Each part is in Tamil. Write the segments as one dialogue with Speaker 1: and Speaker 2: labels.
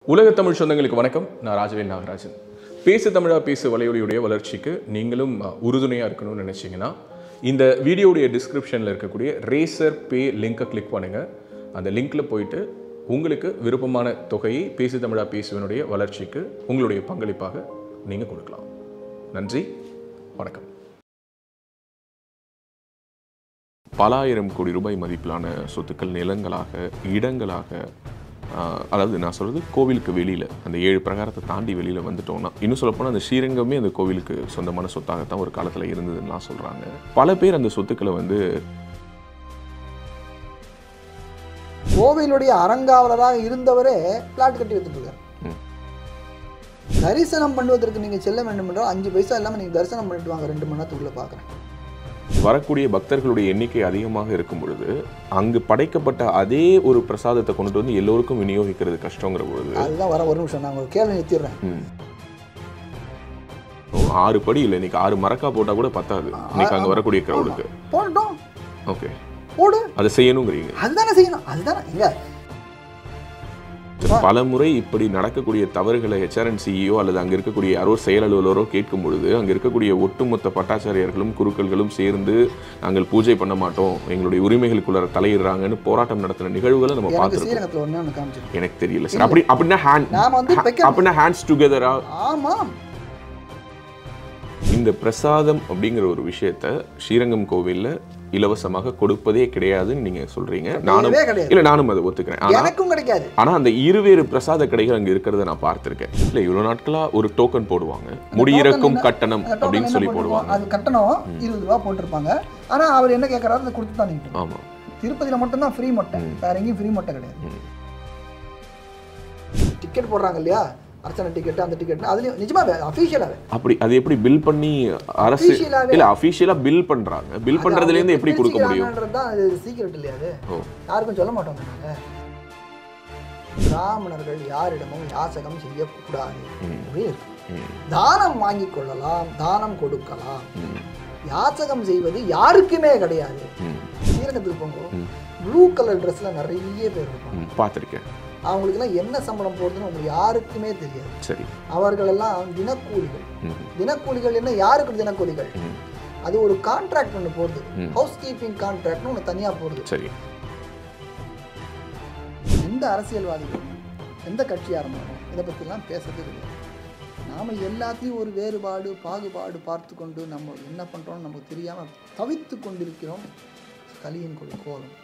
Speaker 1: உலக தமிழ் சொந்தங்களுக்கு வணக்கம் நான் ராஜவேல் நாகராஜன் பேசு தமிழா பேசு வலையொலியுடைய வளர்ச்சிக்கு நீங்களும் அஹ், உறுதுணையா இருக்கணும்னு நினைச்சீங்கன்னா இந்த வீடியோடைய டிஸ்கிரிப்ஷனில் இருக்கக்கூடிய ரேசர் பே லிங்கை கிளிக் பண்ணுங்க அந்த லிங்க்ல போயிட்டு உங்களுக்கு விருப்பமான தொகையை பேசு தமிழா பேசுவனுடைய வளர்ச்சிக்கு உங்களுடைய பங்களிப்பாக நீங்கள் கொடுக்கலாம் நன்றி வணக்கம் பல ஆயிரம் கோடி ரூபாய் மதிப்பிலான சொத்துக்கள் நிலங்களாக இடங்களாக ஆஹ், அதாவது நான் சொல்றது கோவிலுக்கு வெளியில அந்த ஏழு பிரகாரத்தை தாண்டி வெளியில வந்துட்டோம்னா இன்னும் சொல்லப்போனால் அந்த ஸ்ரீரங்கமே அந்த கோவிலுக்கு சொந்தமான சொத்தாகத்தான் ஒரு காலத்துல இருந்ததுன்னு சொல்றாங்க பல பேர் அந்த சொத்துக்களை வந்து
Speaker 2: கோவிலுடைய அறங்காவலராக இருந்தவரே பிளாட் கட்டி வச்சுட்டு இருக்காரு
Speaker 1: ம்.
Speaker 2: தரிசனம் பண்ணுவதற்கு நீங்க செல்ல வேண்டும் என்றால் அஞ்சு பைசா இல்லாம நீங்க தரிசனம் பண்ணிட்டு வாங்க ரெண்டு மணி நேரத்துக்குள்ள பாக்குறேன்
Speaker 1: வரக்கூடிய பக்தர்களுடைய எண்ணிக்கை அதிகமாக இருக்கும் பொழுது அங்கு படைக்கப்பட்ட அதே ஒரு பிரசாதத்தை கொண்டுட்டு வந்து எல்லோருக்கும் விநியோகிக்கிறது கஷ்டங்கிற பொழுது
Speaker 2: அதுதான் வர ஒரு நிமிஷம் நான் ஒரு கேள்வி நிறுத்திடுறேன்
Speaker 1: ம். ஓ, ஆறு படி இல்லை இன்னைக்கு ஆறு மரக்கா போட்டா கூட பத்தாது இன்னைக்கு அங்க வரக்கூடிய கிரௌடுக்கு
Speaker 2: போடட்டும்
Speaker 1: ஓகே
Speaker 2: போடு
Speaker 1: அதை செய்யணுங்கிறீங்க
Speaker 2: அதுதானே செய்யணும் அதுதானே எங்க
Speaker 1: பல முறை இப்படி நடக்கக்கூடிய தவறுகளை ஹெச்ஆர்என் சிஇஓ அல்லது அங்க இருக்கக்கூடிய யாரோ செயல் அலுவலரோ கேட்கும் பொழுது அங்க இருக்கக்கூடிய ஒட்டுமொத்த பட்டாச்சாரியர்களும் குருக்கள்களும் சேர்ந்து நாங்கள் பூஜை பண்ண மாட்டோம் எங்களுடைய உரிமைகளுக்குள்ள தலையிடுறாங்கன்னு போராட்டம் நடத்தின நிகழ்வுகளை நம்ம
Speaker 2: எனக்கு
Speaker 1: பார்த்துருக்கோம்
Speaker 2: ஸ்ரீரங்கத்தில் ஒன்று ஒன்று காமிச்சிருக்கேன்
Speaker 1: எனக்கு தெரியல சார் அப்படி அப்படின்னா ஹேண்ட்
Speaker 2: நாம வந்து வைக்க
Speaker 1: அப்படின்னா ஹேண்ட்ஸ் டுகெதரா
Speaker 2: ஆமாம்
Speaker 1: இந்த பிரசாதம் அப்படிங்கிற ஒரு விஷயத்த ஸ்ரீரங்கம் கோவில்ல இலவசமாக கொடுப்பதே கிடையாதுன்னு நீங்க சொல்றீங்க நானும்
Speaker 2: கிடையவே கிடையாது
Speaker 1: இல்ல நானும் அதை ஒத்துக்கிறேன் ஆனா
Speaker 2: எனக்கும் கிடைக்காது
Speaker 1: ஆனா அந்த இருவேறு பிரசாத கடைகள் அங்க இருக்கிறத நான் பார்த்திருக்கேன் இல்ல இவ்வளவு நாட்களா ஒரு டோக்கன் போடுவாங்க முடியிறக்கும்
Speaker 2: என்ன-
Speaker 1: கட்டணம்
Speaker 2: அந்த token
Speaker 1: அப்படின்னு
Speaker 2: என்ன
Speaker 1: சொல்லி
Speaker 2: போட்டிருப்போம்?
Speaker 1: போடுவாங்க
Speaker 2: அது கட்டணம் இருபது ரூபா போட்டிருப்பாங்க ஆனா அவர் என்ன கேட்கறாரு அதை கொடுத்து தான் நீங்க
Speaker 1: ஆமா
Speaker 2: திருப்பதியில மட்டும்தான் ஃப்ரீ மொட்டை வேற எங்கேயும் ஃப்ரீ மொட்டை கிடையாது
Speaker 1: ம்.
Speaker 2: டிக்கெட் போடுறாங்க இல்லையா அர்ச்சனை டிக்கெட் அந்த டிக்கெட் அதுலயும் நிஜமா அஃபீஷியலாவே
Speaker 1: அப்படி அது எப்படி பில் பண்ணி அரசு
Speaker 2: Official-ஆவே.
Speaker 1: இல்ல அபிஷியலா பில் பண்றாங்க பில் பண்றதுல இருந்து எப்படி கொடுக்க முடியும்
Speaker 2: தான் அது சீக்கிரட் இல்லையா அது
Speaker 1: ஓ
Speaker 2: யாருக்கும் சொல்ல மாட்டோம் நாங்க பிராமணர்கள் யாரிடமும் யாசகம் செய்யக்கூடாது
Speaker 1: ம்.
Speaker 2: அப்படியே இருக்கு.
Speaker 1: ம்,
Speaker 2: தானம் வாங்கிக் கொள்ளலாம் தானம் கொடுக்கலாம்
Speaker 1: ம்,
Speaker 2: யாசகம் செய்வது யாருக்குமே கிடையாது
Speaker 1: ம்,
Speaker 2: ஸ்ரீரங்கத்துக்கு போங்க
Speaker 1: ம்.
Speaker 2: ப்ளூ கலர் ட்ரெஸ்ல நிறைய பேர் இருப்பாங்க
Speaker 1: ம், பார்த்திருக்கேன்
Speaker 2: அவங்களுக்குலாம் என்ன சம்பளம் போடுறதுன்னு உங்களுக்கு யாருக்குமே தெரியாது
Speaker 1: சரி
Speaker 2: அவர்கள் எல்லாம் தினக்கூலிகள்
Speaker 1: ம்,
Speaker 2: தினக்கூலிகள் என்ன யாருக்கு தினக்கூலிகள்
Speaker 1: ம்,
Speaker 2: அது ஒரு கான்ட்ராக்ட் ஒன்று போடுது
Speaker 1: ம்.
Speaker 2: ஹவுஸ் கீப்பிங் கான்ட்ராக்ட்னு ஒன்று தனியாக போடுது
Speaker 1: சரி
Speaker 2: எந்த அரசியல்வாதிகள் எந்த கட்சியாக இருந்தாலும் இதை பற்றிலாம் பேசுறது கிடையாது நாம் எல்லாத்தையும் ஒரு வேறுபாடு பாகுபாடு பார்த்து கொண்டு நம்ம என்ன பண்ணுறோம்னு நமக்கு தெரியாமல் தவித்து கொண்டிருக்கிறோம் கலியின் கொடு கோலம்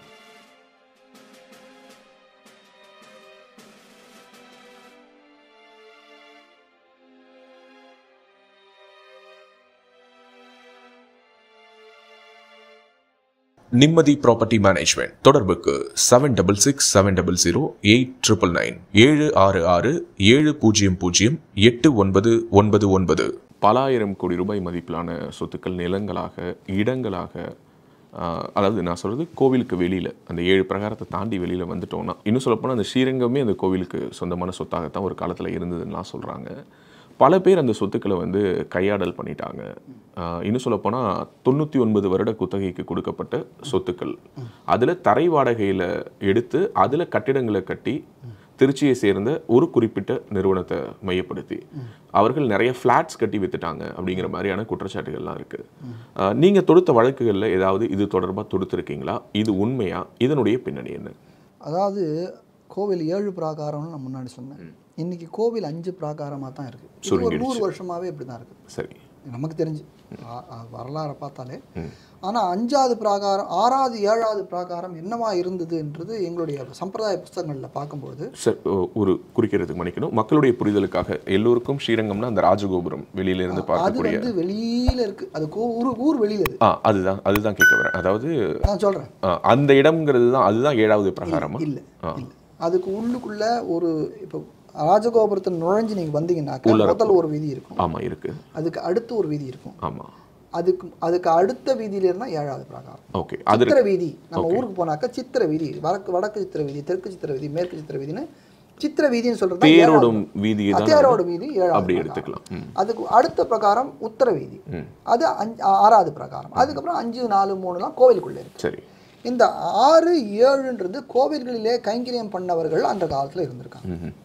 Speaker 1: நிம்மதி ப்ராப்பர்ட்டி மேனேஜ்மெண்ட் தொடர்புக்கு seven double six seven double zero eight triple nine ஏழு ஆறு ஆறு ஏழு பூஜ்ஜியம் பூஜ்ஜியம் எட்டு ஒன்பது ஒன்பது ஒன்பது பல ஆயிரம் கோடி ரூபாய் மதிப்பிலான சொத்துக்கள் நிலங்களாக இடங்களாக ஆஹ், அதாவது நான் சொல்றது கோவிலுக்கு வெளியில அந்த ஏழு பிரகாரத்தை தாண்டி வெளியில வந்துட்டோம்னா இன்னும் சொல்லப்போனால் அந்த ஸ்ரீரங்கமே அந்த கோவிலுக்கு சொந்தமான சொத்தாகத்தான் ஒரு காலத்துல இருந்ததுன்னா சொல்றாங்க பல பேர் அந்த சொத்துக்களை வந்து கையாடல் பண்ணிட்டாங்க ஆஹ் இன்னும் சொல்லப்போனால் தொண்ணூற்றி ஒன்பது வருட குத்தகைக்கு கொடுக்கப்பட்ட சொத்துக்கள் அதில் தரை வாடகையில் எடுத்து அதில் கட்டிடங்களை கட்டி திருச்சியை சேர்ந்த ஒரு குறிப்பிட்ட நிறுவனத்தை மையப்படுத்தி அவர்கள் நிறைய ஃப்ளாட்ஸ் கட்டி வித்துட்டாங்க அப்படிங்கிற மாதிரியான குற்றச்சாட்டுகள்லாம் இருக்கு ஆஹ் நீங்க தொடுத்த வழக்குகளில் ஏதாவது இது தொடர்பாக தொடுத்திருக்கீங்களா இது உண்மையா இதனுடைய பின்னணி என்ன
Speaker 2: அதாவது கோவில் ஏழு பிராகாரம்னு நான் முன்னாடி சொன்னேன் இன்னைக்கு கோவில் அஞ்சு பிராகாரமாக தான் இருக்குது இது ஒரு
Speaker 1: சுருங்கிடுச்சு.
Speaker 2: நூறு வருஷமாவே இப்படி தான் இருக்குது
Speaker 1: சரி
Speaker 2: நமக்கு தெரிஞ்சு ஆ- ஆ- வரலாறை பார்த்தாலே ஆனால் அஞ்சாவது பிராகாரம் ஆறாவது ஏழாவது பிராகாரம் என்னவா இருந்ததுன்றது எங்களுடைய சம்பிரதாய புஸ்தகங்களில் பார்க்கும்போது
Speaker 1: சார் ஒ- ஒரு குறிக்கிறதுக்கு மன்னிக்கணும் மக்களுடைய புரிதலுக்காக எல்லோருக்கும் ஸ்ரீரங்கம்னா அந்த ராஜகோபுரம் வெளியில இருந்து
Speaker 2: அது
Speaker 1: பார்க்கக்கூடிய
Speaker 2: வந்து வெளியில இருக்கு அது கோ- ஊர் ஊர் வெளியில இருக்கு
Speaker 1: ஆ அதுதான் அதுதான் கேட்க வரேன் அதாவது
Speaker 2: நான் சொல்றேன்
Speaker 1: ஆ, அந்த இடம்ங்கிறது தான் அதுதான் ஏழாவது பிரகாரமா
Speaker 2: இல்ல இல்ல அதுக்கு உள்ளுக்குள்ள ஒரு இப்போ ராஜகோபுரத்தை நுழைஞ்சு நீங்க வந்தீங்கன்னாக்க முதல் ஒரு வீதி இருக்கும்
Speaker 1: ஆமா இருக்கு
Speaker 2: அதுக்கு அடுத்து ஒரு வீதி இருக்கும்
Speaker 1: ஆமா
Speaker 2: அதுக்கு அதுக்கு அடுத்த வீதியில இருந்தா ஏழாவது பிரகாரம்
Speaker 1: ஓகே அது
Speaker 2: சித்திர வீதி நம்ம ஊருக்கு போனாக்க சித்திர வீதி வடக்கு வடக்கு சித்திர வீதி தெற்கு சித்திர வீதி மேற்கு சித்திர வீதின்னு சித்திர வீதின்னு சொல்றது தான் ஏழாவது.
Speaker 1: தேரோடும் வீதியை தான்
Speaker 2: தேரோட வீதி ஏழாவது
Speaker 1: அப்படி
Speaker 2: பிரகாரம்.
Speaker 1: எடுத்துக்கலாம் ம்,
Speaker 2: அதுக்கு அடுத்த பிரகாரம் உத்தர வீதி
Speaker 1: ம்.
Speaker 2: அது அஞ்சு ஆறாவது பிரகாரம் அதுக்கப்புறம் அஞ்சு நாலு மூணுலாம் கோவிலுக்குள்ள இருக்கு
Speaker 1: சரி
Speaker 2: இந்த ஆறு ஏழுன்றது கோவில்களிலே கைங்கரியம் பண்ணவர்கள் அந்த காலத்துல இருந்திருக்காங்க
Speaker 1: ம்ஹும்.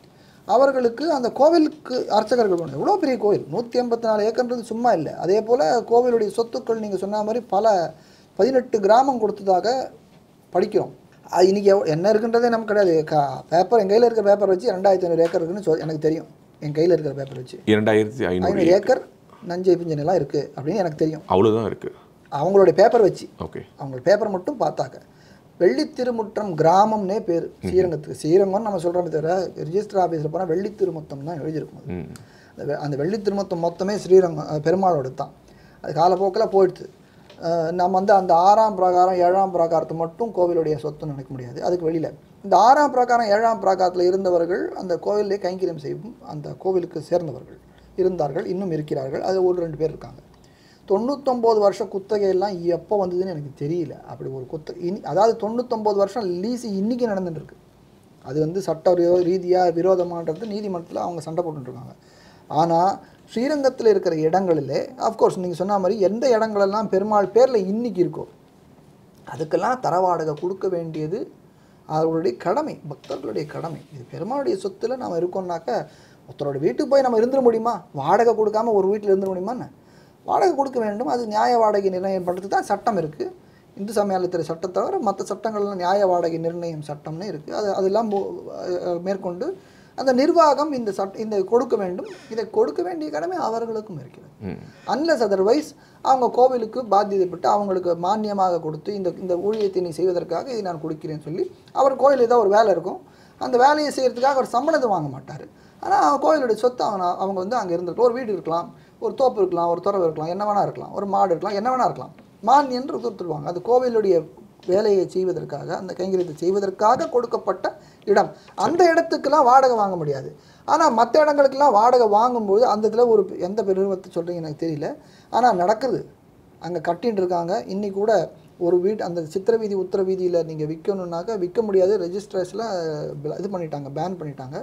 Speaker 2: அவர்களுக்கு அந்த கோவிலுக்கு அர்ச்சகர்கள் வேணும் எவ்வளோ பெரிய கோவில் நூற்றி எண்பத்தி நாலு ஏக்கர்ன்றது சும்மா இல்லை அதே போல் கோவிலுடைய சொத்துக்கள் நீங்கள் சொன்ன மாதிரி பல பதினெட்டு கிராமம் கொடுத்ததாக படிக்கிறோம் அது இன்றைக்கி என்ன இருக்குன்றதே நமக்கு கிடையாது கா பேப்பர் என் கையில் இருக்கிற பேப்பர் வச்சு ரெண்டாயிரத்தி ஐநூறு ஏக்கர் இருக்குன்னு சொல் எனக்கு தெரியும் என் கையில் இருக்கிற பேப்பர் வச்சு
Speaker 1: இரண்டாயிரத்தி ஐநூறு
Speaker 2: ஐநூறு ஏக்கர் நஞ்சை பிஞ்சனெல்லாம் இருக்குது அப்படின்னு எனக்கு தெரியும்
Speaker 1: அவ்வளோதான் இருக்கு
Speaker 2: அவங்களுடைய பேப்பர் வச்சு
Speaker 1: ஓகே
Speaker 2: அவங்க பேப்பர் மட்டும் பார்த்தாக்க வெள்ளி திருமுற்றம் கிராமம்னே பேர் ஸ்ரீரங்கத்துக்கு ஸ்ரீரங்கம்னு நம்ம சொல்கிறோமே தவிர ரிஜிஸ்டர் ஆஃபீஸில் போனால் வெள்ளி திருமுத்தம் தான் எழுதியிருக்கும் அது.
Speaker 1: ம்
Speaker 2: அந்த வெ- அந்த வெள்ளி திருமுத்தம் மொத்தமே ஸ்ரீரங்கம் அஹ், பெருமாளோட தான் அது காலப்போக்கில் போயிடுது அஹ், நம்ம வந்து அந்த ஆறாம் பிரகாரம் ஏழாம் பிரகாரத்தை மட்டும் கோவிலுடைய சொத்துன்னு நினைக்க முடியாது அதுக்கு வெளியில் இந்த ஆறாம் பிரகாரம் ஏழாம் பிரகாரத்தில் இருந்தவர்கள் அந்த கோவிலே கைங்கரியம் செய்யும் அந்த கோவிலுக்கு சேர்ந்தவர்கள் இருந்தார்கள் இன்னும் இருக்கிறார்கள் அது ஒரு ரெண்டு பேர் இருக்காங்க தொண்ணூத்தொம்பது வருஷம் குத்தகையெல்லாம் எப்போ வந்ததுன்னு எனக்கு தெரியல அப்படி ஒரு குத்த இனி அதாவது தொண்ணூத்தொம்பது வருஷம் லீஸு இன்றைக்கி நடந்துட்டு இருக்கு அது வந்து சட்ட விரோ ரீதியாக விரோதமான்றது நீதிமன்றத்தில் அவங்க சண்டை போட்டுருக்காங்க ஆனால் ஸ்ரீரங்கத்தில் இருக்கிற இடங்களிலே அஃப்கோர்ஸ் நீங்கள் சொன்ன மாதிரி எந்த இடங்களெல்லாம் பெருமாள் பேரில் இன்னைக்கு இருக்கோ அதுக்கெல்லாம் தர வாடகை கொடுக்க வேண்டியது அவர்களுடைய கடமை பக்தர்களுடைய கடமை இது பெருமாளுடைய சொத்துல நாம் இருக்கோம்னாக்க ஒருத்தரோட வீட்டுக்கு போய் நம்ம இருந்துட முடியுமா வாடகை கொடுக்காம ஒரு வீட்டில் இருந்துட முடியுமான்னு வாடகை கொடுக்க வேண்டும் அது நியாய வாடகை நிர்ணயம் பண்ணுறதுக்கு தான் சட்டம் இருக்குது இந்து சமயத்துறை சட்டம் தவிர மற்ற சட்டங்கள்லாம் நியாய வாடகை நிர்ணயம் சட்டம்னு இருக்குது அது அதெல்லாம் மு- அஹ் மேற்கொண்டு அந்த நிர்வாகம் இந்த சட் இந்த கொடுக்க வேண்டும் இதை கொடுக்க வேண்டிய கடமை அவர்களுக்கும் இருக்கிறது
Speaker 1: ம்
Speaker 2: அன்லஸ் அதர்வைஸ் அவங்க கோவிலுக்கு பாத்தியப்பட்டு அவங்களுக்கு மானியமாக கொடுத்து இந்த இந்த ஊழியத்தை நீ செய்வதற்காக இதை நான் கொடுக்கிறேன்னு சொல்லி அவர் கோயில் ஏதோ ஒரு வேலை இருக்கும் அந்த வேலையை செய்கிறதுக்காக அவர் சம்பளத்தை வாங்க மாட்டார் ஆனால் கோயிலுடைய சொத்து அவங்க அவங்க வந்து அங்கே இருந்திருக்கலாம் ஒரு வீடு இருக்கலாம் ஒரு தோப்பு இருக்கலாம் ஒரு துறவு இருக்கலாம் என்ன வேணா இருக்கலாம் ஒரு மாடு இருக்கலாம் என்ன வேணா இருக்கலாம் மானியன்று கொடுத்துருவாங்க அது கோவிலுடைய வேலையை செய்வதற்காக அந்த கைங்கரியத்தை செய்வதற்காக கொடுக்கப்பட்ட இடம் அந்த இடத்துக்கெல்லாம் வாடகை வாங்க முடியாது ஆனால் மற்ற இடங்களுக்கெல்லாம் வாடகை வாங்கும்போது அந்த இதில் ஒரு எந்த பெருமத்தை சொல்கிறீங்க எனக்கு தெரியல ஆனால் நடக்குது அங்கே கட்டின்னு இருக்காங்க இன்னி கூட ஒரு வீடு அந்த சித்திர வீதி உத்தர வீதியில் நீங்கள் விற்கணுன்னாக்கா விற்க முடியாது ரெஜிஸ்ட்ரேஷனில் இது பண்ணிட்டாங்க பேன் பண்ணிட்டாங்க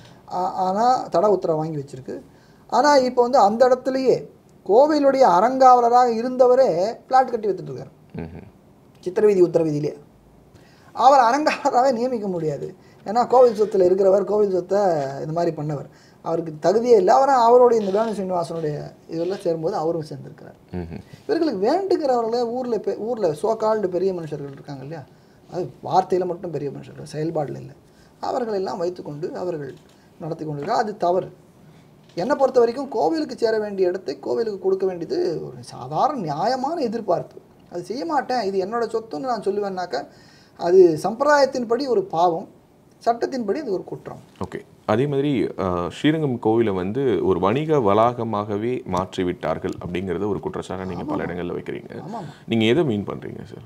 Speaker 2: ஆனால் தட உத்தரவு வாங்கி வச்சிருக்கு ஆனால் இப்போ வந்து அந்த இடத்துலையே கோவிலுடைய அறங்காவலராக இருந்தவரே ஃப்ளாட் கட்டி வித்துட்டு இருக்காரு
Speaker 1: ம்ஹும்.
Speaker 2: சித்திரவீதி உத்தரவீதியிலே அவர் அரங்காவலராகவே நியமிக்க முடியாது ஏன்னா கோவில் சொத்தில் இருக்கிறவர் கோவில் சொத்தை இந்த மாதிரி பண்ணவர் அவருக்கு தகுதியே இல்லை அவரை அவருடைய இந்த வேணு சீனிவாசனுடைய இதெல்லாம் சேரும்போது அவரும் சேர்ந்திருக்கிறார்
Speaker 1: ம்ஹும்.
Speaker 2: இவர்களுக்கு வேண்டுகிறவர்களே ஊரில் பெ ஊரில் சோகால்டு பெரிய மனுஷர்கள் இருக்காங்க இல்லையா அது வார்த்தையில் மட்டும் பெரிய மனுஷர்கள் செயல்பாடில் இல்லை அவர்களெல்லாம் வைத்துக்கொண்டு அவர்கள் நடத்தி கொண்டிருக்காங்க அது தவறு என்னை பொறுத்த வரைக்கும் கோவிலுக்கு சேர வேண்டிய இடத்தை கோவிலுக்கு கொடுக்க வேண்டியது ஒரு சாதாரண நியாயமான எதிர்பார்ப்பு அது செய்ய மாட்டேன் இது என்னோட சொத்துன்னு நான் சொல்லுவேன்னாக்கா அது சம்பிரதாயத்தின்படி ஒரு பாவம் சட்டத்தின்படி அது ஒரு குற்றம்
Speaker 1: ஓகே அதே மாதிரி அஹ், ஸ்ரீரங்கம் கோவிலை வந்து ஒரு வணிக வளாகமாகவே மாற்றி விட்டார்கள் அப்படிங்கிறத ஒரு குற்றச்சாட்டை நீங்கள் பல இடங்களில் வைக்கிறீங்க
Speaker 2: ஆமாம்
Speaker 1: நீங்கள் எதை மீன் பண்ணுறீங்க சார்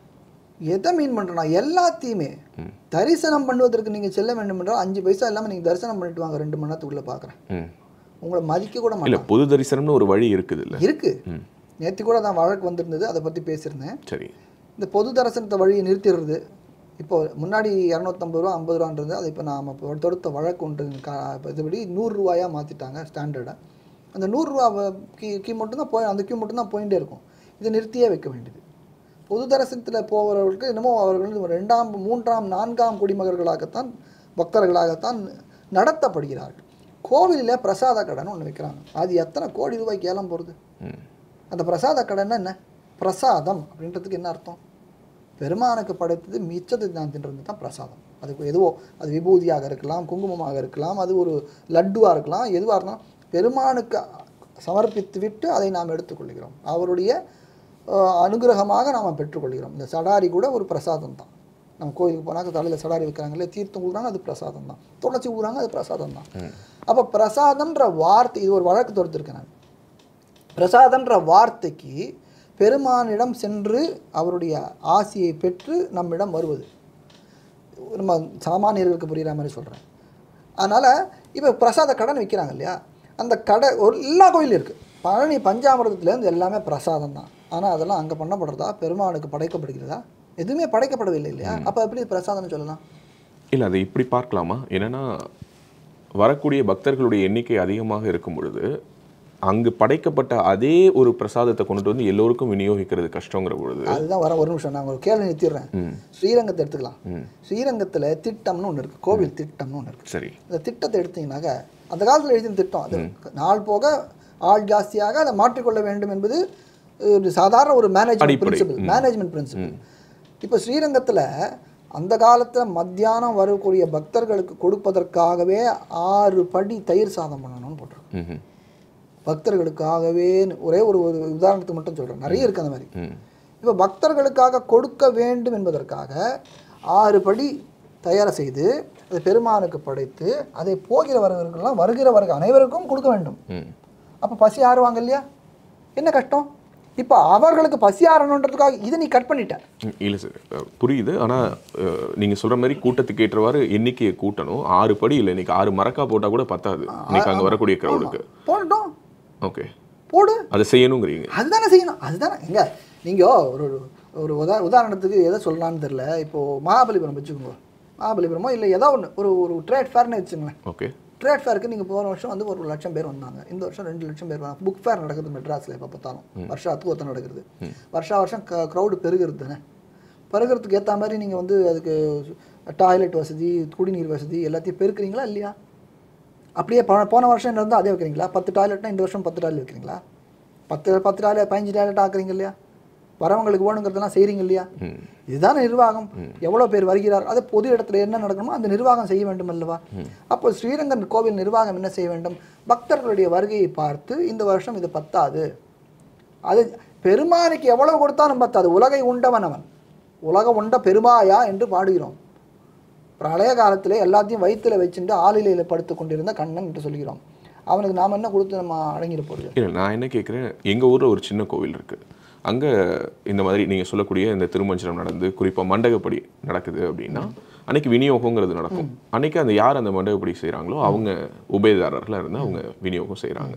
Speaker 2: எதை மீன் பண்ணுறோன்னா எல்லாத்தையுமே தரிசனம் பண்ணுவதற்கு நீங்கள் செல்ல வேண்டும் என்றால் அஞ்சு பைசா இல்லாமல் நீங்கள் தரிசனம் பண்ணிட்டு வாங்க ரெண்டு மணி நேரத்துக்குள்ளே பார்க்குறேன்
Speaker 1: ம்
Speaker 2: உங்களை மதிக்க கூட
Speaker 1: இல்லை
Speaker 2: மாட்டேன்
Speaker 1: பொது தரிசனம்னு ஒரு வழி இருக்குது இல்லை
Speaker 2: இருக்கு
Speaker 1: ம்
Speaker 2: நேற்று கூட தான் வழக்கு வந்திருந்தது அதை பற்றி பேசியிருந்தேன்
Speaker 1: சரி
Speaker 2: இந்த பொது தரிசனத்தை வழியை நிறுத்திடுறது இப்போ முன்னாடி இரநூத்தம்பது ரூபா ஐம்பது ரூபான்றது அது இப்போ நாம் இப்போ தொடுத்த வழக்கு ஒன்று கா இப்போ இதுபடி நூறுரூவாயாக மாற்றிட்டாங்க ஸ்டாண்டர்டை அந்த நூறுரூவா கீ கீ மட்டும்தான் போய் அந்த கியூ மட்டும்தான் போயிட்டே இருக்கும் இதை நிறுத்தியே வைக்க வேண்டியது பொது தரிசனத்தில் போகிறவர்களுக்கு என்னமோ அவர்கள் வந்து ரெண்டாம் மூன்றாம் நான்காம் குடிமகர்களாகத்தான் பக்தர்களாகத்தான் நடத்தப்படுகிறார்கள் கோவிலில் பிரசாத கடன் ஒன்று வைக்கிறாங்க அது எத்தனை கோடி ரூபாய்க்கு ஏலம் போகிறது
Speaker 1: ம்
Speaker 2: அந்த பிரசாத கடன் என்ன பிரசாதம் அப்படின்றதுக்கு என்ன அர்த்தம் பெருமானுக்கு படைத்தது மிச்சத்தை நான் தின்றது தான் பிரசாதம் அதுக்கு எதுவோ அது விபூதியாக இருக்கலாம் குங்குமமாக இருக்கலாம் அது ஒரு லட்டுவாக இருக்கலாம் எதுவாக இருக்கலாம் பெருமானுக்கு சமர்ப்பித்து விட்டு அதை நாம் எடுத்துக்கொள்கிறோம் அவருடைய அஹ், அனுகிரகமாக நாம் பெற்றுக்கொள்கிறோம் இந்த சடாரி கூட ஒரு பிரசாதம் தான் நம்ம கோயிலுக்கு போனாக்க தலையில் சடாரி வைக்கிறாங்க இல்லையா தீர்த்தம் ஊதுறாங்க அது பிரசாதம் தான் துளசி ஊதுறாங்க அது பிரசாதம் தான் அப்போ பிரசாதம்ன்ற வார்த்தை இது ஒரு வழக்கு தொடுத்திருக்கேன் நான் பிரசாதம்ன்ற வார்த்தைக்கு பெருமானிடம் சென்று அவருடைய ஆசியை பெற்று நம்மிடம் வருவது நம்ம சாமானியர்களுக்கு புரிகிற மாதிரி சொல்கிறேன் அதனால் இப்போ பிரசாத கடன் விற்கிறாங்க இல்லையா அந்த கடை ஒரு எல்லா கோயிலும் இருக்குது பழனி பஞ்சாமிரதத்துலேருந்து எல்லாமே பிரசாதம் தான் ஆனால் அதெல்லாம் அங்கே பண்ணப்படுறதா பெருமானுக்கு படைக்கப்படுகிறதா எதுவுமே படைக்கப்படவில்லை இல்லையா அப்போ எப்படி பிரசாதம்னு சொல்லலாம்
Speaker 1: இல்லை அதை இப்படி பார்க்கலாமா என்னன்னா வரக்கூடிய பக்தர்களுடைய எண்ணிக்கை அதிகமாக இருக்கும் பொழுது அங்கு படைக்கப்பட்ட அதே ஒரு பிரசாதத்தை கொண்டுட்டு வந்து எல்லோருக்கும் விநியோகிக்கிறது கஷ்டங்கிற பொழுது
Speaker 2: அதுதான் வர ஒரு நிமிஷம் நான் ஒரு கேள்வி நிறுத்திடுறேன் ஸ்ரீரங்கத்தை எடுத்துக்கலாம் ஸ்ரீரங்கத்துல திட்டம்னு ஒண்ணு இருக்கு கோவில் திட்டம்னு ஒண்ணு இருக்கு
Speaker 1: சரி
Speaker 2: இந்த திட்டத்தை எடுத்தீங்கன்னாக்க அந்த காலத்துல எழுதின திட்டம் அது நாள் போக ஆள் ஜாஸ்தியாக அதை மாற்றிக்கொள்ள வேண்டும் என்பது ஒரு சாதாரண ஒரு மேனேஜ்மெண்ட்
Speaker 1: அடிப்படை.
Speaker 2: பிரின்சிபல் மேனேஜ்மெண்ட் பிரின்சிபல் இப்போ ஸ்ரீரங்கத்துல அந்த காலத்துல மத்தியானம் வரக்கூடிய பக்தர்களுக்கு கொடுப்பதற்காகவே ஆறு படி தயிர் சாதம் பண்ணணும்னு போட்டிருக்கோம்
Speaker 1: ம்ஹும்.
Speaker 2: பக்தர்களுக்காகவே ஒரே ஒரு ஒரு உதாரணத்துக்கு மட்டும் சொல்றேன் நிறைய இருக்கு அந்த மாதிரி
Speaker 1: ம்
Speaker 2: இப்போ பக்தர்களுக்காக கொடுக்க வேண்டும் என்பதற்காக ஆறு படி தயார் செய்து அதை பெருமானுக்கு படைத்து அதை போகிறவர்களுக்கெல்லாம் வருகிறவர்கள் அனைவருக்கும் கொடுக்க வேண்டும்
Speaker 1: ம்
Speaker 2: அப்போ பசி ஆறுவாங்க இல்லையா என்ன கஷ்டம் இப்போ அவர்களுக்கு பசி ஆறணுன்றதுக்காக இதை நீ கட் பண்ணிட்ட
Speaker 1: ம், இல்ல சார் அஹ், புரியுது ஆனா அஹ், நீங்க சொல்ற மாதிரி கூட்டத்துக்கு ஏற்றவாறு எண்ணிக்கையை கூட்டணும் ஆறு படி இல்லை இன்னைக்கு ஆறு மரக்கா போட்டா கூட பத்தாது இன்னைக்கு அங்க வரக்கூடிய கிரௌடுக்கு
Speaker 2: போடட்டும்
Speaker 1: ஓகே
Speaker 2: போடு
Speaker 1: அதை செய்யணுங்கிறீங்க
Speaker 2: அதுதானே செய்யணும் அதுதானே எங்க நீங்க ஒரு ஒரு உதா உதாரணத்துக்கு எதை சொல்லலாம்னு தெரியல இப்போ மகாபலிபுரம் வச்சுக்கோங்க மகாபலிபுரமோ இல்லை ஏதோ ஒன்று ஒரு ஒரு ட்ரேட் ஃபேர்னு வச்சுங்களேன்
Speaker 1: ஓகே
Speaker 2: ட்ரேட் ஃபேருக்கு நீங்கள் போன வருஷம் வந்து ஒரு லட்சம் பேர் வந்தாங்க இந்த வருஷம் ரெண்டு லட்சம் பேர் வந்தாங்க புக் ஃபேர் நடக்குது மெட்ராஸில் எப்போ பார்த்தாலும் வருஷத்துக்கு ஒருத்தர் நடக்குது வருஷா வருஷம் க்ரௌடு பெருகிறது தானே பெருகிறதுக்கு ஏற்ற மாதிரி நீங்கள் வந்து அதுக்கு டாய்லெட் வசதி குடிநீர் வசதி எல்லாத்தையும் பெருக்குறீங்களா இல்லையா அப்படியே போன போன வருஷம் என்ன இருந்தால் அதே வைக்கிறீங்களா பத்து டாய்லெட்னா இந்த வருஷம் பத்து டாய்லெட் வைக்கிறீங்களா பத்து பத்து டாய்லெட் பதினஞ்சு டாய்லெட் ஆக்குறீங்க இல்லையா வரவங்களுக்கு வேணுங்கிறதெல்லாம் செய்கிறீங்க இல்லையா
Speaker 1: ம்
Speaker 2: இதுதானே நிர்வாகம் எவ்வளோ பேர் வருகிறார் அது பொது இடத்துல என்ன நடக்கணுமோ அந்த நிர்வாகம் செய்ய வேண்டும் அல்லவா அப்போ ஸ்ரீரங்கன் கோவில் நிர்வாகம் என்ன செய்ய வேண்டும் பக்தர்களுடைய வருகையை பார்த்து இந்த வருஷம் இது பத்தாது அது பெருமானுக்கு எவ்வளவு கொடுத்தாலும் பத்தாது உலகை உண்டவன் அவன் உலகம் உண்ட பெருமாயா என்று பாடுகிறோம் பிரளய காலத்திலே எல்லாத்தையும் வயித்துல வச்சுட்டு ஆளிலையில படுத்து கொண்டிருந்த கண்ணன் என்று சொல்கிறோம் அவனுக்கு நாம் என்ன கொடுத்து நம்ம அடங்கிட போகிறது
Speaker 1: இல்லை நான் என்ன கேட்குறேன் எங்கள் ஊரில் ஒரு சின்ன கோவில் இருக்குது அங்கே இந்த மாதிரி நீங்கள் சொல்லக்கூடிய இந்த திருமஞ்சனம் நடந்து குறிப்பாக மண்டகப்படி நடக்குது அப்படின்னா அன்னைக்கு விநியோகங்கிறது நடக்கும் அன்னைக்கு அந்த யார் அந்த மண்டகப்படி செய்கிறாங்களோ அவங்க உபயதாரர்களாக இருந்து அவங்க விநியோகம் செய்கிறாங்க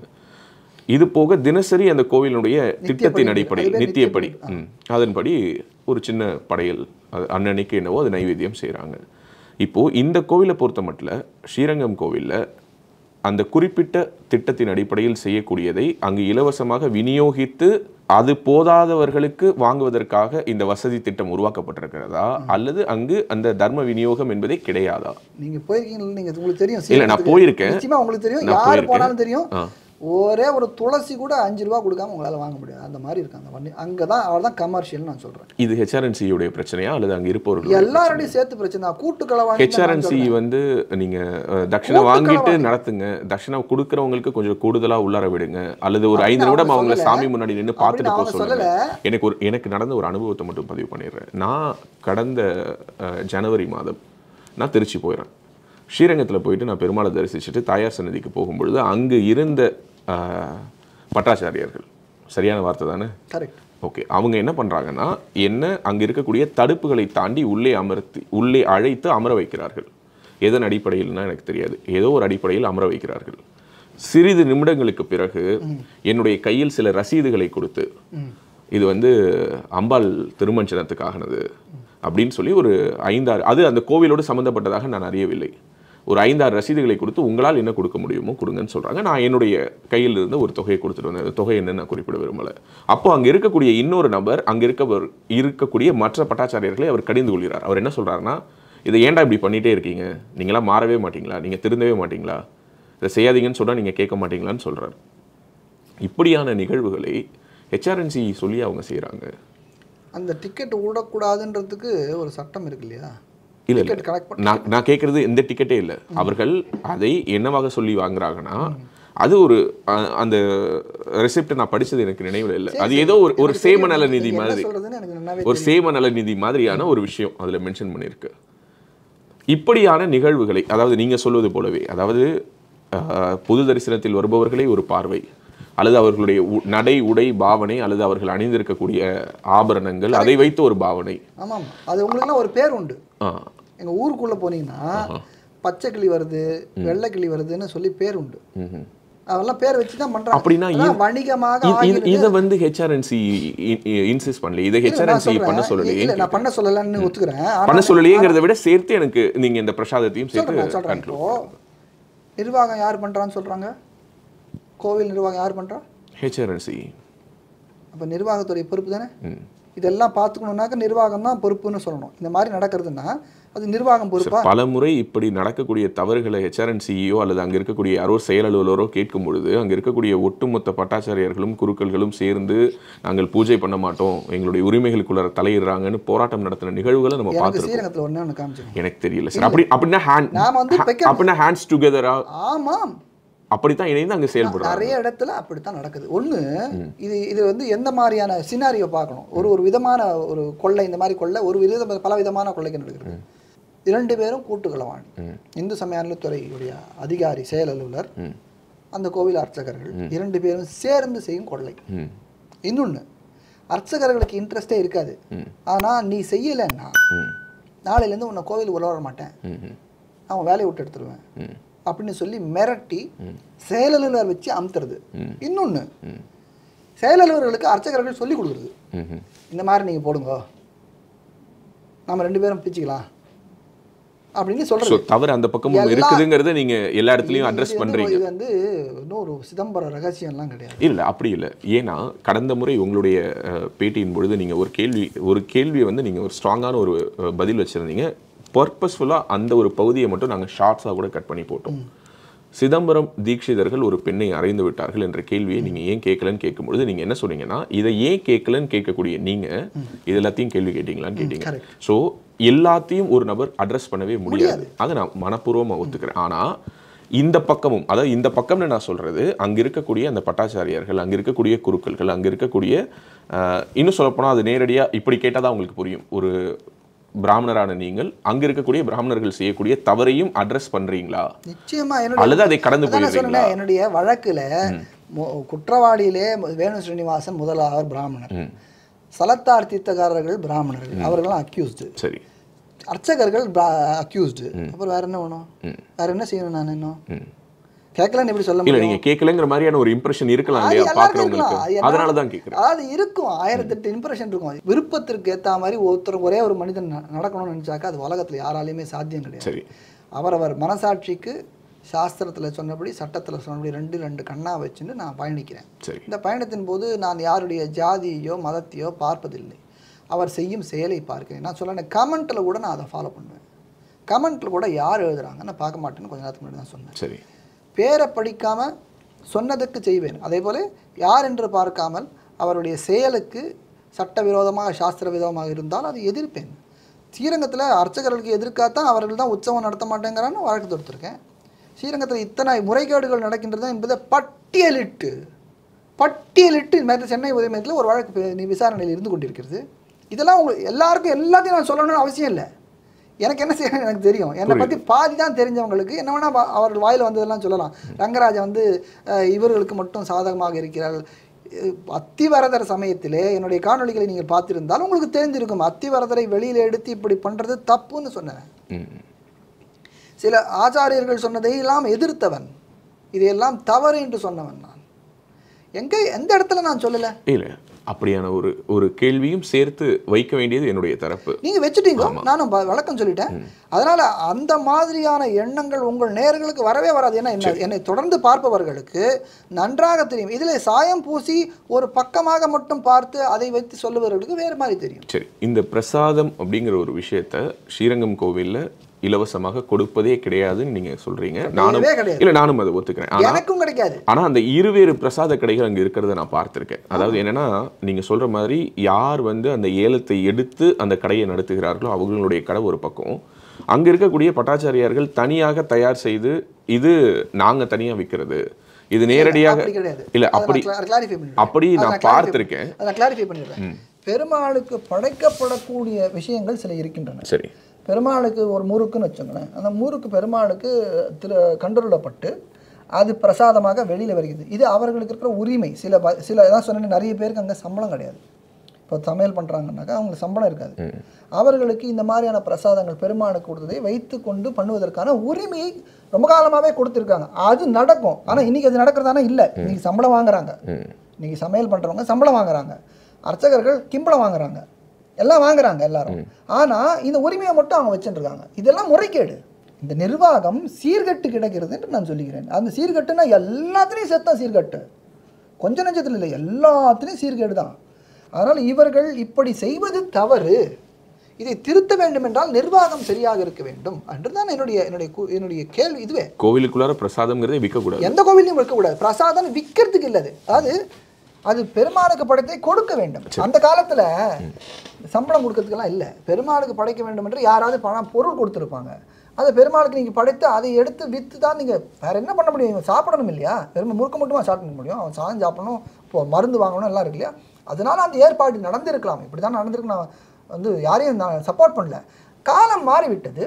Speaker 1: இது போக தினசரி அந்த கோவிலுடைய திட்டத்தின் அடிப்படை
Speaker 2: அது பேர்
Speaker 1: நித்தியப்படி ம் அதன்படி ஒரு சின்ன படையல் அது அன்னன்னைக்கு என்னவோ அது நைவேத்தியம் செய்கிறாங்க இப்போது இந்த கோவிலை பொறுத்த மட்டும் ஸ்ரீரங்கம் கோவிலில் அந்த குறிப்பிட்ட திட்டத்தின் அடிப்படையில் செய்யக்கூடியதை அங்கு இலவசமாக விநியோகித்து அது போதாதவர்களுக்கு வாங்குவதற்காக இந்த வசதி திட்டம் உருவாக்கப்பட்டிருக்கிறதா அல்லது அங்கு அந்த தர்ம விநியோகம் என்பதே கிடையாதா
Speaker 2: நீங்க போயிருக்கீங்களா நீங்க உங்களுக்கு தெரியும்
Speaker 1: இல்ல, நான்
Speaker 2: சீக்கிரத்துக்கு.
Speaker 1: போயிருக்கேன்.
Speaker 2: நிச்சயமா உங்களுக்கு தெரியும்
Speaker 1: நான்
Speaker 2: யார்
Speaker 1: போயிருக்கேன்.
Speaker 2: போனாலும் தெரியும்
Speaker 1: ஆ.
Speaker 2: ஒரே ஒரு துளசி கூட அஞ்சு ரூபா கொடுக்காம உங்களால வாங்க முடியாது அந்த மாதிரி இருக்கு அந்த வண்டி அங்கே தான் அவர் தான் கமர்ஷியல் நான் சொல்றேன்
Speaker 1: இது ஹெச்ஆர்என்சி உடைய பிரச்சனையா அல்லது அங்க இருப்பவர்கள்
Speaker 2: எல்லாரோடையும் சேர்த்து பிரச்சனை தான். கூட்டு களவாணி
Speaker 1: ஹெச்ஆர்என்சி வந்து நீங்க அஹ், தட்சிணை வாங்கிட்டு நடத்துங்க தட்சிணை கொடுக்கறவங்களுக்கு கொஞ்சம் கூடுதலா உள்ளார விடுங்க அல்லது ஒரு ஐந்து
Speaker 2: அவங்க
Speaker 1: நிமிடம் அவங்கள
Speaker 2: சொல்லல.
Speaker 1: சாமி முன்னாடி நின்று பார்த்துட்டு போக
Speaker 2: அவங்க
Speaker 1: சொல்லுங்க
Speaker 2: சொல்லல.
Speaker 1: எனக்கு ஒரு எனக்கு நடந்த ஒரு அனுபவத்தை மட்டும் பதிவு பண்ணிடுறேன் நான் கடந்த அஹ், ஜனவரி மாதம் நான் திருச்சி போயிடுறேன் ஸ்ரீரங்கத்தில் போயிட்டு நான் பெருமாளை தரிசிச்சுட்டு தாயார் சன்னதிக்கு போகும்பொழுது அங்கு இருந்த அஹ், பட்டாச்சாரியார்கள் சரியான வார்த்தை தானே
Speaker 2: கரெக்ட்
Speaker 1: ஓகே அவங்க என்ன பண்றாங்கன்னா என்ன அங்க இருக்கக்கூடிய தடுப்புகளை தாண்டி உள்ளே அமர்த்தி உள்ளே அழைத்து அமர வைக்கிறார்கள் எதன் அடிப்படையில்னா எனக்கு தெரியாது ஏதோ ஒரு அடிப்படையில் அமர வைக்கிறார்கள் சிறிது நிமிடங்களுக்கு பிறகு என்னுடைய கையில் சில ரசீதுகளை கொடுத்து இது வந்து அம்பாள் திருமஞ்சனத்துக்காகனது அப்படின்னு சொல்லி ஒரு ஐந்தாறு அது அந்த கோவிலோடு சம்மந்தப்பட்டதாக நான் அறியவில்லை ஒரு ஐந்தாறு ரசீதுகளை கொடுத்து உங்களால் என்ன கொடுக்க முடியுமோ கொடுங்கன்னு சொல்றாங்க நான் என்னுடைய கையில் இருந்து ஒரு தொகையை கொடுத்துட்டு வந்தேன் அந்த தொகை என்னன்னு நான் குறிப்பிட விரும்பல அப்போ அங்க இருக்கக்கூடிய இன்னொரு நபர் அங்க இருக்கவர் இருக்கக்கூடிய மற்ற பட்டாச்சாரியர்களை அவர் கடிந்து கொள்கிறார் அவர் என்ன சொல்றாருன்னா இதை ஏன்டா இப்படி பண்ணிட்டே இருக்கீங்க நீங்களாம் மாறவே மாட்டீங்களா நீங்க திருந்தவே மாட்டீங்களா இதை செய்யாதீங்கன்னு சொன்னா நீங்க கேட்க மாட்டீங்களான்னு சொல்றாரு இப்படியான நிகழ்வுகளை ஹெச்ஆர்என்சி சொல்லி அவங்க செய்றாங்க
Speaker 2: அந்த டிக்கெட் விடக்கூடாதுன்றதுக்கு ஒரு சட்டம் இருக்கு இல்லையா
Speaker 1: இல்ல இல்ல
Speaker 2: டிக்கெட் கலெக்ட் பண்ண
Speaker 1: நான் நான் கேட்கறது எந்த டிக்கெட்டே இல்லை அவர்கள் அதை என்னவாக சொல்லி வாங்குறாங்கன்னா அது ஒரு அ- அந்த ரெசிப்ட் நான் படிச்சது எனக்கு நினைவில் இல்லை அது ஏதோ ஒரு ஒரு
Speaker 2: எனக்கு
Speaker 1: சேம
Speaker 2: தெரியும்.
Speaker 1: நல நிதி
Speaker 2: நீங்க என்ன
Speaker 1: மாதிரி
Speaker 2: சொல்றதுன்னு எனக்கு நல்லாவே
Speaker 1: ஒரு சேம நல நிதி மாதிரியான ஒரு விஷயம் அதுல மென்ஷன் பண்ணியிருக்கு இப்படியான நிகழ்வுகளை அதாவது நீங்க சொல்வது போலவே அதாவது அஹ், பொது தரிசனத்தில் வருபவர்களே ஒரு பார்வை அல்லது அவர்களுடைய உ- நடை உடை பாவனை அல்லது அவர்கள் அணிந்திருக்கக்கூடிய ஆபரணங்கள் அதை வைத்து ஒரு பாவனை
Speaker 2: ஆமாம் அது உங்களுக்குலாம் ஒரு பேர் உண்டு
Speaker 1: ஆ,
Speaker 2: எங்க ஊருக்குள்ள போனீங்கன்னா பச்சை கிளி வருது வெள்ளை கிளி வருதுன்னு சொல்லி பேர் உண்டு
Speaker 1: ம்ஹும்.
Speaker 2: அதெல்லாம் பேர் வச்சு தான் பண்றாங்க
Speaker 1: அப்படின்னா
Speaker 2: அதான்
Speaker 1: இது-
Speaker 2: வணிகமாக
Speaker 1: இ- இது-
Speaker 2: ஆகிறது.
Speaker 1: இதை வந்து ஹெச்ஆர்என்சி இன்சிஸ்ட் பண்ணல இதை
Speaker 2: இல்ல, நான்
Speaker 1: ஹெச்ஆர்என்சி
Speaker 2: சொல்றேன்.
Speaker 1: பண்ண சொல்லலையே
Speaker 2: இல்ல, நான் பண்ண சொல்லலன்னு ஒத்துக்கிறேன் ஆனா-
Speaker 1: பண்ண சொல்லலையேங்கிறத விட சேர்த்து எனக்கு நீங்க இந்த பிரசாதத்தையும்
Speaker 2: சொல்றேன், நான்
Speaker 1: சேர்த்து
Speaker 2: சொல்றேன்
Speaker 1: கண்ட்ரோல்
Speaker 2: இப்போ நிர்வாகம் யார் பண்றான்னு சொல்றாங்க கோவில் நிர்வாகம் யார் பண்ணுறா
Speaker 1: ஹெச்ஆர்என்சி
Speaker 2: அப்போ நிர்வாகத்துடைய பொறுப்பு தானே இதெல்லாம் பார்த்துக்கணுன்னாக்க நிர்வாகம் தான் பொறுப்புன்னு சொல்லணும் இந்த மாதிரி நடக்கிறதுன்னா அது நிர்வாகம் பொறுப்பா
Speaker 1: பல முறை இப்படி நடக்கக்கூடிய தவறுகளை ஹெச்ஆர்என் சிஇஓ அல்லது அங்க இருக்கக்கூடிய யாரோ செயல் அலுவலரோ கேட்கும் பொழுது அங்க இருக்கக்கூடிய ஒட்டுமொத்த பட்டாச்சாரியர்களும் குருக்கள்களும் சேர்ந்து நாங்கள் பூஜை பண்ண மாட்டோம் எங்களுடைய உரிமைகளுக்குள்ள தலையிடுறாங்கன்னு போராட்டம் நடத்தின நிகழ்வுகளை நம்ம
Speaker 2: எனக்கு
Speaker 1: பார்த்துருக்கோம்
Speaker 2: ஸ்ரீரங்கத்தில் ஒண்ணே ஒன்று காமிச்சிருக்கோம்
Speaker 1: எனக்கு தெரியல சார் அப்படி அப்படின்னா ஹேண்ட்
Speaker 2: நாம வந்து வைக்க-
Speaker 1: அப்படின்னா ஹேண்ட்ஸ் டுகெதரா
Speaker 2: ஆமாம்
Speaker 1: அப்படித்தான் இணைந்து அங்க செயல்படுறாங்க
Speaker 2: நிறைய இடத்துல அப்படித்தான் நடக்குது ஒண்ணு இது இது வந்து எந்த மாதிரியான சினாரியோ பார்க்கணும் ஒரு ஒரு விதமான ஒரு கொள்ளை இந்த மாதிரி கொள்ளை ஒரு வித பல விதமான கொள்ளைக்கு நடக்குது இரண்டு பேரும் கூட்டுகளவாணி இந்து சமய அறநிலைத்துறையுடைய அதிகாரி செயல் அலுவலர் அந்த கோவில் அர்ச்சகர்கள் இரண்டு பேரும் சேர்ந்து செய்யும் கொள்ளை
Speaker 1: ம்
Speaker 2: இன்னொன்னு அர்ச்சகர்களுக்கு இன்ட்ரெஸ்டே இருக்காது ஆனா நீ செய்யலைன்னா
Speaker 1: ம்
Speaker 2: நாளையிலேருந்து உன்னை கோவில் உள்ள வர மாட்டேன்
Speaker 1: ம் ம்
Speaker 2: அவன் வேலையை விட்டு எடுத்துருவேன்
Speaker 1: ம்
Speaker 2: அப்படின்னு சொல்லி மிரட்டி செயலலுவலர் வச்சு அமுத்துறது
Speaker 1: ம்.
Speaker 2: இன்னொன்று செயலலுவலர்களுக்கு அர்ச்சகர்கள் சொல்லி கொடுக்குறது
Speaker 1: ம் ம்
Speaker 2: இந்த மாதிரி நீங்கள் போடுங்க நம்ம ரெண்டு பேரும் பிச்சுக்கலாம் அப்படின்னு
Speaker 1: ஸோ
Speaker 2: சொல்றது
Speaker 1: தவறு அந்த பக்கமும்
Speaker 2: எல்லா-
Speaker 1: இருக்குதுங்கிறத நீங்க எல்லா இடத்துலயும்
Speaker 2: இது
Speaker 1: அட்ரஸ்
Speaker 2: வந்து
Speaker 1: பண்றீங்க
Speaker 2: இது வந்து இன்னும் ஒரு சிதம்பர ரகசியம்லாம் கிடையாது
Speaker 1: இல்ல அப்படி இல்ல ஏன்னா கடந்த முறை உங்களுடைய அஹ், பேட்டியின் பொழுது நீங்க ஒரு கேள்வி ஒரு கேள்வியை வந்து நீங்க ஒரு ஸ்ட்ராங்கான ஒரு அஹ், பதில் வச்சிருந்தீங்க பர்பஸ்ஃபுல்லா அந்த ஒரு பகுதியை மட்டும் நாங்க ஷார்ட்ஸா கூட கட் பண்ணி போட்டோம் சிதம்பரம் தீட்சிதர்கள் ஒரு பெண்ணை அறைந்து விட்டார்கள் என்ற கேள்வியை நீங்க ஏன் கேட்கலன்னு கேட்கும்பொழுது நீங்க என்ன சொன்னீங்கன்னா இதை ஏன் கேட்கலன்னு கேட்கக்கூடிய நீங்க இது எல்லாத்தையும் கேள்வி கேட்டீங்களான்னு கேட்டீங்க
Speaker 2: correct.
Speaker 1: ஸோ எல்லாத்தையும் ஒரு நபர் அட்ரஸ் பண்ணவே முடியாது அதை நான் மனப்பூர்வமா ஒத்துக்கிறேன் ஆனா இந்த பக்கமும் அதாவது இந்த பக்கம்னு நான் சொல்றது அங்க இருக்கக்கூடிய அந்த பட்டாச்சாரியார்கள் அங்க இருக்கக்கூடிய குருக்கள்கள் அங்க இருக்கக்கூடிய ஆஹ், இன்னும் சொல்லப்போனா அது நேரடியா இப்படி கேட்டாதான் உங்களுக்கு புரியும் ஒரு பிராமணரான நீங்கள் அங்க இருக்கக்கூடிய பிராமணர்கள் செய்யக்கூடிய தவறையும் அட்ரஸ் பண்றீங்களா
Speaker 2: நிச்சயமா என்னுடைய
Speaker 1: அல்லது அதை கடந்து
Speaker 2: அதான் நான்
Speaker 1: போயிடுறீங்களா
Speaker 2: சொன்னேன் என்னுடைய வழக்குல மு- குற்றவாளியிலே வேணு ஸ்ரீனிவாசன் முதலாவர் பிராமணர்
Speaker 1: ம்
Speaker 2: சலத்தார் தீர்த்தக்காரர்கள் பிராமணர்கள் அவர்கள்லாம் அக்யூஸ்டு
Speaker 1: சரி
Speaker 2: அர்ச்சகர்கள் அக்யூஸ்டு அப்புறம் வேற என்ன வேணும் வேற என்ன செய்யணும் நான் இன்னும்
Speaker 1: ம்
Speaker 2: கேட்கலன்னு எப்படி சொல்ல
Speaker 1: இல்ல
Speaker 2: முடியும்
Speaker 1: நீங்க கேட்கலங்கிற மாதிரியான ஒரு இம்ப்ரெஷன் இருக்கலாம்
Speaker 2: அது
Speaker 1: இல்லையா
Speaker 2: எல்லாருக்கும் இருக்கலாம். அது
Speaker 1: பாக்குறவங்களுக்கு
Speaker 2: எல்லா-
Speaker 1: அதனால தான் கேட்கிறேன்
Speaker 2: அதாவது இருக்கும் ஆயிரத்தெட்டு இம்ப்ரெஷன் இருக்கும் விருப்பத்திற்கு ஏத்த மாதிரி ஒருத்தர் ஒரே ஒரு மனிதன் ந- நடக்கணும்னு நினைச்சாக்கா அது உலகத்துல யாராலையுமே சாத்தியம் கிடையாது
Speaker 1: சரி
Speaker 2: அவரவர் மனசாட்சிக்கு சாஸ்திரத்துல சொன்னபடி சட்டத்துல சொன்னபடி ரெண்டு ரெண்டு கண்ணா வச்சுன்னு நான் பயணிக்கிறேன்
Speaker 1: சரி
Speaker 2: இந்த பயணத்தின் போது நான் யாருடைய ஜாதியோ மதத்தையோ பார்ப்பதில்லை அவர் செய்யும் செயலை பார்க்கிறேன் நான் சொல்லேன் கமெண்ட்டில் கூட நான் அதை ஃபாலோ பண்ணுவேன் கமெண்ட்டில் கூட யார் எழுதுறாங்கன்னு பார்க்க மாட்டேன்னு கொஞ்ச நேரத்துக்கு முன்னாடி தான் சொன்னேன்
Speaker 1: சரி
Speaker 2: பேரை படிக்காம சொன்னதுக்கு செய்வேன் அதே போல யார் என்று பார்க்காமல் அவருடைய செயலுக்கு சட்டவிரோதமாக சாஸ்திர விரோதமாக இருந்தால் அதை எதிர்ப்பேன் ஸ்ரீரங்கத்தில் அர்ச்சகர்களுக்கு எதிர்க்காத்தான் அவர்கள் தான் உற்சவம் நடத்த மாட்டேங்கிறான்னு வழக்கு தொடுத்திருக்கேன் ஸ்ரீரங்கத்தில் இத்தனை முறைகேடுகள் நடக்கின்றது என்பதை பட்டியலிட்டு பட்டியலிட்டு இந்த மாதிரி சென்னை உதயமயத்தில் ஒரு வழக்கு பே- நீ விசாரணையில் இருந்து கொண்டிருக்கிறது இதெல்லாம் உங்களுக்கு எல்லாருக்கும் எல்லாத்தையும் நான் சொல்லணும்னு அவசியம் இல்லை எனக்கு என்ன செய்யணும் எனக்கு தெரியும் என்னை பற்றி பாதி தான் தெரிஞ்சவங்களுக்கு என்ன வேணால் அவர்கள் வாயில் வந்ததெல்லாம் சொல்லலாம் ரங்கராஜா வந்து அஹ், இவர்களுக்கு மட்டும் சாதகமாக இருக்கிறார் அஹ், அத்திவரதர் சமயத்திலே என்னுடைய காணொளிகளை நீங்கள் பார்த்திருந்தால் உங்களுக்கு தெரிஞ்சிருக்கும் அத்திவரதரை வெளியில் எடுத்து இப்படி பண்ணுறது தப்புன்னு சொன்னேன்
Speaker 1: ம்
Speaker 2: சில ஆச்சாரியர்கள் சொன்னதை எல்லாம் எதிர்த்தவன் இதையெல்லாம் தவறு என்று சொன்னவன் நான் எங்கே எந்த இடத்துல நான் சொல்லலை
Speaker 1: இல்ல அப்படியான ஒரு ஒரு கேள்வியும் சேர்த்து வைக்க வேண்டியது என்னுடைய தரப்பு
Speaker 2: நீங்க வச்சுட்டீங்க நானும் ப- விளக்கம் சொல்லிட்டேன் அதனால அந்த மாதிரியான எண்ணங்கள் உங்கள் நேயர்களுக்கு வரவே வராது ஏன்னா என்ன என்னை தொடர்ந்து பார்ப்பவர்களுக்கு நன்றாக தெரியும் இதுல சாயம் பூசி ஒரு பக்கமாக மட்டும் பார்த்து அதை வைத்து சொல்லுபவர்களுக்கு வேறு மாதிரி தெரியும்
Speaker 1: சரி இந்த பிரசாதம் அப்படிங்கிற ஒரு விஷயத்த ஸ்ரீரங்கம் கோவில்ல இலவசமாக கொடுப்பதே கிடையாதுன்னு நீங்க சொல்றீங்க நானும்
Speaker 2: கிடையவே கிடையாது.
Speaker 1: இல்ல நானும் அதை ஒத்துக்கிறேன் ஆனா
Speaker 2: எனக்கும் கிடைக்காது
Speaker 1: ஆனா அந்த இருவேறு பிரசாத கடைகள் அங்க இருக்கிறத நான் பார்த்திருக்கேன் அதாவது என்னன்னா நீங்க சொல்ற மாதிரி யார் வந்து அந்த ஏலத்தை எடுத்து அந்த கடையை நடத்துகிறார்களோ அவங்களுடைய கடை ஒரு பக்கம் அங்க இருக்கக்கூடிய பட்டாச்சாரியார்கள் தனியாக தயார் செய்து இது நாங்க தனியா விற்கிறது இது நேரடியாக
Speaker 2: அப்படி கிடையாது
Speaker 1: இல்ல
Speaker 2: அதை
Speaker 1: அப்படி
Speaker 2: நான் கிளாரிஃபை பண்ணிடுறேன்
Speaker 1: அப்படி
Speaker 2: அதை
Speaker 1: நான்
Speaker 2: clarify-
Speaker 1: பார்த்திருக்கேன்
Speaker 2: அதை நான் கிளாரிஃபை பண்ணிடுறேன் பெருமாளுக்கு படைக்கப்படக்கூடிய விஷயங்கள் சில இருக்கின்றன
Speaker 1: சரி
Speaker 2: பெருமாளுக்கு ஒரு முறுக்குன்னு வச்சுக்கோங்களேன் அந்த முறுக்கு பெருமாளுக்கு திரு கண்டருளப்பட்டு அது பிரசாதமாக வெளியில் வருகிறது இது அவர்களுக்கு இருக்கிற உரிமை சில ப- சில இதான் சொன்னேன் நிறைய பேருக்கு அங்கே சம்பளம் கிடையாது இப்போ சமையல் பண்ணுறாங்கன்னாக்கா அவங்களுக்கு சம்பளம் இருக்காது அவர்களுக்கு இந்த மாதிரியான பிரசாதங்கள் பெருமாளுக்கு கொடுத்ததை வைத்து கொண்டு பண்ணுவதற்கான உரிமையை ரொம்ப காலமாகவே கொடுத்துருக்காங்க அது நடக்கும் ஆனால் இன்னைக்கு அது நடக்கிறதானா இல்லை இன்னைக்கு சம்பளம் வாங்குறாங்க
Speaker 1: ம்
Speaker 2: இன்னைக்கு சமையல் பண்ணுறவங்க சம்பளம் வாங்குறாங்க அர்ச்சகர்கள் கிம்பளம் வாங்குறாங்க எல்லாம் வாங்குறாங்க எல்லாரும் ஆனால் இந்த உரிமையை மட்டும் அவங்க வச்சுட்டு இருக்காங்க இதெல்லாம் முறைகேடு இந்த நிர்வாகம் சீர்கெட்டு கிடக்கிறது என்று நான் சொல்லுகிறேன் அந்த சீர்கட்டுனா எல்லாத்துலேயும் சேர்த்தா சீர்கட்டு கொஞ்ச நெஞ்சத்தில் இல்லை எல்லாத்துலேயும் சீர்கேடு தான் அதனால் இவர்கள் இப்படி செய்வது தவறு இதை திருத்த வேண்டும் என்றால் நிர்வாகம் சரியாக இருக்க வேண்டும் என்றுதான் என்னுடைய என்னுடைய கு- என்னுடைய கேள்வி இதுவே
Speaker 1: கோவிலுக்குள்ளார பிரசாதம்ங்கிறதே விற்கக்கூடாது
Speaker 2: எந்த கோவிலையும் விற்கக்கூடாது பிரசாதம் விற்கிறதுக்கு இல்லை அது அதாவது அது பெருமாளுக்கு படைத்தை கொடுக்க வேண்டும் அந்த காலத்துல சம்பளம் கொடுக்கறதுக்கெல்லாம் இல்லை பெருமாளுக்கு படைக்க வேண்டும் என்று யாராவது பணம் பொருள் கொடுத்துருப்பாங்க அதை பெருமாளுக்கு நீங்கள் படைத்து அதை எடுத்து விற்று தான் நீங்கள் வேற என்ன பண்ண முடியும் இவன் சாப்பிடணும் இல்லையா பெருமை முறுக்க மட்டுமா சாப்பிட முடியும் அவன் சாதம் சாப்பிடணும் இப்போ மருந்து வாங்கணும் எல்லாம் இருக்கு இல்லையா அதனால அந்த ஏற்பாடு நடந்திருக்கலாம் இப்படி தான் நடந்திருக்கு நான் வந்து யாரையும் நான் சப்போர்ட் பண்ணல காலம் மாறிவிட்டது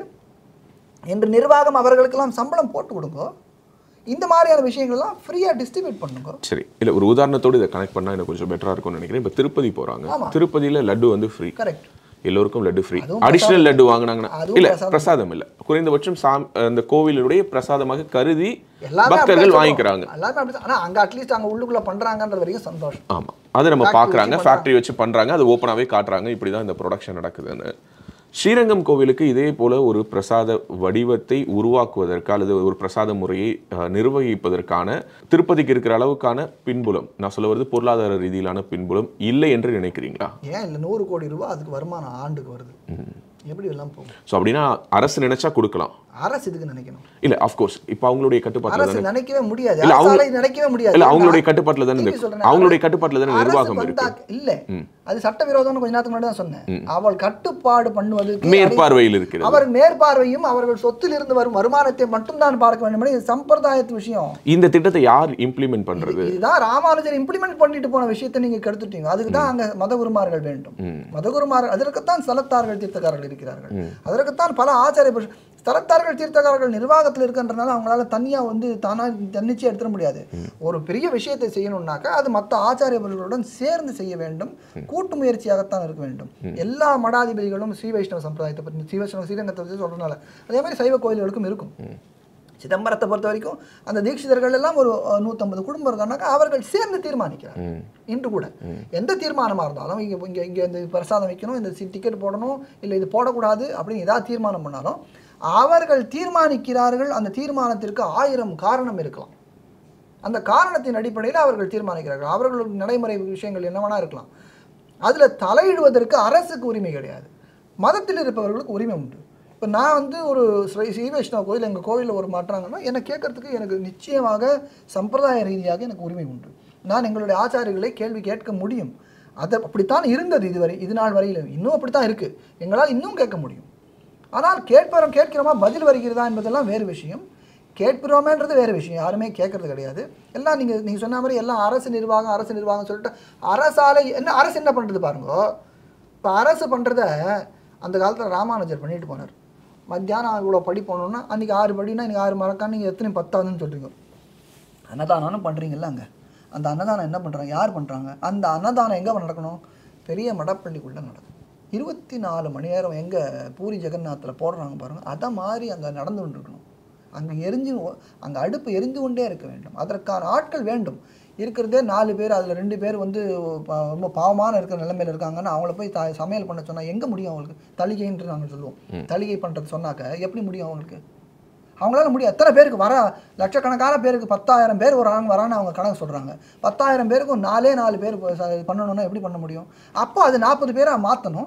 Speaker 2: என்று நிர்வாகம் அவர்களுக்கெல்லாம் சம்பளம் போட்டு கொடுங்க இந்த மாதிரியான விஷயங்கள்லாம் ஃப்ரீயாக டிஸ்ட்ரிபியூட் பண்ணுங்க
Speaker 1: சரி இல்ல ஒரு உதாரணத்தோடு இதை கனெக்ட் பண்ணா எனக்கு கொஞ்சம் பெட்டரா இருக்கும்னு நினைக்கிறேன் இப்போ திருப்பதி போறாங்க
Speaker 2: ஆமா.
Speaker 1: திருப்பதியில லட்டு வந்து ஃப்ரீ
Speaker 2: கரெக்ட்
Speaker 1: எல்லோருக்கும் லட்டு ஃப்ரீ
Speaker 2: அதுவும்
Speaker 1: அடிஷனல் லட்டு வாங்குனாங்கன்னா
Speaker 2: அதுவும்
Speaker 1: இல்ல
Speaker 2: பிரசாதம்.
Speaker 1: பிரசாதம் இல்ல குறைந்தபட்சம் சாம் அந்த கோவிலுடைய பிரசாதமாக கருதி
Speaker 2: எல்லாமே
Speaker 1: பக்தர்கள்
Speaker 2: அப்படிதான்
Speaker 1: வாங்கிக்கிறாங்க
Speaker 2: சொல்றோம். எல்லாமே அப்படி ஆனா அங்க அட்லீஸ்ட் அங்க உள்ளுக்குள்ள பண்றாங்கன்ற வரைக்கும் சந்தோஷம்
Speaker 1: ஆமா அதை நம்ம
Speaker 2: Factory
Speaker 1: பார்க்கறாங்க
Speaker 2: வச்சு
Speaker 1: ஃபேக்டரி வச்சு பண்றாங்க அது ஓப்பனாவே காட்டுறாங்க இப்படிதான் இந்த ப்ரொடக்ஷன் நடக்குதுன்னு ஸ்ரீரங்கம் கோவிலுக்கு இதே போல ஒரு பிரசாத வடிவத்தை உருவாக்குவதற்கு அல்லது ஒரு பிரசாத முறையை அஹ், நிர்வகிப்பதற்கான திருப்பதிக்கு இருக்கிற அளவுக்கான பின்புலம் நான் சொல்ல வருது பொருளாதார ரீதியிலான பின்புலம் இல்லை என்று நினைக்கிறீங்களா
Speaker 2: ஏன் இல்லை நூறு கோடி ரூபாய் அதுக்கு வருமானம் ஆண்டுக்கு வருது எப்படி எல்லாம் போகும்
Speaker 1: ஸோ அப்படின்னா அரசு நினைச்சா கொடுக்கலாம்
Speaker 2: அரசு இதுக்கு நினைக்கணும்
Speaker 1: இல்ல அஃப்கோர்ஸ் இப்போ அவங்களுடைய கட்டுப்பாட்டில்
Speaker 2: அரசு
Speaker 1: தானே
Speaker 2: நினைக்கவே முடியாது
Speaker 1: இல்ல, அவங்க-
Speaker 2: அரசாலை நினைக்கவே முடியாது
Speaker 1: இல்ல அவங்களுடைய
Speaker 2: ஏன்னா,
Speaker 1: கட்டுப்பாட்டில் தானே இந்த
Speaker 2: திருப்பி சொல்றேன்,
Speaker 1: அவங்களுடைய
Speaker 2: அரசு-
Speaker 1: கட்டுப்பாட்டில் தானே
Speaker 2: அரசு
Speaker 1: நிர்வாகம் இருக்கு
Speaker 2: வந்தா- இல்ல அது சட்டவிரோதம்னு கொஞ்ச நேரத்துக்கு முன்னாடி தான் சொன்னேன் அவள் கட்டுப்பாடு பண்ணுவதற்கு
Speaker 1: மேற்பார்வையில் இருக்கிறது
Speaker 2: அவர் மேற்பார்வையும் அவர்கள் சொத்தில் இருந்து வரும் வருமானத்தை மட்டும்தான் பார்க்க வேண்டும் இது சம்பிரதாயத்து விஷயம்
Speaker 1: இந்த திட்டத்தை யார் இம்ப்ளிமெண்ட் பண்றது
Speaker 2: இதுதான் ராமானுஜர் இம்ப்ளிமெண்ட் பண்ணிட்டு போன விஷயத்தை நீங்க கெடுத்துட்டீங்க அதுக்கு தான் அங்க மதகுருமார்கள் வேண்டும் மதகுருமார்கள் அதற்குத்தான் ஸ்தலத்தார்கள் தீர்த்தக்காரர்கள் இருக்கிறார்கள் அதற்குத்தான் பல ஆச்சாரிய புருஷ- ஸ்தலத்தார்கள் தீர்த்தக்காரர்கள் நிர்வாகத்தில் இருக்கின்றனால அவங்களால தனியா வந்து தானா தன்னிச்சையா எடுத்துட முடியாது ஒரு பெரிய விஷயத்தை செய்யணும்னாக்கா அது மற்ற ஆச்சாரிய புருஷர்களுடன் சேர்ந்து செய்ய வேண்டும் கூட்டு முயற்சியாகத்தான் இருக்க வேண்டும் எல்லா மடாதிபதிகளும் ஸ்ரீ வைஷ்ணவ சம்பிரதாயத்தை பற்றி ஸ்ரீ வைஷ்ணவ ஸ்ரீரங்கத்தை பற்றி சொல்றதுனால அதே மாதிரி சைவ கோயில்களுக்கும் இருக்கும் சிதம்பரத்தை பொறுத்த வரைக்கும் அந்த தீட்சிதர்கள் எல்லாம் ஒரு அஹ், நூத்தம்பது குடும்பம் இருக்காங்கனாக்கா அவர்கள் சேர்ந்து தீர்மானிக்கிறார் இன்று கூட எந்த தீர்மானமாக இருந்தாலும் இங்கே இங்கே இங்கே இந்த பிரசாதம் வைக்கணும் இந்த டிக்கெட் போடணும் இல்லை இது போடக்கூடாது அப்படின்னு ஏதாவது தீர்மானம் பண்ணாலும் அவர்கள் தீர்மானிக்கிறார்கள் அந்த தீர்மானத்திற்கு ஆயிரம் காரணம் இருக்கலாம் அந்த காரணத்தின் அடிப்படையில் அவர்கள் தீர்மானிக்கிறார்கள் அவர்களுடைய நடைமுறை விஷயங்கள் என்னவனா இருக்கலாம் அதில் தலையிடுவதற்கு அரசுக்கு உரிமை கிடையாது மதத்தில் இருப்பவர்களுக்கு உரிமை உண்டு இப்போ நான் வந்து ஒரு ஸ்ரீ ஸ்ரீ வைஷ்ணவ கோயில் எங்கள் கோயிலில் ஒரு மாற்றாங்கன்னா என்னை கேட்கறதுக்கு எனக்கு நிச்சயமாக சம்பிரதாய ரீதியாக எனக்கு உரிமை உண்டு நான் எங்களுடைய ஆச்சாரியர்களை கேள்வி கேட்க முடியும் அது அப்படித்தான் இருந்தது இதுவரை இது நாள் வரையில் இன்னும் அப்படித்தான் இருக்குது எங்களால் இன்னும் கேட்க முடியும் ஆனால் கேட்போம் கேட்கிறோமா பதில் வருகிறதா என்பதெல்லாம் வேறு விஷயம் கேட்கிறோமேன்றது வேறு விஷயம் யாருமே கேட்கறது கிடையாது எல்லாம் நீங்கள் நீங்கள் சொன்ன மாதிரி எல்லாம் அரசு நிர்வாகம் அரசு நிர்வாகம் சொல்லிட்டு அரசாலை என்ன அரசு என்ன பண்ணுறது பாருங்க இப்போ அரசு பண்ணுறத அந்த காலத்தில் ராமானுஜர் பண்ணிட்டு போனார் மத்தியானம் இவ்வளோ படி போகணுன்னா அன்றைக்கி ஆறு படினா இன்றைக்கி ஆறு மறக்கான்னு நீங்கள் எத்தனை பத்தாதுன்னு சொல்கிறீங்க அன்னதானம்னு பண்ணுறீங்கல்ல அங்கே அந்த அன்னதானம் என்ன பண்ணுறாங்க யார் பண்ணுறாங்க அந்த அன்னதானம் எங்கே நடக்கணும் பெரிய மடப்பள்ளிக்குள்ளே நடக்கும் இருபத்தி நாலு மணி நேரம் எங்கே பூரி ஜெகநாத்தில் போடுறாங்க பாருங்கள் அதை மாதிரி அங்கே நடந்து கொண்டு இருக்கணும் அங்கே எரிஞ்சு அங்கே அடுப்பு எரிந்து கொண்டே இருக்க வேண்டும் அதற்கான ஆட்கள் வேண்டும் இருக்கிறதே நாலு பேர் அதில் ரெண்டு பேர் வந்து ப- ரொம்ப பாவமான இருக்கிற நிலைமையில் இருக்காங்கன்னா அவங்கள போய் த சமையல் பண்ண சொன்னால் எங்கே முடியும் அவங்களுக்கு தளிகைன்னு நாங்கள் சொல்லுவோம் தளிகை பண்ணுறது சொன்னாக்க எப்படி முடியும் அவங்களுக்கு அவங்களால முடியும் எத்தனை பேருக்கு வர லட்சக்கணக்கான பேருக்கு பத்தாயிரம் பேர் வராங்க வரான்னு அவங்க கணக்கு சொல்கிறாங்க பத்தாயிரம் பேருக்கு ஒரு நாலே நாலு பேர் ப- ச- பண்ணணும்னா எப்படி பண்ண முடியும் அப்போ அது நாற்பது பேராக மாற்றணும்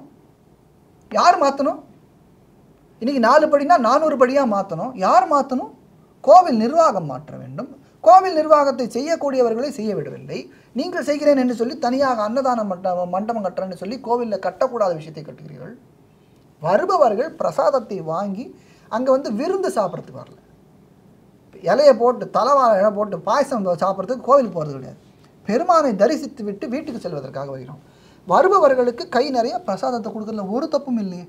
Speaker 2: யார் மாற்றணும் இன்னைக்கு நாலு படினா நானூறு படியாக மாற்றணும் யார் மாற்றணும் கோவில் நிர்வாகம் மாற்ற வேண்டும் கோவில் நிர்வாகத்தை செய்யக்கூடியவர்களை செய்ய விடவில்லை நீங்கள் செய்கிறேன் என்று சொல்லி தனியாக அன்னதான மண்டபம் மண்டபம் கட்டுறேன்னு சொல்லி கோவிலில் கட்டக்கூடாத விஷயத்தை கட்டுகிறீர்கள் வருபவர்கள் பிரசாதத்தை வாங்கி அங்கே வந்து விருந்து சாப்பிட்றதுக்கு வரல இலையை போட்டு தலைவாழை இலை போட்டு பாயசம் சாப்பிட்றதுக்கு கோவில் போகிறது கிடையாது பெருமானை தரிசித்து விட்டு வீட்டுக்கு செல்வதற்காக வருகிறோம் வருபவர்களுக்கு கை நிறைய பிரசாதத்தை கொடுக்கறதுல ஒரு தப்பும் இல்லையே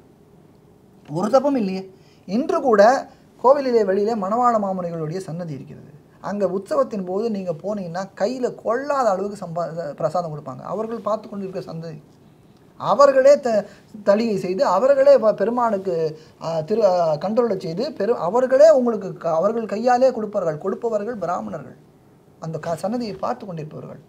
Speaker 2: ஒரு தப்பும் இல்லையே இன்று கூட கோவிலிலே வெளியிலே மணவாள மாமுனிகளுடைய சன்னதி இருக்கிறது அங்கே உற்சவத்தின் போது நீங்கள் போனீங்கன்னா கையில் கொள்ளாத அளவுக்கு சம்பா பிரசாதம் கொடுப்பாங்க அவர்கள் பார்த்து கொண்டு இருக்கிற சந்ததி அவர்களே த தளிகை செய்து அவர்களே ப- பெருமானுக்கு ஆ, திரு கண்ட்ரோலை செய்து பெரு அவர்களே உங்களுக்கு க- அவர்கள் கையாலே கொடுப்பார்கள் கொடுப்பவர்கள் பிராமணர்கள் அந்த க சன்னதியை பார்த்து கொண்டிருப்பவர்கள்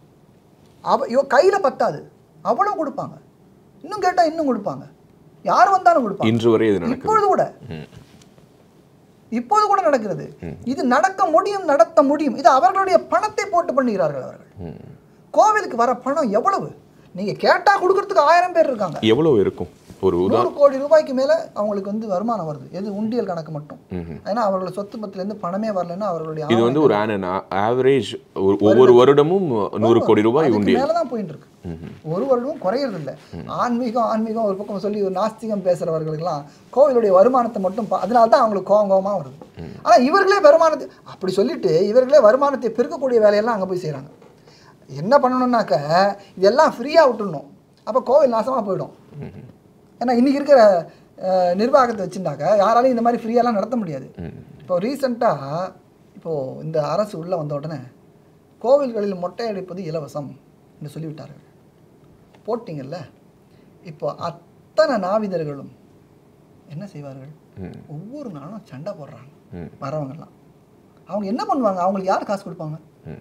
Speaker 2: அவ இவ கையில் பத்தாது அவ்வளோ கொடுப்பாங்க இன்னும் கேட்டால் இன்னும் கொடுப்பாங்க யார் வந்தாலும் கொடுப்பாங்க
Speaker 1: இன்று வரை இது நடக்குது
Speaker 2: இப்பொழுது கூட இப்போது கூட நடக்கிறது இது நடக்க முடியும் நடத்த முடியும் இது அவர்களுடைய பணத்தை போட்டு பண்ணுகிறார்கள் அவர்கள் கோவிலுக்கு வர பணம் எவ்வளவு நீங்க கேட்டா கொடுக்கறதுக்கு ஆயிரம் பேர் இருக்காங்க
Speaker 1: எவ்வளவு இருக்கும் ஒரு உதா
Speaker 2: நூறு கோடி ரூபாய்க்கு மேல அவங்களுக்கு வந்து வருமானம் வருது எது உண்டியல் கணக்கு மட்டும் ஏன்னா அவர்களோட சொத்து பத்துல இருந்து பணமே வரலன்னா அவர்களுடைய
Speaker 1: இது வந்து ஒரு ஆன் ஆவரேஜ் ஒவ்வொரு வருடமும் நூறு கோடி ரூபாய்
Speaker 2: அதுக்கு
Speaker 1: உண்டியல்
Speaker 2: மேல தான் போயிட்டு இருக்கு ஒரு வருடமும் குறையறது இல்ல ஆன்மீகம் ஆன்மீகம் ஒரு பக்கம் சொல்லி ஒரு நாஸ்திகம் பேசுறவர்களுக்கெல்லாம் கோவிலுடைய வருமானத்தை மட்டும் பா- அதனால தான் அவங்களுக்கு கோவம் கோவமா வருது ஆனா இவர்களே வருமானத்தை அப்படி சொல்லிட்டு இவர்களே வருமானத்தை பெருக்கக்கூடிய வேலையெல்லாம் அங்க போய் செய்றாங்க என்ன பண்ணணும்னாக்க இதெல்லாம் ஃப்ரீயா விட்டுடணும் அப்ப கோவில் நாசமா போயிடும் ஏன்னா இன்னைக்கு இருக்கிற அஹ், நிர்வாகத்தை வச்சுருந்தாக்க யாராலையும் இந்த மாதிரி ஃப்ரீயாலாம் நடத்த முடியாது இப்போ ரீசெண்டாக இப்போது இந்த அரசு உள்ளே வந்த உடனே கோவில்களில் மொட்டை அடிப்பது இலவசம் என்று சொல்லிவிட்டார்கள் போட்டிங்கல்ல இப்போ அத்தனை நாவிதர்களும் என்ன செய்வார்கள் ஒவ்வொரு நாளும் சண்டை போடுறாங்க வரவங்கெல்லாம் அவங்க என்ன பண்ணுவாங்க அவங்களுக்கு யார் காசு கொடுப்பாங்க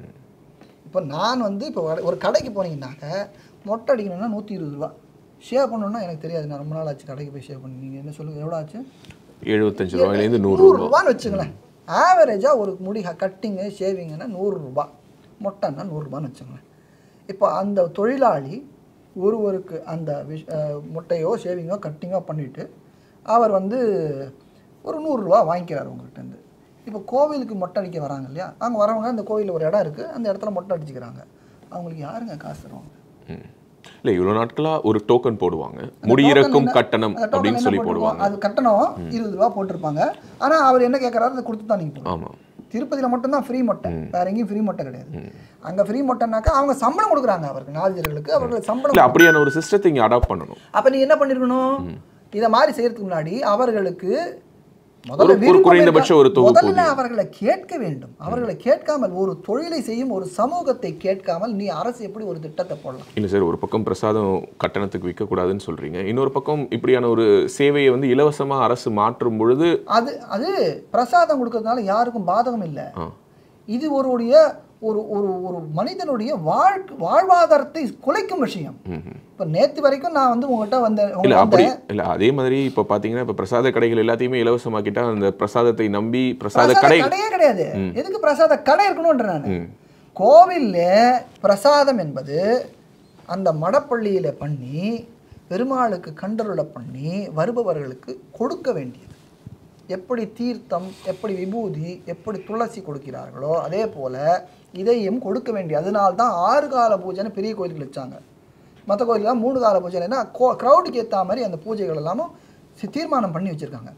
Speaker 2: இப்போ நான் வந்து இப்போ வட- ஒரு கடைக்கு போனீங்கன்னாக்க மொட்டை அடிக்கணும்னா நூற்றி இருபது ரூபா ஷேவ் பண்ணணும்னா எனக்கு தெரியாது நான் ரொம்ப நாள் ஆச்சு கடைக்கு போய் ஷேவ் பண்ணி நீங்கள் என்ன சொல்லுங்கள் எவ்வளோ ஆச்சு
Speaker 1: எழுபத்தஞ்சு ரூபாயிலேருந்து நூறு
Speaker 2: நூறு
Speaker 1: ரூபாய்
Speaker 2: ரூபான்னு வச்சுங்களேன் ஆவரேஜாக ஒரு முடி கட்டிங்கு ஷேவிங்குன்னா நூறு ரூபா மொட்டைன்னா நூறுரூபான்னு வச்சுங்களேன் இப்போ அந்த தொழிலாளி ஒருவருக்கு அந்த விஷ் அஹ் மொட்டையோ ஷேவிங்கோ கட்டிங்கோ பண்ணிவிட்டு அவர் வந்து ஒரு நூறுரூவா வாங்கிக்கிறார் உங்கள்கிட்டருந்து இப்போ கோவிலுக்கு மொட்டை அடிக்க வராங்க இல்லையா அங்கே வரவங்க அந்த கோவிலில் ஒரு இடம் இருக்குது அந்த இடத்துல மொட்டை அடிச்சுக்கிறாங்க அவங்களுக்கு யாருங்க காசு தருவாங்க
Speaker 1: ம். இல்ல இவ்வளவு நாட்களா ஒரு டோக்கன் போடுவாங்க முடி
Speaker 2: token
Speaker 1: இறக்கும்
Speaker 2: என்ன-
Speaker 1: கட்டணம்
Speaker 2: அந்த token
Speaker 1: அப்படின்னு
Speaker 2: என்ன
Speaker 1: சொல்லி
Speaker 2: போட்டிருப்போம்?
Speaker 1: போடுவாங்க
Speaker 2: அது கட்டணம் இருபது ரூபா போட்டிருப்பாங்க ஆனா அவர் என்ன கேட்கறாரு அதை கொடுத்து தான் நீங்க போடணும்.
Speaker 1: ஆமா
Speaker 2: திருப்பதியில மட்டும்தான் ஃப்ரீ மொட்டை வேற எங்கேயும் ஃப்ரீ மொட்டை கிடையாது அங்க ஃப்ரீ மொட்டைனாக்கா அவங்க சம்பளம் கொடுக்குறாங்க அவருக்கு நாதிஜர்களுக்கு அவர்களுக்கு சம்பளம்
Speaker 1: இல்ல அப்படியான ஒரு சிஸ்டத்தை இங்க அடாப்ட் பண்ணணும்
Speaker 2: அப்ப நீ என்ன பண்ணிருக்கணும் இத மாதிரி செய்யறதுக்கு முன்னாடி அவர்களுக்கு முதல்ல
Speaker 1: ஒரு- ஒரு
Speaker 2: விருப்பம்
Speaker 1: குறைந்தபட்ச
Speaker 2: இருக்கா?
Speaker 1: ஒரு தொகுப்பு
Speaker 2: முதல்ல அவர்களை கேட்க வேண்டும் அவர்களை கேட்காமல் ஒரு தொழிலை செய்யும் ஒரு சமூகத்தை கேட்காமல் நீ அரசு எப்படி ஒரு திட்டத்தை போடலாம்
Speaker 1: இல்ல சார் ஒரு பக்கம் பிரசாதம் கட்டணத்துக்கு விற்கக்கூடாதுன்னு சொல்றீங்க இன்னொரு பக்கம் இப்படியான ஒரு சேவையை வந்து இலவசமா அரசு மாற்றும் பொழுது
Speaker 2: அது அது பிரசாதம் கொடுக்கறதுனால யாருக்கும் பாதகம் இல்லை
Speaker 1: ஆ,
Speaker 2: இது ஒருடைய ஒரு ஒரு ஒரு மனிதனுடைய வாழ் வாழ்வாதாரத்தை குலைக்கும் விஷயம்
Speaker 1: ம், ம்.
Speaker 2: இப்போ நேத்து வரைக்கும் நான் வந்து உங்கள்கிட்ட வந்தேன்
Speaker 1: இல்ல
Speaker 2: உங்கள்ட்ட
Speaker 1: அப்படி
Speaker 2: வந்தேன்.
Speaker 1: இல்ல அதே மாதிரி இப்ப பாத்தீங்கன்னா இப்ப பிரசாத கடைகள் எல்லாத்தையுமே இலவசமாக்கிட்டா அந்த பிரசாதத்தை நம்பி பிரசாத
Speaker 2: பிரசாத
Speaker 1: கடை
Speaker 2: கடையே கிடையாது எதுக்கு பிரசாத கடை இருக்கணும்ன்ற நான்
Speaker 1: ம்.
Speaker 2: கோவில்ல பிரசாதம் என்பது அந்த மடப்பள்ளியில பண்ணி பெருமாளுக்கு கண்டருளை பண்ணி வருபவர்களுக்கு கொடுக்க வேண்டியது எப்படி தீர்த்தம் எப்படி விபூதி எப்படி துளசி கொடுக்கிறார்களோ அதே போல இதையும் கொடுக்க வேண்டிய அதனால்தான் ஆறு கால பூஜைன்னு பெரிய கோயில்கள் வச்சாங்க மற்ற கோயிலெலாம் மூணு கால பூஜைன்னா கோ க்ரௌடுக்கு ஏற்ற மாதிரி அந்த பூஜைகள் எல்லாமும் சி- தீர்மானம் பண்ணி வச்சுருக்காங்க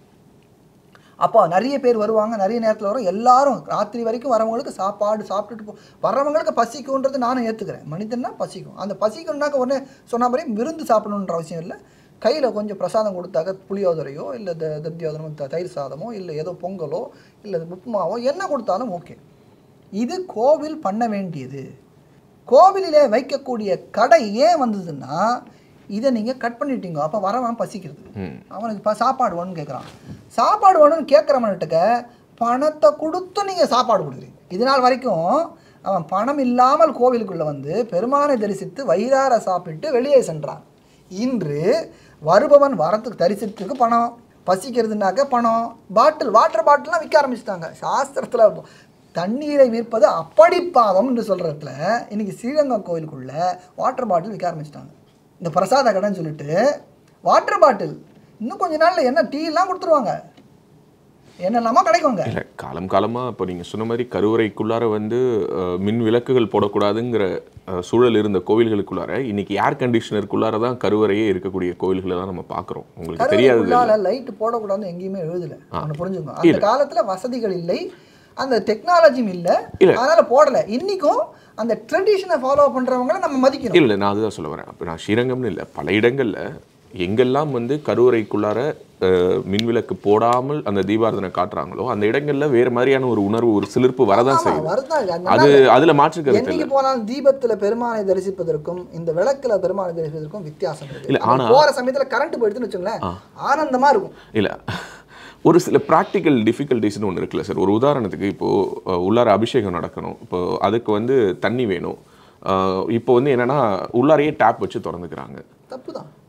Speaker 2: அப்போ நிறைய பேர் வருவாங்க நிறைய நேரத்தில் வரும் எல்லாரும் ராத்திரி வரைக்கும் வரவங்களுக்கு சாப்பாடு சாப்பிட்டுட்டு போ வர்றவங்களுக்கு பசிக்கும்ன்றது நானும் ஏற்றுக்கிறேன் மனிதன்னா பசிக்கும் அந்த பசிக்கும்னாக்க உடனே சொன்ன மாதிரி விருந்து சாப்பிடணுன்ற அவசியம் இல்லை கையில் கொஞ்சம் பிரசாதம் கொடுத்தாக்க புளியோதரையோ இல்லை த தத்தியோதரமோ த- தயிர் சாதமோ இல்லை ஏதோ பொங்கலோ இல்லை உப்புமாவோ என்ன கொடுத்தாலும் ஓகே இது கோவில் பண்ண வேண்டியது கோவிலிலே வைக்கக்கூடிய கடை ஏன் வந்ததுன்னா இதை நீங்கள் கட் பண்ணிட்டீங்க அப்போ வரவன் பசிக்கிறது
Speaker 1: ம்.
Speaker 2: அவனுக்கு இப்போ சாப்பாடு வேணும்னு கேட்குறான் சாப்பாடு வேணும்னு கேட்குறவன்கிட்ட பணத்தை கொடுத்து நீங்கள் சாப்பாடு கொடுக்குறீங்க இது நாள் வரைக்கும் அவன் பணம் இல்லாமல் கோவிலுக்குள்ளே வந்து பெருமானை தரிசித்து வயிறார சாப்பிட்டு வெளியே சென்றான் இன்று வருபவன் வரத்துக்கு தரிசனத்துக்கு பணம் பசிக்கிறதுனாக்க பணம் பாட்டில் வாட்டர் பாட்டில்லாம் விற்க ஆரம்பிச்சிட்டாங்க சாஸ்திரத்தில் தண்ணீரை விற்பது அப்படி பாவம் என்று சொல்கிறதுல இன்னைக்கு ஸ்ரீரங்கம் கோயிலுக்குள்ள வாட்டர் பாட்டில் விற்க ஆரம்பிச்சிட்டாங்க இந்த பிரசாத கடைன்னு சொல்லிட்டு வாட்டர் பாட்டில் இன்னும் கொஞ்ச நாள்ல என்ன டீ எல்லாம் கொடுத்துருவாங்க என்னெல்லாமா கிடைக்குங்க
Speaker 1: இல்ல காலம் காலமா இப்போ நீங்க சொன்ன மாதிரி கருவறைக்குள்ளார வந்து அஹ், மின் விளக்குகள் போடக்கூடாதுங்கிற அஹ், சூழல் இருந்த கோவில்களுக்குள்ளார இன்னைக்கு ஏர் கண்டிஷனருக்குள்ளார தான் கருவறையே இருக்கக்கூடிய கோவில்களை தான் நம்ம பார்க்குறோம் உங்களுக்கு தெரியாது
Speaker 2: உள்ளால லைட் போடக்கூடாதுன்னு எங்கேயுமே எழுதல ஒன்று புரிஞ்சுக்கோங்க அந்த காலத்துல வசதிகள் இல்லை அந்த டெக்னாலஜியும் இல்லை
Speaker 1: இல்ல.
Speaker 2: அதனால போடல இன்னைக்கும் அந்த ட்ரெடிஷனை ஃபாலோ பண்றவங்கள நம்ம மதிக்கணும்
Speaker 1: இல்லை நான் அதுதான் சொல்ல வரேன் அப்போ நான் ஸ்ரீரங்கம்னு இல்லை பல இடங்கள்ல எங்கெல்லாம் வந்து கருவறைக்குள்ளார அஹ், மின்விளக்கு போடாமல் அந்த தீபாரதனை காட்டுறாங்களோ அந்த இடங்கள்ல வேற மாதிரியான ஒரு உணர்வு ஒரு சிலிர்ப்பு வரதான்
Speaker 2: ஆமா,
Speaker 1: செய்யுது
Speaker 2: வருதான் இது. அந்த
Speaker 1: அது அதுல மாற்று கருத்து
Speaker 2: என்னைக்கு
Speaker 1: இல்லை
Speaker 2: போனாலும் தீபத்துல பெருமானை தரிசிப்பதற்கும் இந்த விளக்குல பெருமானை தரிசிப்பதற்கும் வித்தியாசம் இருக்கு
Speaker 1: இல்ல,
Speaker 2: நம்ம
Speaker 1: ஆனா-
Speaker 2: போற சமயத்துல கரண்ட் போயிடுதுன்னு வச்சுங்களேன் ஆனந்தமா இருக்கும்
Speaker 1: இல்ல ஒரு சில ப்ராக்டிக்கல் டிஃபிகல்ட்டிஸ்னு ஒன்று இருக்குல்ல சார் ஒரு உதாரணத்துக்கு இப்போ அஹ், உள்ளார அபிஷேகம் நடக்கணும் இப்போ அதுக்கு வந்து தண்ணி வேணும் அஹ், இப்போ வந்து என்னன்னா உள்ளாரையே டேப் வச்சு திறந்துக்கிறாங்க
Speaker 2: தப்பு தான்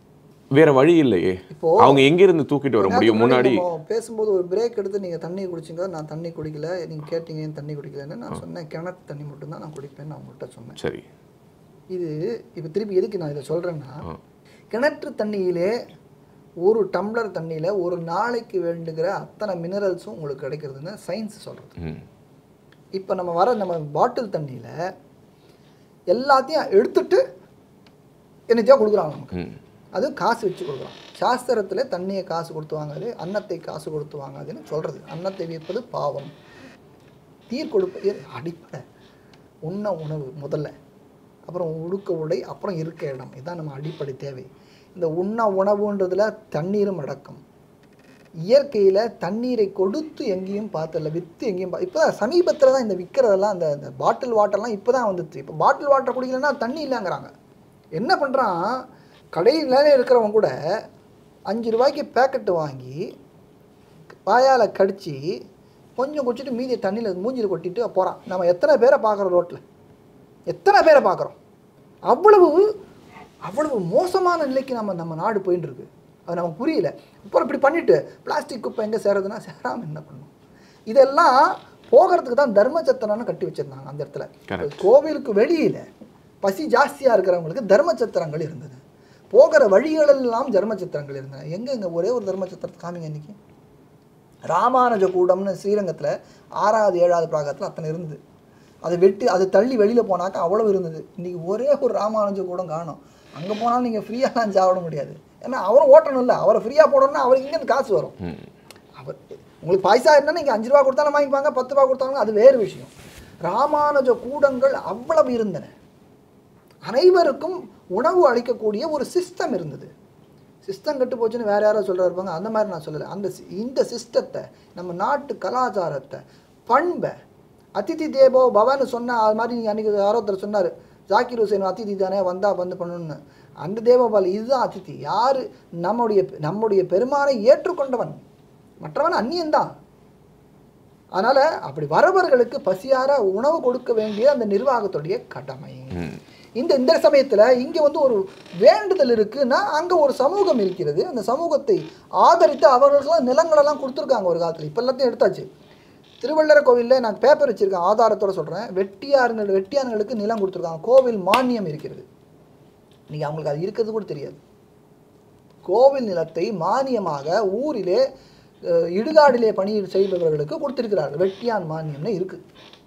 Speaker 1: வேற வழி இல்லையே
Speaker 2: இப்போ
Speaker 1: அவங்க எங்க இருந்து தூக்கிட்டு வர முடியும் முன்னாடி
Speaker 2: நம்ம பேசும்போது ஒரு பிரேக் எடுத்து நீங்கள் தண்ணி குடிச்சிங்க நான் தண்ணி குடிக்கல நீங்கள் கேட்டீங்க ஏன் தண்ணி குடிக்கலன்னு நான் சொன்னேன் கிணத்து தண்ணி மட்டும்தான் நான் குடிப்பேன்னு நான் உங்கள்கிட்ட சொன்னேன்
Speaker 1: சரி
Speaker 2: இது இப்போ திருப்பி எதுக்கு நான் இதை சொல்கிறேன்னா கிணற்று தண்ணியிலே ஒரு டம்ளர் தண்ணியில் ஒரு நாளைக்கு வேண்டுகிற அத்தனை மினரல்ஸும் உங்களுக்கு கிடைக்கிறதுன்னு சயின்ஸ் சொல்கிறது
Speaker 1: ம்
Speaker 2: இப்போ நம்ம வர நம்ம பாட்டில் தண்ணியில் எல்லாத்தையும் எடுத்துட்டு என்னத்தையோ கொடுக்குறாங்க நமக்கு
Speaker 1: ம்
Speaker 2: அது காசு வச்சு கொடுக்குறோம் சாஸ்திரத்தில் தண்ணியை காசு கொடுத்து வாங்காது அன்னத்தை காசு கொடுத்து வாங்காதுன்னு சொல்கிறது அன்னத்தை விற்பது பாவம் தீர் கொடுப்பது அடிப்படை உண்ண உணவு முதல்ல அப்புறம் உடுக்க உடை அப்புறம் இருக்க இடம் இதுதான் நம்ம அடிப்படை தேவை இந்த உண்ண உணவுன்றதுல தண்ணீரும் அடக்கம் இயற்கையில் தண்ணீரை கொடுத்து எங்கேயும் பார்த்ததில்ல விற்று எங்கேயும் பா இப்போ சமீபத்தில் தான் இந்த விற்கிறதெல்லாம் அந்த இந்த பாட்டில் வாட்டர்லாம் இப்போ தான் வந்துச்சு இப்போ பாட்டில் வாட்டர் குடிக்கலன்னா தண்ணி இல்லைங்கிறாங்க என்ன பண்ணுறான் கடையில் இருக்கிறவங்க கூட அஞ்சு ரூபாய்க்கு பேக்கெட்டு வாங்கி வாயால் கடிச்சு கொஞ்சம் குடிச்சிட்டு மீதி தண்ணியில் மூஞ்சியில் கொட்டிட்டு போகிறான் நம்ம எத்தனை பேரை பார்க்குறோம் ரோட்டில் எத்தனை பேரை பார்க்குறோம் அவ்வளவு அவ்வளவு மோசமான நிலைக்கு நம்ம நம்ம நாடு போயின்னு இருக்கு அது நமக்கு புரியல அப்புறம் இப்படி பண்ணிட்டு பிளாஸ்டிக் குப்பை எங்கே சேருதுன்னா சேராமல் என்ன பண்ணணும் இதெல்லாம் போகிறதுக்கு தான் தர்மச்சத்திரம்னு கட்டி வச்சிருந்தாங்க அந்த இடத்துல
Speaker 1: Correct.
Speaker 2: கோவிலுக்கு வெளியில் பசி ஜாஸ்தியாக இருக்கிறவங்களுக்கு தர்மச்சத்திரங்கள் இருந்தது போகிற வழிகளெல்லாம் தர்மச்சத்திரங்கள் இருந்தன எங்கே இங்கே ஒரே ஒரு தர்மச்சத்திரத்தை காமிங்க இன்னைக்கு ராமானுஜ கூடம்னு ஸ்ரீரங்கத்தில் ஆறாவது ஏழாவது பிராகத்தில் அத்தனை இருந்தது அதை வெட்டி அதை தள்ளி வெளியில் போனாக்கா அவ்வளவு இருந்தது இன்றைக்கி ஒரே ஒரு ராமானுஜ கூடம் காணும் அங்கே போனாலும் நீங்கள் ஃப்ரீயாலாம் சாப்பிட முடியாது ஏன்னா அவரும் ஓட்டணும் இல்லை அவரை ஃப்ரீயாக போடணும்னா அவருக்கு இங்கேருந்து காசு வரும்
Speaker 1: ம்
Speaker 2: அவர் உங்களுக்கு பாய்சா இருந்தால் நீங்கள் அஞ்சு ரூபா கொடுத்தாலும் வாங்கிப்பாங்க பத்து ரூபா கொடுத்தாலும் அது வேறு விஷயம் ராமானுஜ கூடங்கள் அவ்வளவு இருந்தன அனைவருக்கும் உணவு அளிக்கக்கூடிய ஒரு சிஸ்டம் இருந்தது சிஸ்டம் கெட்டு போச்சுன்னு வேற யாரோ சொல்கிறா இருப்பாங்க அந்த மாதிரி நான் சொல்லலை அந்த சி- இந்த சிஸ்டத்தை நம்ம நாட்டு கலாச்சாரத்தை பண்பை அதிதி தேவோ பவன்னு சொன்ன அது மாதிரி நீங்கள் அன்றைக்கி யாரோ ஒருத்தர் சொன்னார் ஜாக்கிர் ஹுசேன் அதிதி தானே வந்தால் வந்து பண்ணணும்னு அந்த தேவபால் இதுதான் அதிதி யார் நம்முடைய நம்முடைய பெருமானை ஏற்றுக்கொண்டவன் மற்றவன் அந்நியன்தான் அதனால் அப்படி வரவர்களுக்கு பசியார உணவு கொடுக்க வேண்டிய அந்த நிர்வாகத்துடைய கடமை
Speaker 1: ம்
Speaker 2: இந்த இந்த சமயத்தில் இங்கே வந்து ஒரு வேண்டுதல் இருக்குன்னா அங்கே ஒரு சமூகம் இருக்கிறது அந்த சமூகத்தை ஆதரித்து அவர்களுக்கெல்லாம் நிலங்களெல்லாம் கொடுத்துருக்காங்க ஒரு காலத்தில் இப்போ எல்லாத்தையும் எடுத்தாச்சு திருவள்ளர கோவிலில் நான் பேப்பர் வச்சுருக்கேன் ஆதாரத்தோட சொல்கிறேன் வெட்டியாருங்கள் வெட்டியார்களுக்கு நிலம் கொடுத்துருக்காங்க கோவில் மானியம் இருக்கிறது நீங்கள் அவங்களுக்கு அது இருக்கிறது கூட தெரியாது கோவில் நிலத்தை மானியமாக ஊரிலே அஹ், இடுகாடிலே பணி செய்பவர்களுக்கு கொடுத்திருக்கிறார்கள் வெட்டியான் மானியம்னு இருக்குது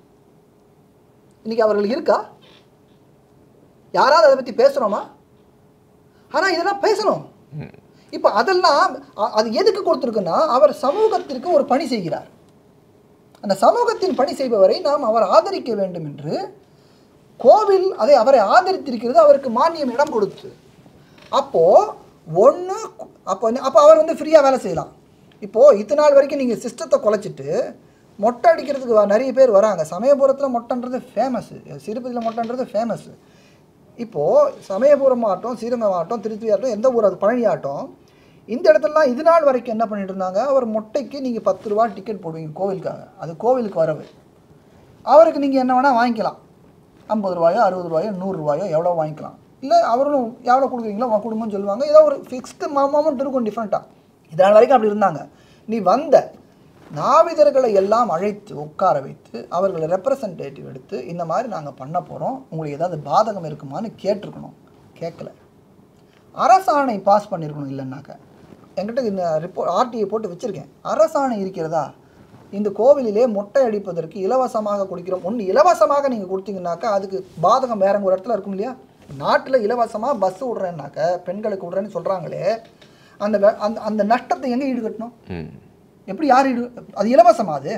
Speaker 2: இன்னைக்கு அவர்கள் இருக்கா யாராவது அதை பற்றி பேசுகிறோமா ஆனால் இதெல்லாம் பேசணும்
Speaker 1: ம்
Speaker 2: இப்போ அதெல்லாம் அ- அது எதுக்கு கொடுத்துருக்குன்னா அவர் சமூகத்திற்கு ஒரு பணி செய்கிறார் அந்த சமூகத்தின் பணி செய்பவரை நாம் அவர் ஆதரிக்க வேண்டும் என்று கோவில் அதை அவரை ஆதரித்திருக்கிறது அவருக்கு மானியம் இடம் கொடுத்து அப்போது ஒன்று அப்போ அப்போ அவர் வந்து ஃப்ரீயாக வேலை செய்யலாம் இப்போது இத்தனை நாள் வரைக்கும் நீங்கள் சிஸ்டத்தை குலைச்சிட்டு மொட்டை அடிக்கிறதுக்கு வ- நிறைய பேர் வராங்க சமயபுரத்தில் மொட்டைன்றது ஃபேமஸ்ஸு சிறுபதியில் மொட்டைன்றது ஃபேமஸ்ஸு இப்போது சமயபுரம் ஆகட்டும் ஸ்ரீரங்கம் ஆகட்டும் திருச்சி ஆகட்டும் எந்த ஊர் அது பழனி ஆகட்டும் இந்த இடத்துலலாம் இது நாள் வரைக்கும் என்ன பண்ணிட்டு இருந்தாங்க அவர் மொட்டைக்கு நீங்கள் பத்து ரூபா டிக்கெட் போடுவீங்க கோவிலுக்காக அது கோவிலுக்கு வரவு அவருக்கு நீங்கள் என்ன வேணால் வாங்கிக்கலாம் ஐம்பது ரூபாயோ அறுபது ரூபாயோ நூறுரூவாயோ எவ்வளோ வாங்கிக்கலாம் இல்லை அவரும் எவ்வளோ கொடுக்குறீங்களோ உங்கள் குடும்பம்னு சொல்லுவாங்க ஏதோ ஒரு ஃபிக்ஸ்டு அமௌண்ட் இருக்கும் டிஃப்ரெண்ட்டாக இதனால் வரைக்கும் அப்படி இருந்தாங்க நீ வந்த நாவிதர்களை எல்லாம் அழைத்து உட்கார வைத்து அவர்களை ரெப்ரசன்டேட்டிவ் எடுத்து இந்த மாதிரி நாங்கள் பண்ண போகிறோம் உங்களுக்கு ஏதாவது பாதகம் இருக்குமான்னு கேட்டிருக்கணும் கேட்கல அரசாணை பாஸ் பண்ணியிருக்கணும் இல்லைன்னாக்க என்கிட்ட இந்த ரிப்போர்ட் ஆர்டிஐ போட்டு வச்சுருக்கேன் அரசாணை இருக்கிறதா இந்த கோவிலிலே மொட்டை அடிப்பதற்கு இலவசமாக கொடுக்கிறோம் ஒன்று இலவசமாக நீங்கள் கொடுத்தீங்கன்னாக்கா அதுக்கு பாதகம் வேற ஒரு இடத்துல இருக்கும் இல்லையா நாட்டில் இலவசமாக பஸ் விட்றேன்னாக்க பெண்களுக்கு விட்றேன்னு சொல்கிறாங்களே அந்த வே- அந்த அந்த நஷ்டத்தை எங்கே ஈடுகட்டணும்
Speaker 1: ம்
Speaker 2: எப்படி யார் ஈடு அது இலவசமா அது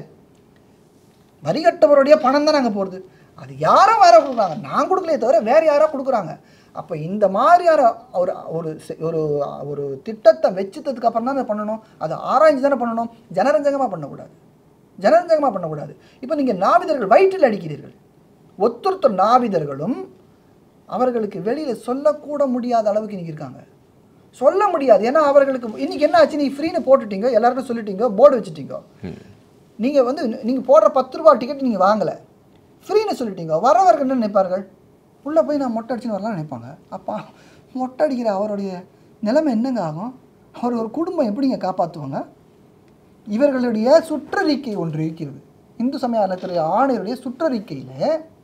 Speaker 2: வரி கட்டவருடைய பணம் தான் நாங்கள் போகிறது அது யாரோ வேற கொடுக்குறாங்க நான் கொடுக்கலையே தவிர வேறு யாரோ கொடுக்குறாங்க அப்போ இந்த மாதிரியான ஒரு ஒரு செ- ஒரு ஒரு திட்டத்தை வச்சுட்டதுக்கு அப்புறம் தான் அதை பண்ணணும் அதை ஆராய்ஞ்சு தானே பண்ணணும் ஜனரஞ்சகமாக பண்ணக்கூடாது ஜனரஞ்சகமாக பண்ணக்கூடாது இப்போ நீங்கள் நாவிதர்கள் வயிற்றில் அடிக்கிறீர்கள் ஒத்தொருத்தர் நாவிதர்களும் அவர்களுக்கு வெளியில் சொல்லக்கூட முடியாத அளவுக்கு இன்னைக்கு இருக்காங்க சொல்ல முடியாது ஏன்னா அவர்களுக்கு இன்னைக்கு என்ன ஆச்சு நீ ஃப்ரீன்னு போட்டுட்டீங்க எல்லாருக்கும் சொல்லிட்டீங்க போர்டு வச்சுட்டீங்க நீங்கள் வந்து நீங்கள் போடுற பத்து ரூபா டிக்கெட் நீங்கள் வாங்கலை ஃப்ரீன்னு சொல்லிட்டீங்க வரவர்கள் என்ன நினைப்பார்கள் உள்ளே போய் நான் மொட்டை அடிச்சுன்னு வரலாம்னு நினைப்பாங்க அப்பா மொட்டை அடிக்கிற அவருடைய நிலைமை என்னங்க ஆகும் அவர் ஒரு குடும்பம் எப்படிங்க காப்பாற்றுவாங்க இவர்களுடைய சுற்றறிக்கை ஒன்று இருக்கிறது இந்து சமய அறத்துறை ஆணையருடைய சுற்றறிக்கையில்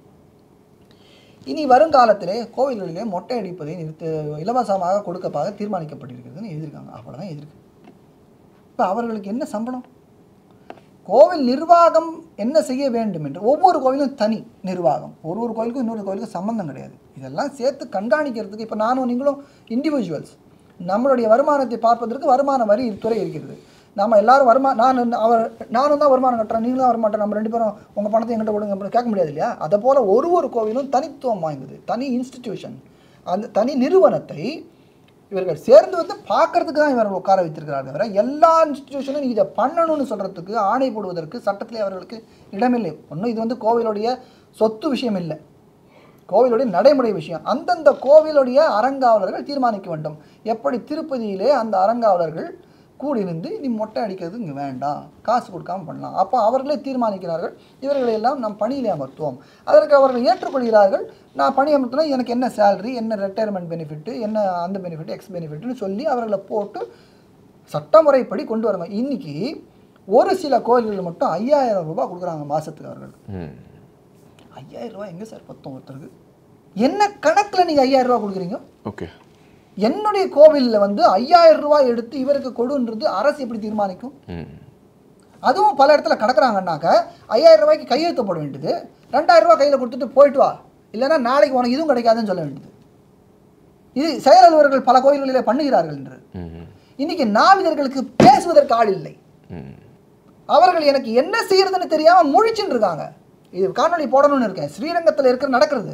Speaker 2: இனி வருங்காலத்திலே கோவில்களிலே மொட்டை அடிப்பதை நிறுத்த இலவசமாக கொடுக்கப்பாக தீர்மானிக்கப்பட்டிருக்கிறதுன்னு எழுதியிருக்காங்க அவ்வளோதான் எழுதியிருக்கு இப்போ அவர்களுக்கு என்ன சம்பளம் கோவில் நிர்வாகம் என்ன செய்ய வேண்டும் என்று ஒவ்வொரு கோவிலும் தனி நிர்வாகம் ஒரு ஒரு கோவிலுக்கும் இன்னொரு கோவிலுக்கும் சம்பந்தம் கிடையாது இதெல்லாம் சேர்த்து கண்காணிக்கிறதுக்கு இப்போ நானும் நீங்களும் இண்டிவிஜுவல்ஸ் நம்மளுடைய வருமானத்தை பார்ப்பதற்கு வருமான வரி துறை இருக்கிறது நம்ம எல்லாரும் வருமா நான் அவர் நானும் தான் வருமானம் கட்டுறேன் நீங்களும் தான் வருமானம் நம்ம ரெண்டு பேரும் உங்கள் பணத்தை எங்கிட்ட கொடுங்க அப்படின்னு கேட்க முடியாது இல்லையா அதை போல் ஒரு ஒரு கோவிலும் தனித்துவம் வாய்ந்தது தனி இன்ஸ்டிடியூஷன் அந்த தனி நிறுவனத்தை இவர்கள் சேர்ந்து வந்து பார்க்கறதுக்கு தான் இவர்கள் உட்கார வைத்திருக்கிறார்கள் தவிர எல்லா இன்ஸ்டிடியூஷனும் இதை பண்ணணும்னு சொல்கிறதுக்கு ஆணை போடுவதற்கு சட்டத்திலே அவர்களுக்கு இடமில்லை ஒன்றும் இது வந்து கோவிலுடைய சொத்து விஷயம் இல்லை கோவிலுடைய நடைமுறை விஷயம் அந்தந்த கோவிலுடைய அறங்காவலர்கள் தீர்மானிக்க வேண்டும் எப்படி திருப்பதியிலே அந்த அறங்காவலர்கள் கூடியிருந்து நீ மொட்டை அடிக்கிறது இங்கே வேண்டாம் காசு கொடுக்காம பண்ணலாம் அப்போ அவர்களே தீர்மானிக்கிறார்கள் இவர்களை எல்லாம் நாம் பணியிலே அமர்த்துவோம் அதற்கு அவர்கள் ஏற்றுக்கொள்கிறார்கள் நான் பணி அமர்த்தினா எனக்கு என்ன சேலரி என்ன ரிட்டையர்மெண்ட் பெனிஃபிட்டு என்ன அந்த பெனிஃபிட் எக்ஸ் பெனிஃபிட்னு சொல்லி அவர்களை போட்டு சட்டமுறைப்படி கொண்டு வரணும் இன்னைக்கு ஒரு சில கோயில்கள் மட்டும் ஐயாயிரம் ரூபாய் கொடுக்குறாங்க மாதத்துக்கு அவர்களுக்கு
Speaker 1: ம்
Speaker 2: ஐயாயிரம் ரூபாய் எங்கே சார் பத்தும் ஒருத்தருக்கு என்ன கணக்கில் நீங்கள் ஐயாயிரம் ரூபாய் கொடுக்குறீங்க
Speaker 1: ஓகே
Speaker 2: என்னுடைய கோவிலில் வந்து ஐயாயிரம் ரூபாய் எடுத்து இவருக்கு கொடுன்றது அரசு எப்படி தீர்மானிக்கும்
Speaker 1: ம்
Speaker 2: அதுவும் பல இடத்துல கடக்குறாங்கன்னாக்க ஐயாயிரம் ரூபாய்க்கு கையெழுத்து போட வேண்டியது ரெண்டாயிரம் ரூபாய் கையில் கொடுத்துட்டு போயிட்டு வா இல்லைன்னா நாளைக்கு உனக்கு இதுவும் கிடைக்காதுன்னு சொல்ல வேண்டியது இது செயல் அலுவலர்கள் பல கோயில்களிலே பண்ணுகிறார்கள் என்று
Speaker 1: ம்
Speaker 2: இன்னைக்கு நாவிதர்களுக்கு பேசுவதற்கு ஆள் இல்லை
Speaker 1: ம்
Speaker 2: அவர்கள் எனக்கு என்ன செய்யறதுன்னு தெரியாம முழிச்சுட்டு இருக்காங்க இது காணொளி போடணும்னு இருக்கேன் ஸ்ரீரங்கத்தில் இருக்கிற நடக்கிறது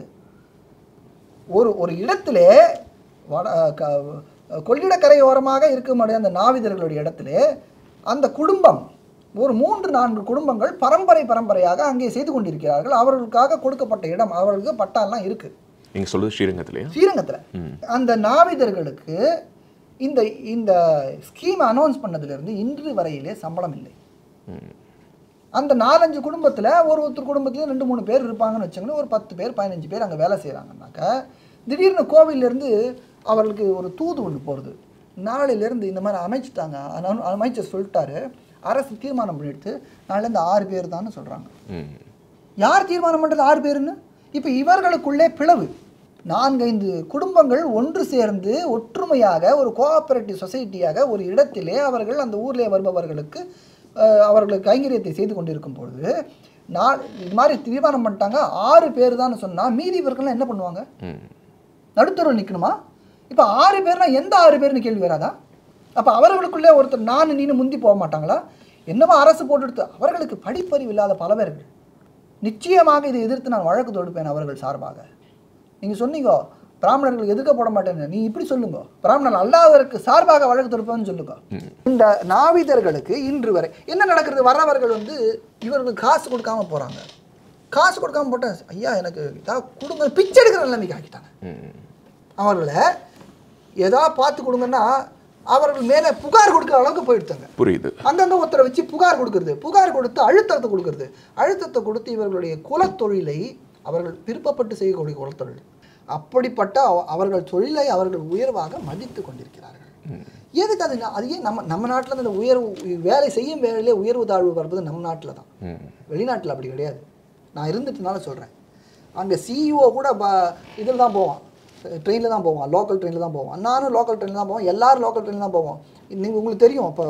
Speaker 2: ஒரு ஒரு இடத்திலே வட க- கொள்ளிடக்கரையோரமாக இருக்கக்கூடிய அந்த நாவிதர்களுடைய இடத்திலே அந்த குடும்பம் ஒரு மூன்று நான்கு குடும்பங்கள் பரம்பரை பரம்பரையாக அங்கே செய்து கொண்டிருக்கிறார்கள் அவர்களுக்காக கொடுக்கப்பட்ட இடம் அவர்களுக்கு பட்டாலாம் இருக்கு
Speaker 1: நீங்கள் சொல்றது ஸ்ரீரங்கத்திலையா
Speaker 2: ஸ்ரீரங்கத்தில்
Speaker 1: ம்
Speaker 2: அந்த நாவிதர்களுக்கு இந்த இந்த ஸ்கீம் அனௌன்ஸ் பண்ணதிலிருந்து இன்று வரையிலே சம்பளம் இல்லை
Speaker 1: ம்
Speaker 2: அந்த நாலஞ்சு குடும்பத்தில் ஒரு ஒருத்தர் குடும்பத்துலையும் ரெண்டு மூணு பேர் இருப்பாங்கன்னு வச்சுக்கோங்களேன் ஒரு பத்து பேர் பதினஞ்சு பேர் அங்கே வேலை செய்கிறாங்கன்னாக்கா திடீர்னு கோவிலேருந்து அவர்களுக்கு ஒரு தூது ஒன்று போகிறது நாளையிலேருந்து இந்த மாதிரி அமைச்சிட்டாங்க அனௌ- அமைச்சர் சொல்லிட்டாரு அரசு தீர்மானம் பண்ணிடுத்து நாளையிலேருந்து ஆறு பேர் தான் சொல்கிறாங்க
Speaker 1: ம்
Speaker 2: யார் தீர்மானம் பண்ணுறது ஆறு பேருன்னு இப்போ இவர்களுக்குள்ளே பிளவு நான்கைந்து குடும்பங்கள் ஒன்று சேர்ந்து ஒற்றுமையாக ஒரு கோஆபரேட்டிவ் சொசைட்டியாக ஒரு இடத்திலே அவர்கள் அந்த ஊரிலே வருபவர்களுக்கு அஹ், அவர்களுக்கு கைங்கரியத்தை செய்து கொண்டிருக்கும் பொழுது நான் இது மாதிரி தீர்மானம் பண்ணிட்டாங்க ஆறு பேர் தான் சொன்னால் மீதி இவர்கள்லாம் என்ன பண்ணுவாங்க
Speaker 1: ம்
Speaker 2: நடுத்தருவில் நிற்கணுமா இப்போ ஆறு பேர்னா எந்த ஆறு பேர்னு கேள்வி வராதா அப்போ அவர்களுக்குள்ளே ஒருத்தர் நான் நீனு முந்தி போக மாட்டாங்களா என்னவோ அரசு போட்டுடுத்து அவர்களுக்கு படிப்பறிவு இல்லாத பல பேர்கள் நிச்சயமாக இதை எதிர்த்து நான் வழக்கு தொடுப்பேன் அவர்கள் சார்பாக நீங்கள் சொன்னீங்க பிராமணர்களுக்கு எதிர்க்க போட மாட்டேன்னு நீ இப்படி சொல்லுங்க பிராமணர் அல்லாதவருக்கு சார்பாக வழக்கு தொடுப்பேன்னு சொல்லுங்க இந்த நாவிதர்களுக்கு இன்று வரை என்ன நடக்கிறது வரவர்கள் வந்து இவர்களுக்கு காசு கொடுக்காம போறாங்க காசு கொடுக்காம போட்டா ஐயா எனக்கு ஏதாவது கொடுங்க பிச்சை எடுக்கிற நிலைமைக்கு ஆக்கிட்டாங்க
Speaker 1: ம்
Speaker 2: அவர்களை ஏதாவது பார்த்து கொடுங்கன்னா அவர்கள் மேலே புகார் கொடுக்குற அளவுக்கு போயிடுத்தாங்க
Speaker 1: புரியுது
Speaker 2: அங்கங்க ஒருத்தரை வச்சு புகார் கொடுக்கறது புகார் கொடுத்து அழுத்தத்தை கொடுக்கறது அழுத்தத்தை கொடுத்து இவர்களுடைய குலத்தொழிலை அவர்கள் விருப்பப்பட்டு செய்யக்கூடிய குலத்தொழில் அப்படிப்பட்ட அவ- அவர்கள் தொழிலை அவர்கள் உயர்வாக மதித்து கொண்டிருக்கிறார்கள் எதுக்கு அது நா- அது ஏன் நம்ம நம்ம நாட்டில் இந்த உயர்வு வேலை செய்யும் வேலையிலே உயர்வு தாழ்வு வருவது நம்ம நாட்டில் தான்
Speaker 1: ம்
Speaker 2: வெளிநாட்டில் அப்படி கிடையாது நான் இருந்துட்டனால சொல்கிறேன் அங்கே சிஇஓ கூட ப இதில் தான் போவான் ட்ரெயினில் தான் போவான் லோக்கல் ட்ரெயினில் தான் போவான் நானும் லோக்கல் ட்ரெயினில் தான் போவோம் எல்லாரும் லோக்கல் ட்ரெயினில் தான் போவோம் நீங்கள் உங்களுக்கு தெரியும் இப்போ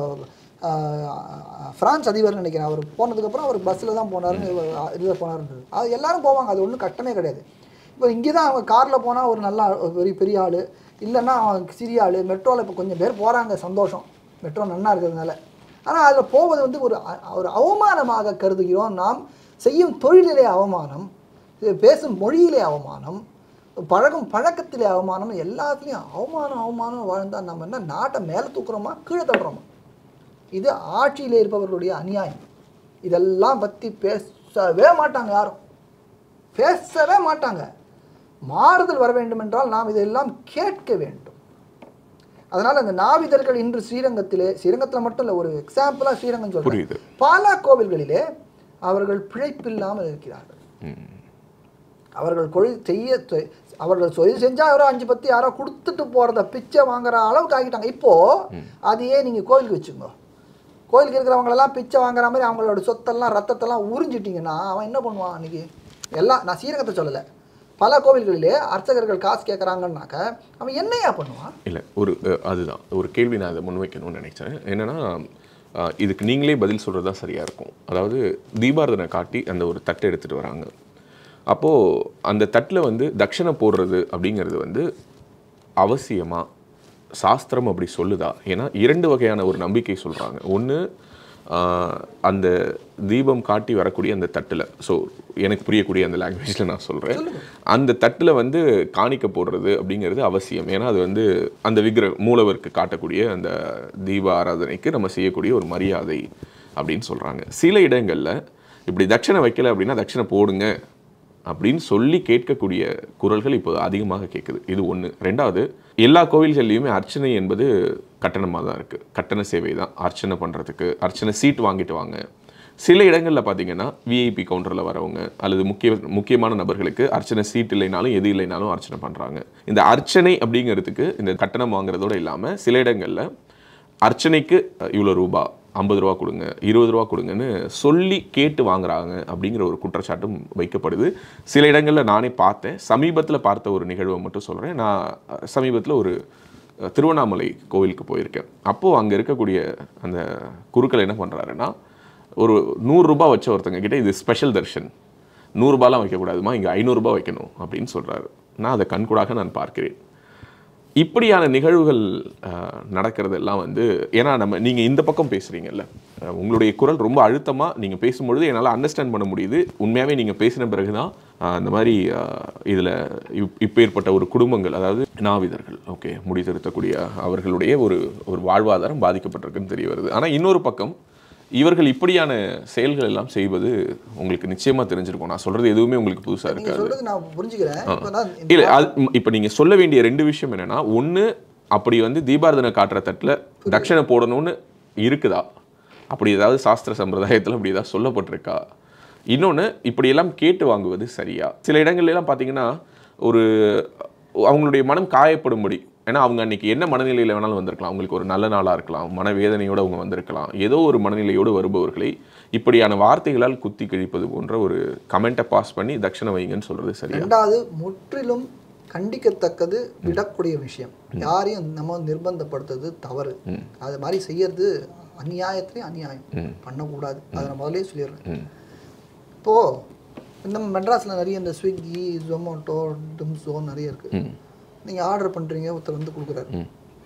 Speaker 2: ஃப்ரான்ஸ் அதிபர்னு நினைக்கிறேன் அவர் போனதுக்கப்புறம் அவர் பஸ்ஸில் தான் போனாருன்னு இதில் போனாருன்றது அது எல்லாரும் போவாங்க அது ஒன்றும் கட்டமே கிடையாது இப்போ இங்கே தான் அவங்க காரில் போனால் ஒரு நல்ல ஆள், ஒரு பெரிய பெரிய ஆள் இல்லைன்னா அவன் சிறிய ஆள் மெட்ரோவில் இப்போ கொஞ்சம் பேர் போகிறாங்க சந்தோஷம் மெட்ரோ நன்னா இருக்கிறதுனால ஆனால் அதில் போவது வந்து ஒரு அ- ஒரு அவமானமாக கருதுகிறோம் நாம் செய்யும் தொழிலிலே அவமானம் இது பேசும் மொழியிலே அவமானம் பழகும் பழக்கத்திலே அவமானம் எல்லாத்துலேயும் அவமானம் அவமானம் வாழ்ந்தால் நம்ம என்ன நாட்டை மேலே தூக்குறோமா கீழே தள்ளுறோமா இது ஆட்சியில் இருப்பவர்களுடைய அநியாயம் இதெல்லாம் பற்றி பேசவே மாட்டாங்க யாரும் பேசவே மாட்டாங்க மாறுதல் வர வேண்டும் என்றால் நாம் இதெல்லாம் கேட்க வேண்டும் அதனால் அந்த நாவிதர்கள் இன்று ஸ்ரீரங்கத்திலே ஸ்ரீரங்கத்தில் மட்டும் இல்லை ஒரு எக்ஸாம்பிளாக ஸ்ரீரங்கம் சொல்கிறேன்
Speaker 1: புரியுது
Speaker 2: பல கோவில்களிலே அவர்கள் பிழைப்பில்லாமல் இருக்கிறார்கள்
Speaker 1: ம்
Speaker 2: அவர்கள் தொழில் செய்ய தொ- அவர்கள் தொழில் செஞ்சால் யாரோ அஞ்சு பத்து யாரோ கொடுத்துட்டு போகிறத பிச்சை வாங்குற அளவுக்கு ஆக்கிட்டாங்க இப்போது அதையே நீங்கள் கோயிலுக்கு வச்சுக்கோ கோயிலுக்கு இருக்கிறவங்களெல்லாம் பிச்சை வாங்குற மாதிரி அவங்களோட சொத்தெல்லாம் ரத்தத்தெல்லாம் உறிஞ்சிட்டிங்கன்னா அவன் என்ன பண்ணுவான் அன்னைக்கு எல்லாம் நான் சீரகத்தை சொல்லலை பல கோவில்களிலே அர்ச்சகர்கள் காசு கேட்குறாங்கன்னாக்க அவன் என்னையா பண்ணுவான்
Speaker 1: இல்லை ஒரு அஹ், அதுதான் ஒரு கேள்வி நான் அதை முன்வைக்கணும்னு நினைச்சேன் என்னன்னா அஹ், இதுக்கு நீங்களே பதில் சொல்கிறது தான் சரியாக இருக்கும் அதாவது தீபாரதனை காட்டி அந்த ஒரு தட்டை எடுத்துகிட்டு வராங்க அப்போது அந்த தட்டில் வந்து தட்சணை போடுறது அப்படிங்கிறது வந்து அவசியமா சாஸ்திரம் அப்படி சொல்லுதா ஏன்னா இரண்டு வகையான ஒரு நம்பிக்கை சொல்கிறாங்க ஒன்று அந்த தீபம் காட்டி வரக்கூடிய அந்த தட்டில் ஸோ எனக்கு புரியக்கூடிய அந்த லாங்குவேஜில் நான் சொல்கிறேன் அந்த தட்டில் வந்து காணிக்க போடுறது அப்படிங்கிறது அவசியம் ஏன்னா அது வந்து அந்த விக்கிர மூலவருக்கு காட்டக்கூடிய அந்த தீப ஆராதனைக்கு நம்ம செய்யக்கூடிய ஒரு மரியாதை அப்படின்னு சொல்கிறாங்க சில இடங்களில் இப்படி தட்சணை வைக்கல அப்படின்னா தட்சணை போடுங்க அப்படின்னு சொல்லி கேட்கக்கூடிய குரல்கள் இப்போ அதிகமாக கேட்குது இது ஒன்று ரெண்டாவது எல்லா கோவில்கள்லையுமே அர்ச்சனை என்பது கட்டணமாக தான் இருக்குது கட்டண சேவை தான் அர்ச்சனை பண்ணுறதுக்கு அர்ச்சனை சீட் வாங்கிட்டு வாங்க சில இடங்களில் பார்த்தீங்கன்னா விஐபி கவுண்டரில் வரவங்க அல்லது முக்கிய முக்கியமான நபர்களுக்கு அர்ச்சனை சீட் இல்லைனாலும் எது இல்லைனாலும் அர்ச்சனை பண்ணுறாங்க இந்த அர்ச்சனை அப்படிங்கிறதுக்கு இந்த கட்டணம் வாங்குறதோட இல்லாமல் சில இடங்களில் அர்ச்சனைக்கு இவ்வளோ ரூபா ஐம்பது ரூபா கொடுங்க இருபது ரூபா கொடுங்கன்னு சொல்லி கேட்டு வாங்குறாங்க அப்படிங்கிற ஒரு குற்றச்சாட்டும் வைக்கப்படுது சில இடங்களில் நானே பார்த்தேன் சமீபத்தில் பார்த்த ஒரு நிகழ்வை மட்டும் சொல்கிறேன் நான் சமீபத்தில் ஒரு அஹ், திருவண்ணாமலை கோவிலுக்கு போயிருக்கேன் அப்போது அங்கே இருக்கக்கூடிய அந்த குருக்கள் என்ன பண்ணுறாருன்னா ஒரு நூறுரூபா வச்ச ஒருத்தங்க கிட்ட இது ஸ்பெஷல் தர்ஷன் நூறுரூபாலாம் வைக்கக்கூடாதுமா இங்கே ஐநூறுரூபா வைக்கணும் அப்படின்னு சொல்கிறாரு நான் அதை கண்கூடாக நான் பார்க்கிறேன் இப்படியான நிகழ்வுகள் அஹ், நடக்கிறதெல்லாம் வந்து ஏன்னா நம்ம நீங்கள் இந்த பக்கம் பேசுகிறீங்கல்ல அஹ், உங்களுடைய குரல் ரொம்ப அழுத்தமாக நீங்கள் பேசும்பொழுது என்னால் அண்டர்ஸ்டாண்ட் பண்ண முடியுது உண்மையாகவே நீங்கள் பேசின பிறகு தான் அந்த மாதிரி இதில் இப்போ ஏற்பட்ட ஒரு குடும்பங்கள் அதாவது நாவிதர்கள் ஓகே முடி திருத்தக்கூடிய அவர்களுடைய ஒரு ஒரு வாழ்வாதாரம் பாதிக்கப்பட்டிருக்குன்னு தெரிய வருது ஆனால் இன்னொரு பக்கம் இவர்கள் இப்படியான செயல்கள் எல்லாம் செய்வது உங்களுக்கு நிச்சயமா தெரிஞ்சிருக்கும் நான் சொல்றது எதுவுமே உங்களுக்கு புதுசா
Speaker 2: நீங்க
Speaker 1: இருக்காது
Speaker 2: சொல்றது நான் புரிஞ்சுக்கிறேன் இப்போ நான்
Speaker 1: இல்ல அது ம், இப்ப நீங்க சொல்ல வேண்டிய ரெண்டு விஷயம் என்னன்னா ஒண்ணு அப்படி வந்து தீபாரதனை காட்டுற தட்டுல தட்சணை போடணும்னு இருக்குதா அப்படி ஏதாவது சாஸ்திர சம்பிரதாயத்துல அப்படி ஏதாவது சொல்லப்பட்டிருக்கா இன்னொன்று இப்படியெல்லாம் கேட்டு வாங்குவது சரியா சில இடங்கள்ல எல்லாம் பார்த்தீங்கன்னா ஒரு அவங்களுடைய மனம் காயப்படும்படி ஏன்னா அவங்க அன்னைக்கு என்ன மனநிலையில் வேணாலும் வந்திருக்கலாம் அவங்களுக்கு ஒரு நல்ல நாளாக இருக்கலாம் மனவேதனையோடு அவங்க வந்திருக்கலாம் ஏதோ ஒரு மனநிலையோடு வருபவர்களை இப்படியான வார்த்தைகளால் குத்தி கிழிப்பது போன்ற ஒரு கமெண்ட்டை பாஸ் பண்ணி தட்சணை வைங்கன்னு சொல்றது சரியா
Speaker 2: ரெண்டாவது முற்றிலும் கண்டிக்கத்தக்கது விடக்கூடிய விஷயம் யாரையும் நம்ம நிர்பந்தப்படுத்துறது தவறு அது மாதிரி செய்யறது அநியாயத்திலே அநியாயம் பண்ணக்கூடாது அதை நான் முதலே சொல்லிடுறேன் இப்போ இந்த மெட்ராஸில் நிறைய இந்த ஸ்விக்கி ஜொமேட்டோ டிம்ஸோ நிறைய இருக்கு
Speaker 1: ம்.
Speaker 2: நீங்க ஆர்டர் பண்றீங்க ஒருத்தர் வந்து கொடுக்குறாரு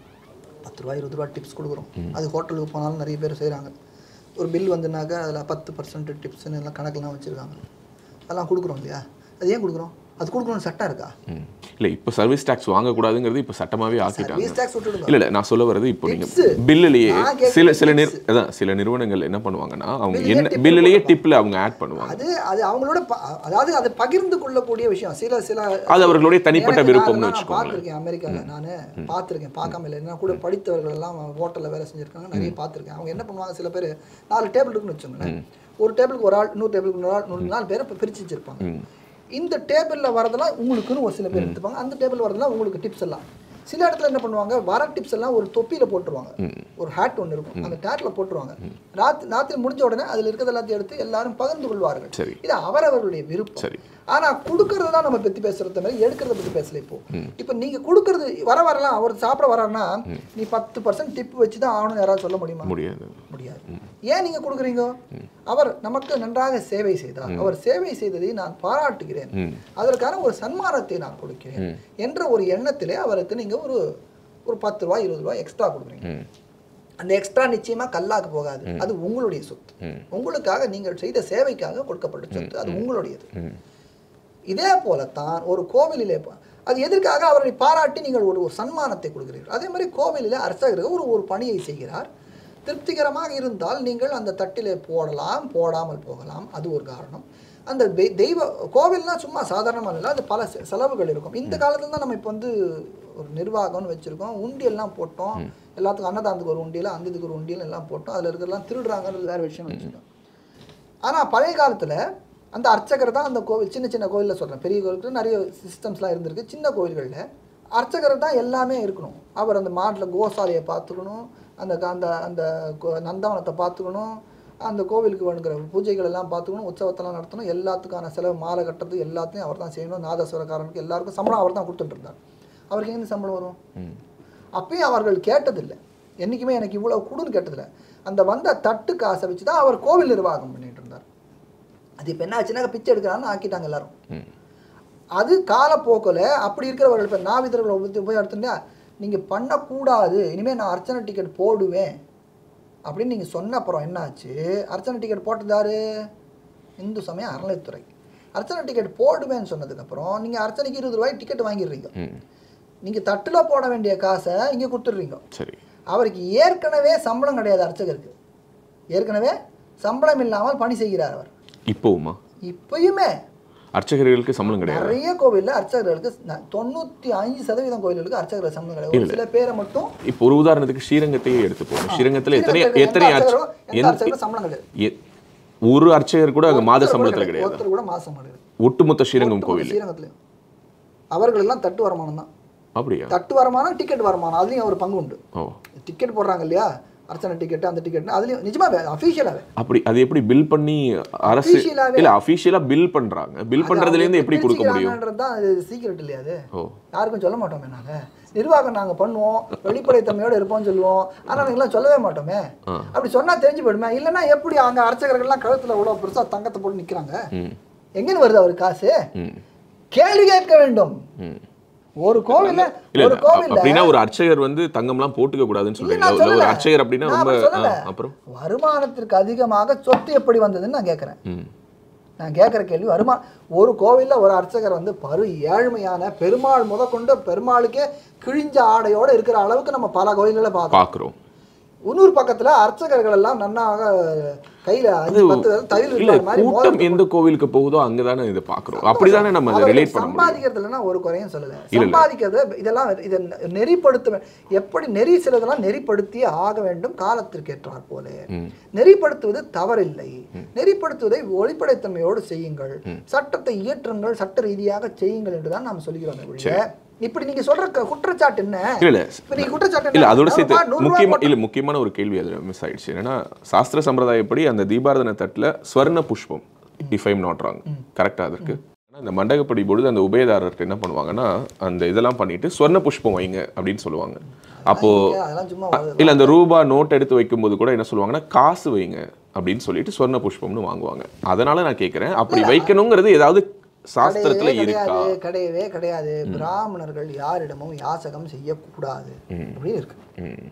Speaker 2: பத்து ரூபா இருபது ரூபா டிப்ஸ் கொடுக்குறோம் அது ஹோட்டலுக்கு போனாலும் நிறைய பேர் செய்கிறாங்க ஒரு பில் வந்துனாக்கா அதில் பத்து பர்சன்ட் டிப்ஸ்னு எல்லாம் கணக்கெல்லாம் வச்சுருக்காங்க அதெல்லாம் கொடுக்குறோம் இல்லையா அது ஏன் கொடுக்குறோம் அது கொடுக்கணும்னு சட்டம் இருக்கா
Speaker 1: ம். இல்ல இப்போ சர்வீஸ் டாக்ஸ் வாங்கக்கூடாதுங்கிறது இப்போ சட்டமாவே ஆக்கிட்டாங்க
Speaker 2: சர்வீஸ் டேக்ஸ் விட்டுடுங்க
Speaker 1: இல்ல இல்ல நான் சொல்ல வர்றது இப்போ நீங்க
Speaker 2: Tips.
Speaker 1: பில்லுலயே
Speaker 2: நான் கேக்குறது
Speaker 1: சில சில நிறு அதான் சில நிறுவனங்கள் என்ன பண்ணுவாங்கன்னா அவங்க
Speaker 2: Bill-லயே
Speaker 1: என்ன
Speaker 2: tip
Speaker 1: பில்லுலயே
Speaker 2: போடுவாங்க.
Speaker 1: டிப்ல அவங்க ஆட் பண்ணுவாங்க
Speaker 2: அது அது அவங்களோட ப- அதாவது அது பகிர்ந்து கொள்ளக்கூடிய விஷயம் சில சில
Speaker 1: அது அவர்களுடைய தனிப்பட்ட
Speaker 2: எனக்கு
Speaker 1: விருப்பம்னு
Speaker 2: நான் அதெல்லாம் நான்
Speaker 1: வச்சுக்கோங்களேன்.
Speaker 2: பார்த்திருக்கேன் அமெரிக்காவில் நான் பார்த்துருக்கேன் பார்க்காம இல்லை நான் கூட படித்தவர்கள் எல்லாம் ஹோட்டலில் வேலை செஞ்சுருக்காங்க நிறைய பார்த்துருக்கேன் அவங்க என்ன பண்ணுவாங்க சில பேர் நாலு டேபிள் இருக்குன்னு வச்சுக்கோங்களேன் ஒரு டேபிளுக்கு ஒரு ஆள் இன்னொரு டேபிளுக்கு இன்னொரு ஆள் இன்னொரு நாலு பேரை இப்போ பிரித்து வச்சிருப்பாங்க இந்த டேபிளில் வரதெல்லாம் உங்களுக்குன்னு ஒரு சில பேர் எடுத்துப்பாங்க அந்த டேபிள் வரதெல்லாம் உங்களுக்கு டிப்ஸ் எல்லாம் சில இடத்துல என்ன பண்ணுவாங்க வர டிப்ஸ் எல்லாம் ஒரு தொப்பியில போட்டுருவாங்க ஒரு ஹேட் ஒன்று இருக்கும் அந்த ஹேட்ல போட்டுருவாங்க ராத்திரி ராத்திரி முடிஞ்ச உடனே அதில் இருக்கிறது எல்லாத்தையும் எடுத்து எல்லாரும் பகிர்ந்து கொள்வார்கள்
Speaker 1: சரி.
Speaker 2: இது அவரவர்களுடைய விருப்பம்
Speaker 1: சரி.
Speaker 2: ஆனா கொடுக்கறது தான் நம்ம பத்தி பேசுறது மாதிரி எடுக்கிறத பத்தி பேசல இப்போ இப்போ நீங்க கொடுக்கறது வர வரலாம் அவர் சாப்பிட வராருன்னா நீ பத்து பர்சன்ட் டிப் வச்சு தான் ஆகணும் யாராவது சொல்ல முடியுமா
Speaker 1: முடியாது
Speaker 2: முடியாது ஏன் நீங்க கொடுக்குறீங்க அவர் நமக்கு நன்றாக சேவை செய்தார் அவர் சேவை செய்ததை நான் பாராட்டுகிறேன்
Speaker 1: ம்.
Speaker 2: அதற்கான ஒரு சன்மானத்தை நான் கொடுக்கிறேன் என்ற ஒரு எண்ணத்திலே அவருக்கு நீங்க ஒரு ஒரு பத்து ரூபாய் இருபது ரூபாய் எக்ஸ்ட்ரா கொடுக்குறீங்க
Speaker 1: ம்.
Speaker 2: அந்த எக்ஸ்ட்ரா நிச்சயமா கல்லாக்கு போகாது அது உங்களுடைய சொத்து உங்களுக்காக நீங்கள் செய்த சேவைக்காக கொடுக்கப்பட்ட சொத்து அது உங்களுடையது
Speaker 1: ம்.
Speaker 2: இதே போலத்தான் ஒரு கோவிலிலே ப- அது எதற்காக அவரை பாராட்டி நீங்கள் ஒரு ஒரு சன்மானத்தை கொடுக்கிறீர்கள் அதே மாதிரி கோவிலிலே அர்ச்சகருக்கு ஒரு ஒரு பணியை செய்கிறார் திருப்திகரமாக இருந்தால் நீங்கள் அந்த தட்டிலே போடலாம் போடாமல் போகலாம் அது ஒரு காரணம் அந்த தெய்- தெய்வ கோவில்னா சும்மா சாதாரணமாக இல்லை அது பல செ- செலவுகள் இருக்கும் இந்த காலத்துல தான் நம்ம இப்போ வந்து ஒரு நிர்வாகம்னு வச்சுருக்கோம் உண்டியெல்லாம் போட்டோம் எல்லாத்துக்கும் அன்னதானத்துக்கு ஒரு உண்டியல் அந்த இதுக்கு ஒரு உண்டியல் எல்லாம் போட்டோம் அதில் இருக்கிறதெல்லாம் திருடுறாங்கன்றது வேறு விஷயம் வச்சுருக்கோம் ஆனால் பழைய காலத்தில் அந்த அர்ச்சகர் தான் அந்த கோவில் சின்ன சின்ன கோவிலில் சொல்கிறேன் பெரிய கோவிலுக்கு நிறைய சிஸ்டம்ஸ்லாம் இருந்திருக்கு சின்ன கோவில்களில் அர்ச்சகர் தான் எல்லாமே இருக்கணும் அவர் அந்த மாட்டில் கோசாலையை பார்த்துக்கணும் அந்த அந்த அந்த கோ- நந்தவனத்தை பார்த்துக்கணும் அந்த கோவிலுக்கு வேணுங்கிற பூஜைகள் எல்லாம் பார்த்துக்கணும் உற்சவத்தெல்லாம் நடத்தணும் எல்லாத்துக்கான செலவு மாலை கட்டுறது எல்லாத்தையும் அவர் தான் செய்யணும் நாதஸ்வரக்காரனுக்கு எல்லாருக்கும் சம்பளம் அவர் தான் கொடுத்துட்டு இருந்தார் அவருக்கு எங்கே சம்பளம் வரும்
Speaker 1: ம்
Speaker 2: அப்பயும் அவர்கள் கேட்டதில்லை என்றைக்குமே எனக்கு இவ்வளோ கொடுன்னு கேட்டதில்லை அந்த வந்த தட்டு காசை வச்சு தான் அவர் கோவில் நிர்வாகம் பண்ணிட்டு இருந்தார் அது இப்போ என்ன ஆச்சுன்னா பிச்சை எடுக்கிறான்னு ஆக்கிட்டாங்க எல்லாரும்
Speaker 1: ம்
Speaker 2: அது காலப்போக்கில் அப்படி இருக்கிறவர்கள் இப்போ நாவிதர்களை உப- போய் எடுத்துட்டா நீங்கள் பண்ணக்கூடாது இனிமேல் நான் அர்ச்சனை டிக்கெட் போடுவேன் அப்படின்னு நீங்கள் சொன்ன அப்புறம் என்னாச்சு அர்ச்சனை டிக்கெட் போட்டது யாரு இந்து சமய அறநிலைத்துறை அர்ச்சனை டிக்கெட் போடுவேன்னு சொன்னதுக்கப்புறம் நீங்கள் அர்ச்சனைக்கு இருபது ரூபாய் டிக்கெட் வாங்கிடுறீங்க
Speaker 1: ம்
Speaker 2: நீங்கள் தட்டில் போட வேண்டிய காசை இங்கே கொடுத்துட்றீங்க
Speaker 1: சரி
Speaker 2: அவருக்கு ஏற்கனவே சம்பளம் கிடையாது அர்ச்சகருக்கு ஏற்கனவே சம்பளம் இல்லாமல் பணி செய்கிறார் அவர்
Speaker 1: இப்போவுமா
Speaker 2: இப்பயுமே
Speaker 1: அர்ச்சகர்களுக்கு சம்பளம் கிடையாது
Speaker 2: நிறைய கோவில்ல அர்ச்சகர்களுக்கு ந- தொண்ணூத்தி அஞ்சு சதவீதம் கோவில்களுக்கு அர்ச்சகர்கள் சம்பளம் கிடையாது ஒரு சில பேரை மட்டும்
Speaker 1: இப்போ ஒரு உதாரணத்துக்கு ஸ்ரீரங்கத்தையே எடுத்துப்போம் ஸ்ரீரங்கத்துல எத்தனை
Speaker 2: எந்த
Speaker 1: எத்தனை அர்ச்ச
Speaker 2: அர்ச்சகரும் எந்த
Speaker 1: எந்த-
Speaker 2: அர்ச்சகரும் சம்பளம் கிடையாது
Speaker 1: எ- ஒரு அர்ச்சகர் கூட அங்க மாத
Speaker 2: ஒருத்தர் கூட
Speaker 1: சம்பளத்துல
Speaker 2: கிடையாது.
Speaker 1: கிடையாது
Speaker 2: ஒருத்தர் கூட மாசம் கிடையாது
Speaker 1: ஒட்டுமொத்த ஸ்ரீரங்கம் கோவில்
Speaker 2: ஸ்ரீரங்கத்துலயும் அவர்கள் எல்லாம் தட்டு வருமானம் தான்
Speaker 1: அப்படியா
Speaker 2: தட்டு வருமானம் டிக்கெட் வருமானம் அதுலயும் ஒரு பங்கு உண்டு
Speaker 1: ஓ
Speaker 2: டிக்கெட் போடுறாங்க இல்லையா அர்ச்சனை டிக்கெட் அந்த டிக்கெட் அதுலயும் நிஜமாவே அஃபீஷியலாவே
Speaker 1: அப்படி அது எப்படி பில் பண்ணி அரசு
Speaker 2: Official-ஆவே.
Speaker 1: இல்ல அபிஷியலா பில் பண்றாங்க பில் பண்றதுல இருந்து எப்படி கொடுக்க முடியும்
Speaker 2: தான் சீக்கிரட் இல்லையா அது
Speaker 1: ஓ
Speaker 2: யாருக்கும் சொல்ல மாட்டோமே நாங்க நிர்வாகம் நாங்க பண்ணுவோம் வெளிப்படைத்தன்மையோட இருப்போம்னு சொல்லுவோம் ஆனா நீங்களாம் சொல்லவே மாட்டோமே
Speaker 1: ஆ.
Speaker 2: அப்படி சொன்னா தெரிஞ்சு போயிடுமே இல்லைன்னா எப்படி அங்க அர்ச்சகர்கள்லாம் கழுத்துல இவ்வளவு பெருசா தங்கத்தை போட்டு நிக்கிறாங்க
Speaker 1: ம்
Speaker 2: எங்கன்னு வருது அவர் காசு
Speaker 1: ம்
Speaker 2: கேள்வி கேட்க வேண்டும்
Speaker 1: ம்
Speaker 2: ஒரு கோவில்ல
Speaker 1: இல்ல
Speaker 2: ஒரு
Speaker 1: இல்ல,
Speaker 2: கோவில்ல
Speaker 1: அப்படின்னா ஒரு அர்ச்சகர் வந்து தங்கம்லாம் போட்டுக்க கூடாதுன்னு சொல்றீங்க
Speaker 2: நான்
Speaker 1: இல்ல ஒரு
Speaker 2: சொல்லல.
Speaker 1: அர்ச்சகர் அப்படின்னா
Speaker 2: நான்
Speaker 1: ரொம்ப
Speaker 2: அப்படி சொல்லல.
Speaker 1: ஆ, அப்புறம்
Speaker 2: வருமானத்திற்கு அதிகமாக சொத்து எப்படி வந்ததுன்னு நான் கேட்கறேன்
Speaker 1: ம்
Speaker 2: நான் கேட்குற கேள்வி வருமா ஒரு கோவில்ல ஒரு அர்ச்சகர் வந்து பரு ஏழ்மையான பெருமாள் முதற்கொண்டு பெருமாளுக்கே கிழிஞ்ச ஆடையோட இருக்கிற அளவுக்கு நம்ம பல கோயில்களை பார்க்கறோம்
Speaker 1: பாக்குறோம்
Speaker 2: இன்னொரு பக்கத்துல அர்ச்சகர்கள் எல்லாம் நன்னாக கையில அஞ்சு பத்து தவில்
Speaker 1: இல்ல
Speaker 2: இருக்கிற மாதிரி
Speaker 1: கூட்டம்
Speaker 2: மோதிரம்
Speaker 1: எந்த கோவிலுக்கு போகுதோ அங்கதானே இதை பாக்குறோம் அப்படிதானே நம்ம அதை
Speaker 2: அவர்கள்
Speaker 1: ரிலேட் பண்ண முடியும்
Speaker 2: சம்பாதிக்கிறதுலன்னா ஒரு குறையும் சொல்லல
Speaker 1: இல்ல.
Speaker 2: சம்பாதிக்கிறது இதெல்லாம் இதை நெறிப்படுத்த வே- எப்படி நெறி சிலதெல்லாம் நெறிப்படுத்தியே ஆக வேண்டும் காலத்திற்கு ஏற்றாற் போல
Speaker 1: ம்
Speaker 2: நெறிப்படுத்துவது தவறில்லை நெறிப்படுத்துவதை ஒளிப்படைத்தன்மையோடு செய்யுங்கள் சட்டத்தை இயற்றுங்கள் சட்ட ரீதியாக செய்யுங்கள் என்றுதான் நாம் சொல்கிறோம் ஒழிய இப்படி நீங்க சொல்ற க- குற்றச்சாட்டு என்ன
Speaker 1: இல்ல இல்ல
Speaker 2: இப்ப நீங்க குற்றச்சாட்டு
Speaker 1: இல்ல
Speaker 2: என்ன?
Speaker 1: அதோட சேர்த்து
Speaker 2: நூறு ரூபாய்
Speaker 1: முக்கியமா
Speaker 2: போட்டு-
Speaker 1: இல்ல முக்கியமான ஒரு கேள்வி அதுல மிஸ் ஆயிடுச்சு என்னன்னா சாஸ்திர சம்பிரதாயப்படி அந்த தீபாரதன தட்டுல ஸ்வர்ண புஷ்பம் இஃப் ஐம் நாட் ராங் கரெக்டா அதற்கு ஆனா இந்த மண்டகப்படி பொழுது அந்த உபயதாரர்கிட்ட என்ன பண்ணுவாங்கன்னா அந்த இதெல்லாம் பண்ணிட்டு ஸ்வர்ண புஷ்பம் வைங்க அப்படின்னு சொல்லுவாங்க அப்போ
Speaker 2: அதெல்லாம் சும்மா
Speaker 1: இல்ல அந்த ரூபா நோட் எடுத்து வைக்கும்போது கூட என்ன சொல்லுவாங்கன்னா காசு வைங்க அப்படின்னு சொல்லிட்டு ஸ்வர்ண புஷ்பம்னு வாங்குவாங்க அதனால நான் கேக்குறேன் அப்படி வைக்கணுங்கிறது ஏதாவது சாஸ்திரத்துல
Speaker 2: கிடையவே
Speaker 1: இருக்கா
Speaker 2: கிடையாது கிடையவே கிடையாது பிராமணர்கள் யாரிடமும் யாசகம் செய்யக்கூடாது அப்படின்னு இருக்கு
Speaker 1: ம்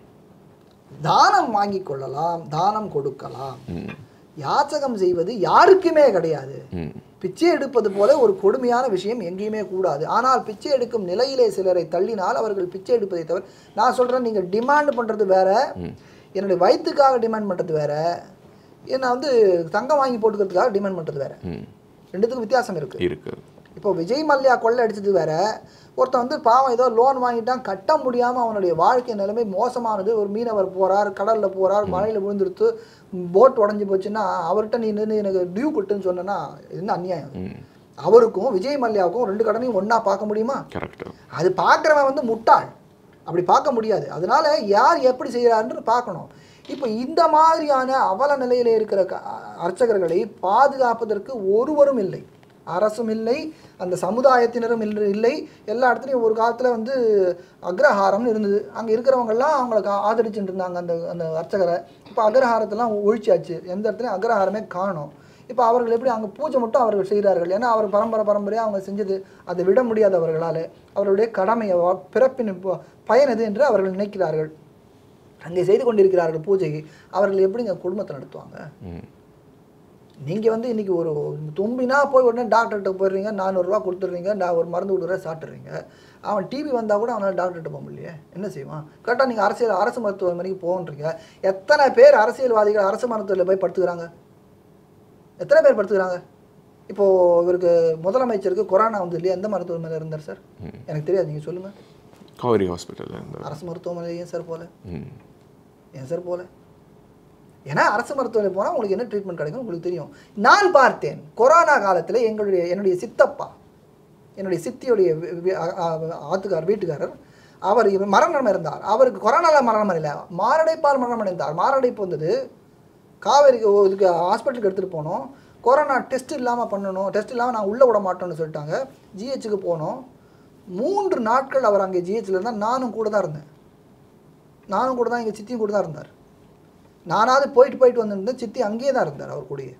Speaker 2: தானம் வாங்கி கொள்ளலாம் தானம் கொடுக்கலாம்
Speaker 1: ம்
Speaker 2: யாசகம் செய்வது யாருக்குமே கிடையாது
Speaker 1: ம்
Speaker 2: பிச்சை எடுப்பது போல ஒரு கொடுமையான விஷயம் எங்கேயுமே கூடாது ஆனால் பிச்சை எடுக்கும் நிலையிலே சிலரை தள்ளினால் அவர்கள் பிச்சை எடுப்பதை தவிர நான் சொல்றேன் நீங்க டிமாண்ட் பண்றது வேற என்னுடைய வயிற்றுக்காக டிமாண்ட் பண்றது வேற என்ன வந்து தங்கம் வாங்கி போட்டுக்கிறதுக்காக டிமாண்ட் பண்றது வேற
Speaker 1: ம்
Speaker 2: ரெண்டுத்துக்கும் வித்தியாசம் இருக்கு
Speaker 1: இருக்கு
Speaker 2: இப்போ விஜய் மல்லையா கொள்ளை அடிச்சது வேற ஒருத்தன் வந்து பாவம் ஏதோ லோன் வாங்கிட்டான் கட்ட முடியாம அவனுடைய வாழ்க்கை நிலைமை மோசமானது ஒரு மீனவர் போறார் கடல்ல போறார் மழையில விழுந்துடுத்து போட் உடஞ்சி போச்சுன்னா அவர்கிட்ட நீ நின்று எனக்கு டியூ கொடுத்துன்னு சொன்னேன்னா என்ன அநியாயம்
Speaker 1: ம்
Speaker 2: அவருக்கும் விஜய் மல்லையாவுக்கும் ரெண்டு கடனையும் ஒண்ணா பார்க்க முடியுமா
Speaker 1: கரெக்ட்
Speaker 2: அது பார்க்குறவன் வந்து முட்டாள் அப்படி பார்க்க முடியாது அதனால யார் எப்படி செய்கிறாருன்னு பார்க்கணும் இப்போ இந்த மாதிரியான அவல நிலையில இருக்கிற க- அர்ச்சகர்களை பாதுகாப்பதற்கு ஒருவரும் இல்லை அரசும் இல்லை அந்த சமுதாயத்தினரும் இல்லை இல்லை எல்லா இடத்துலையும் ஒரு காலத்தில் வந்து அக்ரஹாரம்னு இருந்தது அங்கே இருக்கிறவங்கெல்லாம் அவங்களுக்கு ஆதரிச்சுட்டு இருந்தாங்க அந்த அந்த அர்ச்சகரை இப்போ அக்ரஹாரத்தெல்லாம் ஒழிச்சாச்சு எந்த இடத்துலையும் அக்ரஹாரமே காணோம் இப்போ அவர்கள் எப்படி அங்கே பூஜை மட்டும் அவர்கள் செய்கிறார்கள் ஏன்னா அவர் பரம்பரை பரம்பரையாக அவங்க செஞ்சது அதை விட முடியாதவர்களால் அவர்களுடைய கடமையை வா- பிறப்பின் ப- பயன் எது என்று அவர்கள் நினைக்கிறார்கள் அங்கே செய்து கொண்டிருக்கிறார்கள் பூஜையை அவர்கள் எப்படிங்க குடும்பத்தை நடத்துவாங்க
Speaker 1: ம்
Speaker 2: நீங்கள் வந்து இன்னைக்கு ஒரு தும்பினா போய் உடனே டாக்டர்கிட்ட போயிடுறீங்க நானூறுரூவா கொடுத்துட்றீங்க நான் ஒரு மருந்து கொடுக்குறேன் சாப்பிட்றீங்க அவன் டிவி வந்தால் கூட அவனால் டாக்டர்கிட்ட போக முடியலையே என்ன செய்வான் கரெக்டாக நீங்கள் அரசியல் அரசு மருத்துவமனைக்கு போகன்றீங்க எத்தனை பேர் அரசியல்வாதிகள் அரசு மருத்துவத்தில் போய் படுத்துக்கிறாங்க எத்தனை பேர் படுத்துக்கிறாங்க இப்போது இவருக்கு முதலமைச்சருக்கு கொரோனா வந்து இல்லையா எந்த மருத்துவமனையில் இருந்தார் சார் எனக்கு தெரியாது நீங்கள் சொல்லுங்கள்
Speaker 1: காவேரி ஹாஸ்பிட்டல்ல இருந்தார்
Speaker 2: அரசு மருத்துவமனையில் ஏன் சார் போல
Speaker 1: ம்
Speaker 2: ஏன் சார் போல ஏன்னா அரசு மருத்துவமனை போனால் உங்களுக்கு என்ன ட்ரீட்மெண்ட் கிடைக்கும் உங்களுக்கு தெரியும் நான் பார்த்தேன் கொரோனா காலத்தில் எங்களுடைய என்னுடைய சித்தப்பா என்னுடைய சித்தியுடைய வி- வி- ஆ- ஆ- ஆத்துக்கார் வீட்டுக்காரர் அவர் இவர் மரணம் இருந்தார் அவருக்கு கொரோனால மரணம் இல்லை மாரடைப்பால் மரணம் அடைந்தார் மாரடைப்பு வந்தது காவேரிக்கு ஓ- இதுக்கு ஹாஸ்பிட்டலுக்கு எடுத்துகிட்டு போனோம் கொரோனா டெஸ்ட் இல்லாமல் பண்ணணும் டெஸ்ட் இல்லாமல் நான் உள்ளே விட மாட்டோம்னு சொல்லிட்டாங்க ஜிஹெச்சுக்கு போனோம் மூன்று நாட்கள் அவர் அங்கே ஜிஹெச்சில் இருந்தால் நானும் கூட தான் இருந்தேன் நானும் கூட தான் எங்கள் சித்தியும் கூட தான் இருந்தார் நானாவது போயிட்டு போயிட்டு வந்திருந்தேன் சித்தி அங்கேயே தான் இருந்தார் அவர் கூடயே